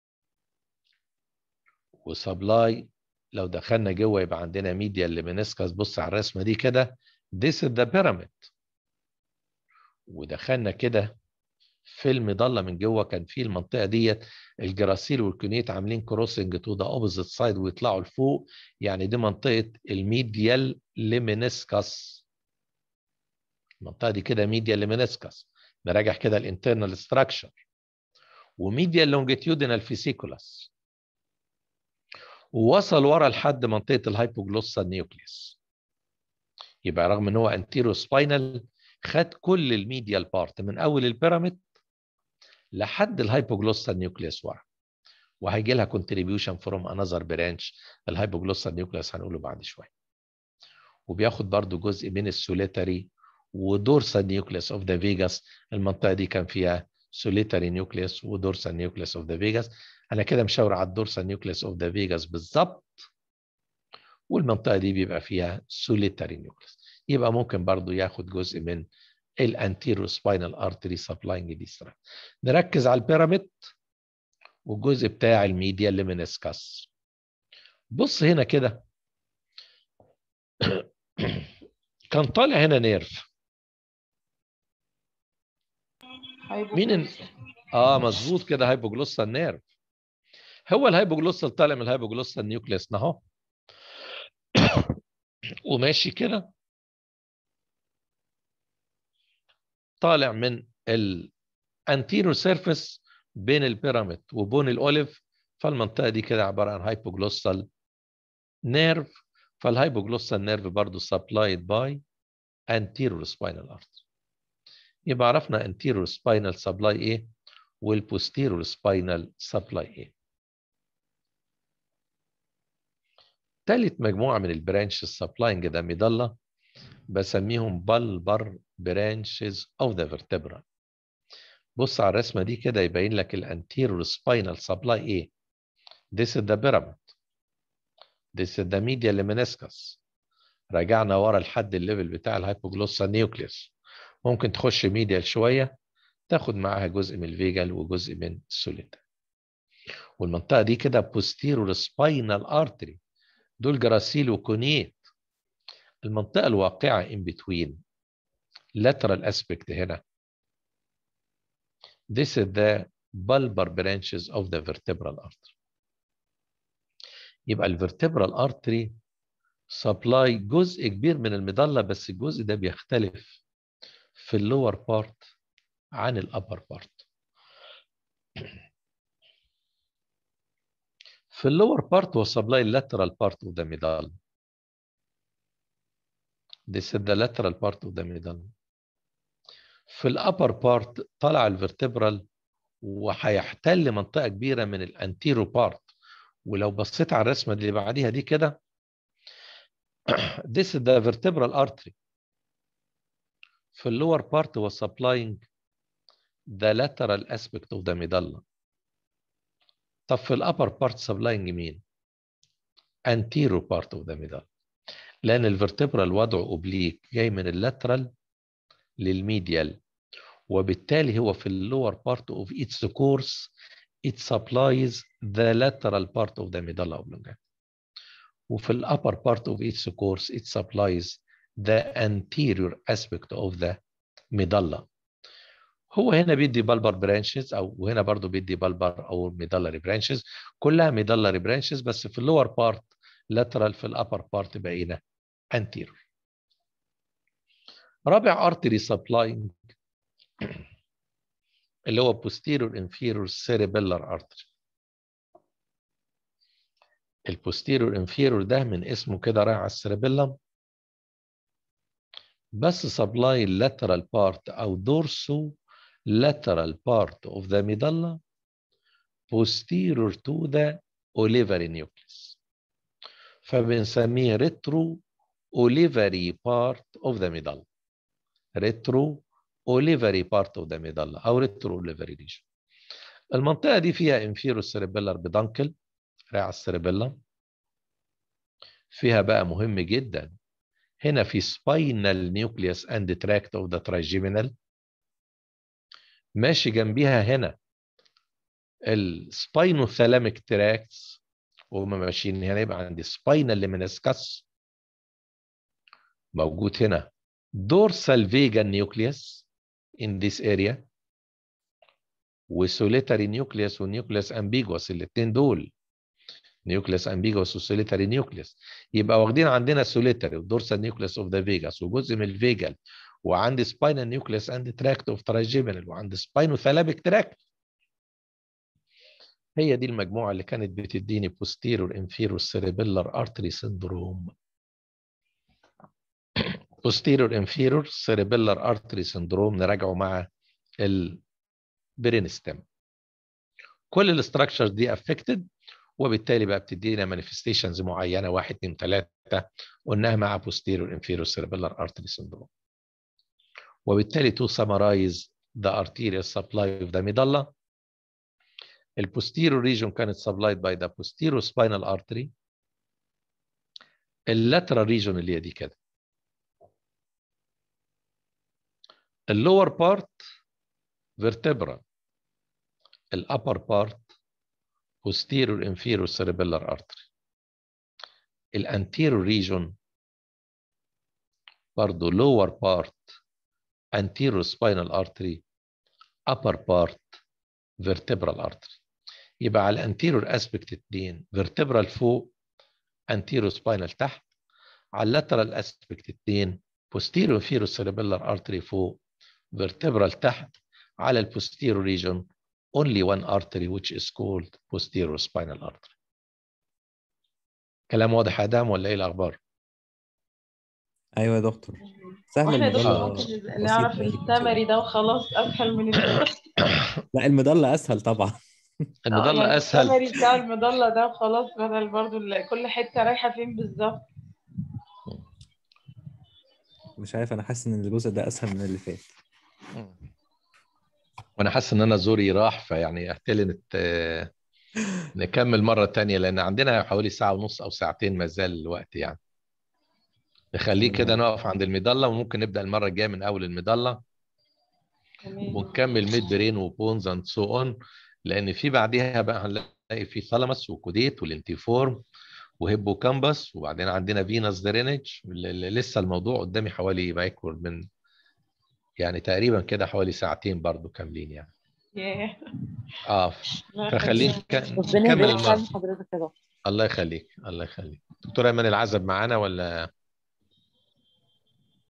وسبلاي لو دخلنا جوه يبقى عندنا ميديا اللي منسكس بص على الرسمه دي كده this is the pyramid ودخلنا كده في المظله من جوه كان في المنطقه ديت الجراسيل والكونيت عاملين كروسنج تو ذا اوبوزيت سايد ويطلعوا لفوق يعني دي منطقه الميديال ليمينسكس المنطقه دي كده ميديال ليمينسكس نراجع كده الانترنال ستراكشر وميديال لونجيتيودينال فيسيكولاس ووصل ورا لحد منطقه الهايبوجلوسال نيوكليس يبقى رغم ان هو انتيرو سباينال خد كل الميديال بارت من اول البيراميد لحد الهايبوجلوسال نيوكليس ورا وهيجي لها كونتريبيوشن فروم انذر برانش الهايبوجلوسال نيوكليس هنقوله بعد شويه وبياخد برضو جزء من السوليتري ودورسال نيوكليس اوف ذا فيجاس المنطقه دي كان فيها سوليتري نيوكليس ودورسال نيوكليس اوف ذا فيجاس انا كده مشاور على الدورسال نيوكليس اوف ذا فيجاس بالظبط والمنطقه دي بيبقى فيها سوليتري نيوكليس يبقى ممكن برضو ياخد جزء من الانتيرو سباينال ارتري سبلاينج دي نركز على البيراميد والجزء بتاع الميديا اللي منسكس بص هنا كده كان طالع هنا نيرف مين ال... اه مظبوط كده هايبوجلوسال نيرف هو الهايبوجلوسال طالع من الهايبوجلوسال نيوكليس اهو وماشي كده طالع من الانتيرو سيرفيس بين البيراميد وبون الاوليف فالمنطقه دي كده عباره عن هايبوجلوسال نيرف فالهايبوجلوسال نيرف برضه سبلايد باي anterior spinal artery يبقى عرفنا anterior spinal supply ايه والposterior spinal supply ايه تالت مجموعة من البرانش supplying the medulla بسميهم bulbar branches of the vertebra بص على الرسمة دي كده يبين لك الانتيريور spinal supply ايه this is the pyramid this is the medial meniscus رجعنا ورا لحد الليفل بتاع الهايبوجلوسال نيوكليوس ممكن تخش ميديال شويه تاخد معاها جزء من الفيجال وجزء من السوليتا والمنطقه دي كده بوستيرور سباينال ارتري دول جراسيل وكونيت المنطقه الواقعه in between lateral aspect هنا this is the bulbar branches of the vertebral artery يبقى الفرتبرال ارتري سبلاي جزء كبير من المظله بس الجزء ده بيختلف في اللور بارت عن الابر بارت في اللور بارت هو سبلاي lateral part of the medulla this is the lateral part of the medulla في الابر بارت طلع الفرتبرال وهيحتل منطقه كبيره من الانتيرو بارت ولو بصيت على الرسمه اللي بعديها دي كده this is the vertebral artery في اللور بارت هو supplying the lateral aspect of the medulla طب في الابر بارت supplying مين anterior part of the medulla لان الفرتبرال وضعه اوبليك جاي من اللاترال للميديال وبالتالي هو في اللور بارت of its course it supplies the lateral part of the medulla oblongata وفي الupper part of its course it supplies the anterior aspect of the medulla هو هنا بيدي bulbar branches او هنا برضو بيدي bulbar او medullary branches كلها medullary branches بس في اللور part lateral في الupper part بقينا anterior رابع artery supplying اللي هو posterior inferior cerebellar artery البوستيريور انفيرور ده من اسمه كده رايح على السيربيلم بس سبلاي lateral بارت او دورسو lateral part of the medulla posterior to the olivary nucleus فبنسميه retro olivary part of the medulla retro olivary part of the medulla او retro olivary region المنطقة دي فيها inferior cerebellar peduncle راعي السيربيلم فيها بقى مهم جدا هنا في spinal nucleus and tract of the trigeminal ماشي جنبيها هنا السباينوثالاميك تراكتس وهم ماشيين هنا يبقى عندي سباينال لمنسكس موجود هنا dorsal vagal nucleus in this area وسوليتاري نيوكليوس ونيوكليوس امبيجوس الاثنين دول نيوكليوس امبيجوس وسوليتاري نيوكليوس يبقى واخدين عندنا سوليتاري ودورسال نيوكليوس اوف ذا فيجاس وجزء من الفيجال وعندي سباينال نيوكليوس اند تراكت اوف تراجيمينال وعندي سباينوثالاميك تراكت هي دي المجموعه اللي كانت بتديني posterior inferior cerebellar artery syndrome posterior inferior cerebellar artery syndrome نراجعه مع البرين ستيم كل الاستراكشرز دي افكتد وبالتالي بقى بتدينا مانيفستيشنز معينه 1 2 3 قلناها مع posterior inferior cerebellar artery syndrome وبالتالي to summarize the arterial supply of the medulla ال posterior region كانت supplied by the posterior spinal artery ال lateral region اللي هي دي كده ال lower part vertebra ال upper part posterior inferior cerebellar artery ال anterior region برضو lower part anterior spinal artery upper part vertebral artery يبقى على الانتيريور اسبكت 2 vertebral فوق anterior spinal تحت على اللاترال اسبكت 2 posterior inferior cerebellar artery فوق vertebral تحت على ال posterior region only one artery which is called posterior spinal artery كلام واضح يا ادم ولا ايه الاخبار ايوه يا دكتور سهل واحنا يا دكتور المضلة ممكن بسيط نعرف يعني. السمري ده وخلاص اسهل من ال- لا المضلة اسهل طبعا المظله يعني اسهل السمري بتاع المظله ده وخلاص بدل برضو ال- كل حته رايحه فين بالظبط مش عارف انا حاسس ان الجزء ده اسهل من اللي فات وانا حاسس ان انا زوري راح فيعني احتلي نت... نكمل مره تانية لان عندنا حوالي ساعه ونص او ساعتين ما زال الوقت يعني نخليه كده نقف عند المظله وممكن نبدا المره الجايه من اول المظله تمام ونكمل ميد برين وبونز اند سو اون لان في بعديها بقى هنلاقي في ثالاموس وكوديت والانتيفورم وهيبو كامبس وبعدين عندنا فينس درينج لسه الموضوع قدامي حوالي بايكورد من يعني تقريبا كده حوالي ساعتين برضو كاملين يعني ياه اه الله فخلينا يخليك. نك- ربنا نكمل يبارك المره في حضرتك يا دكتور الله يخليك الله يخليك دكتور ايمن العزب معانا ولا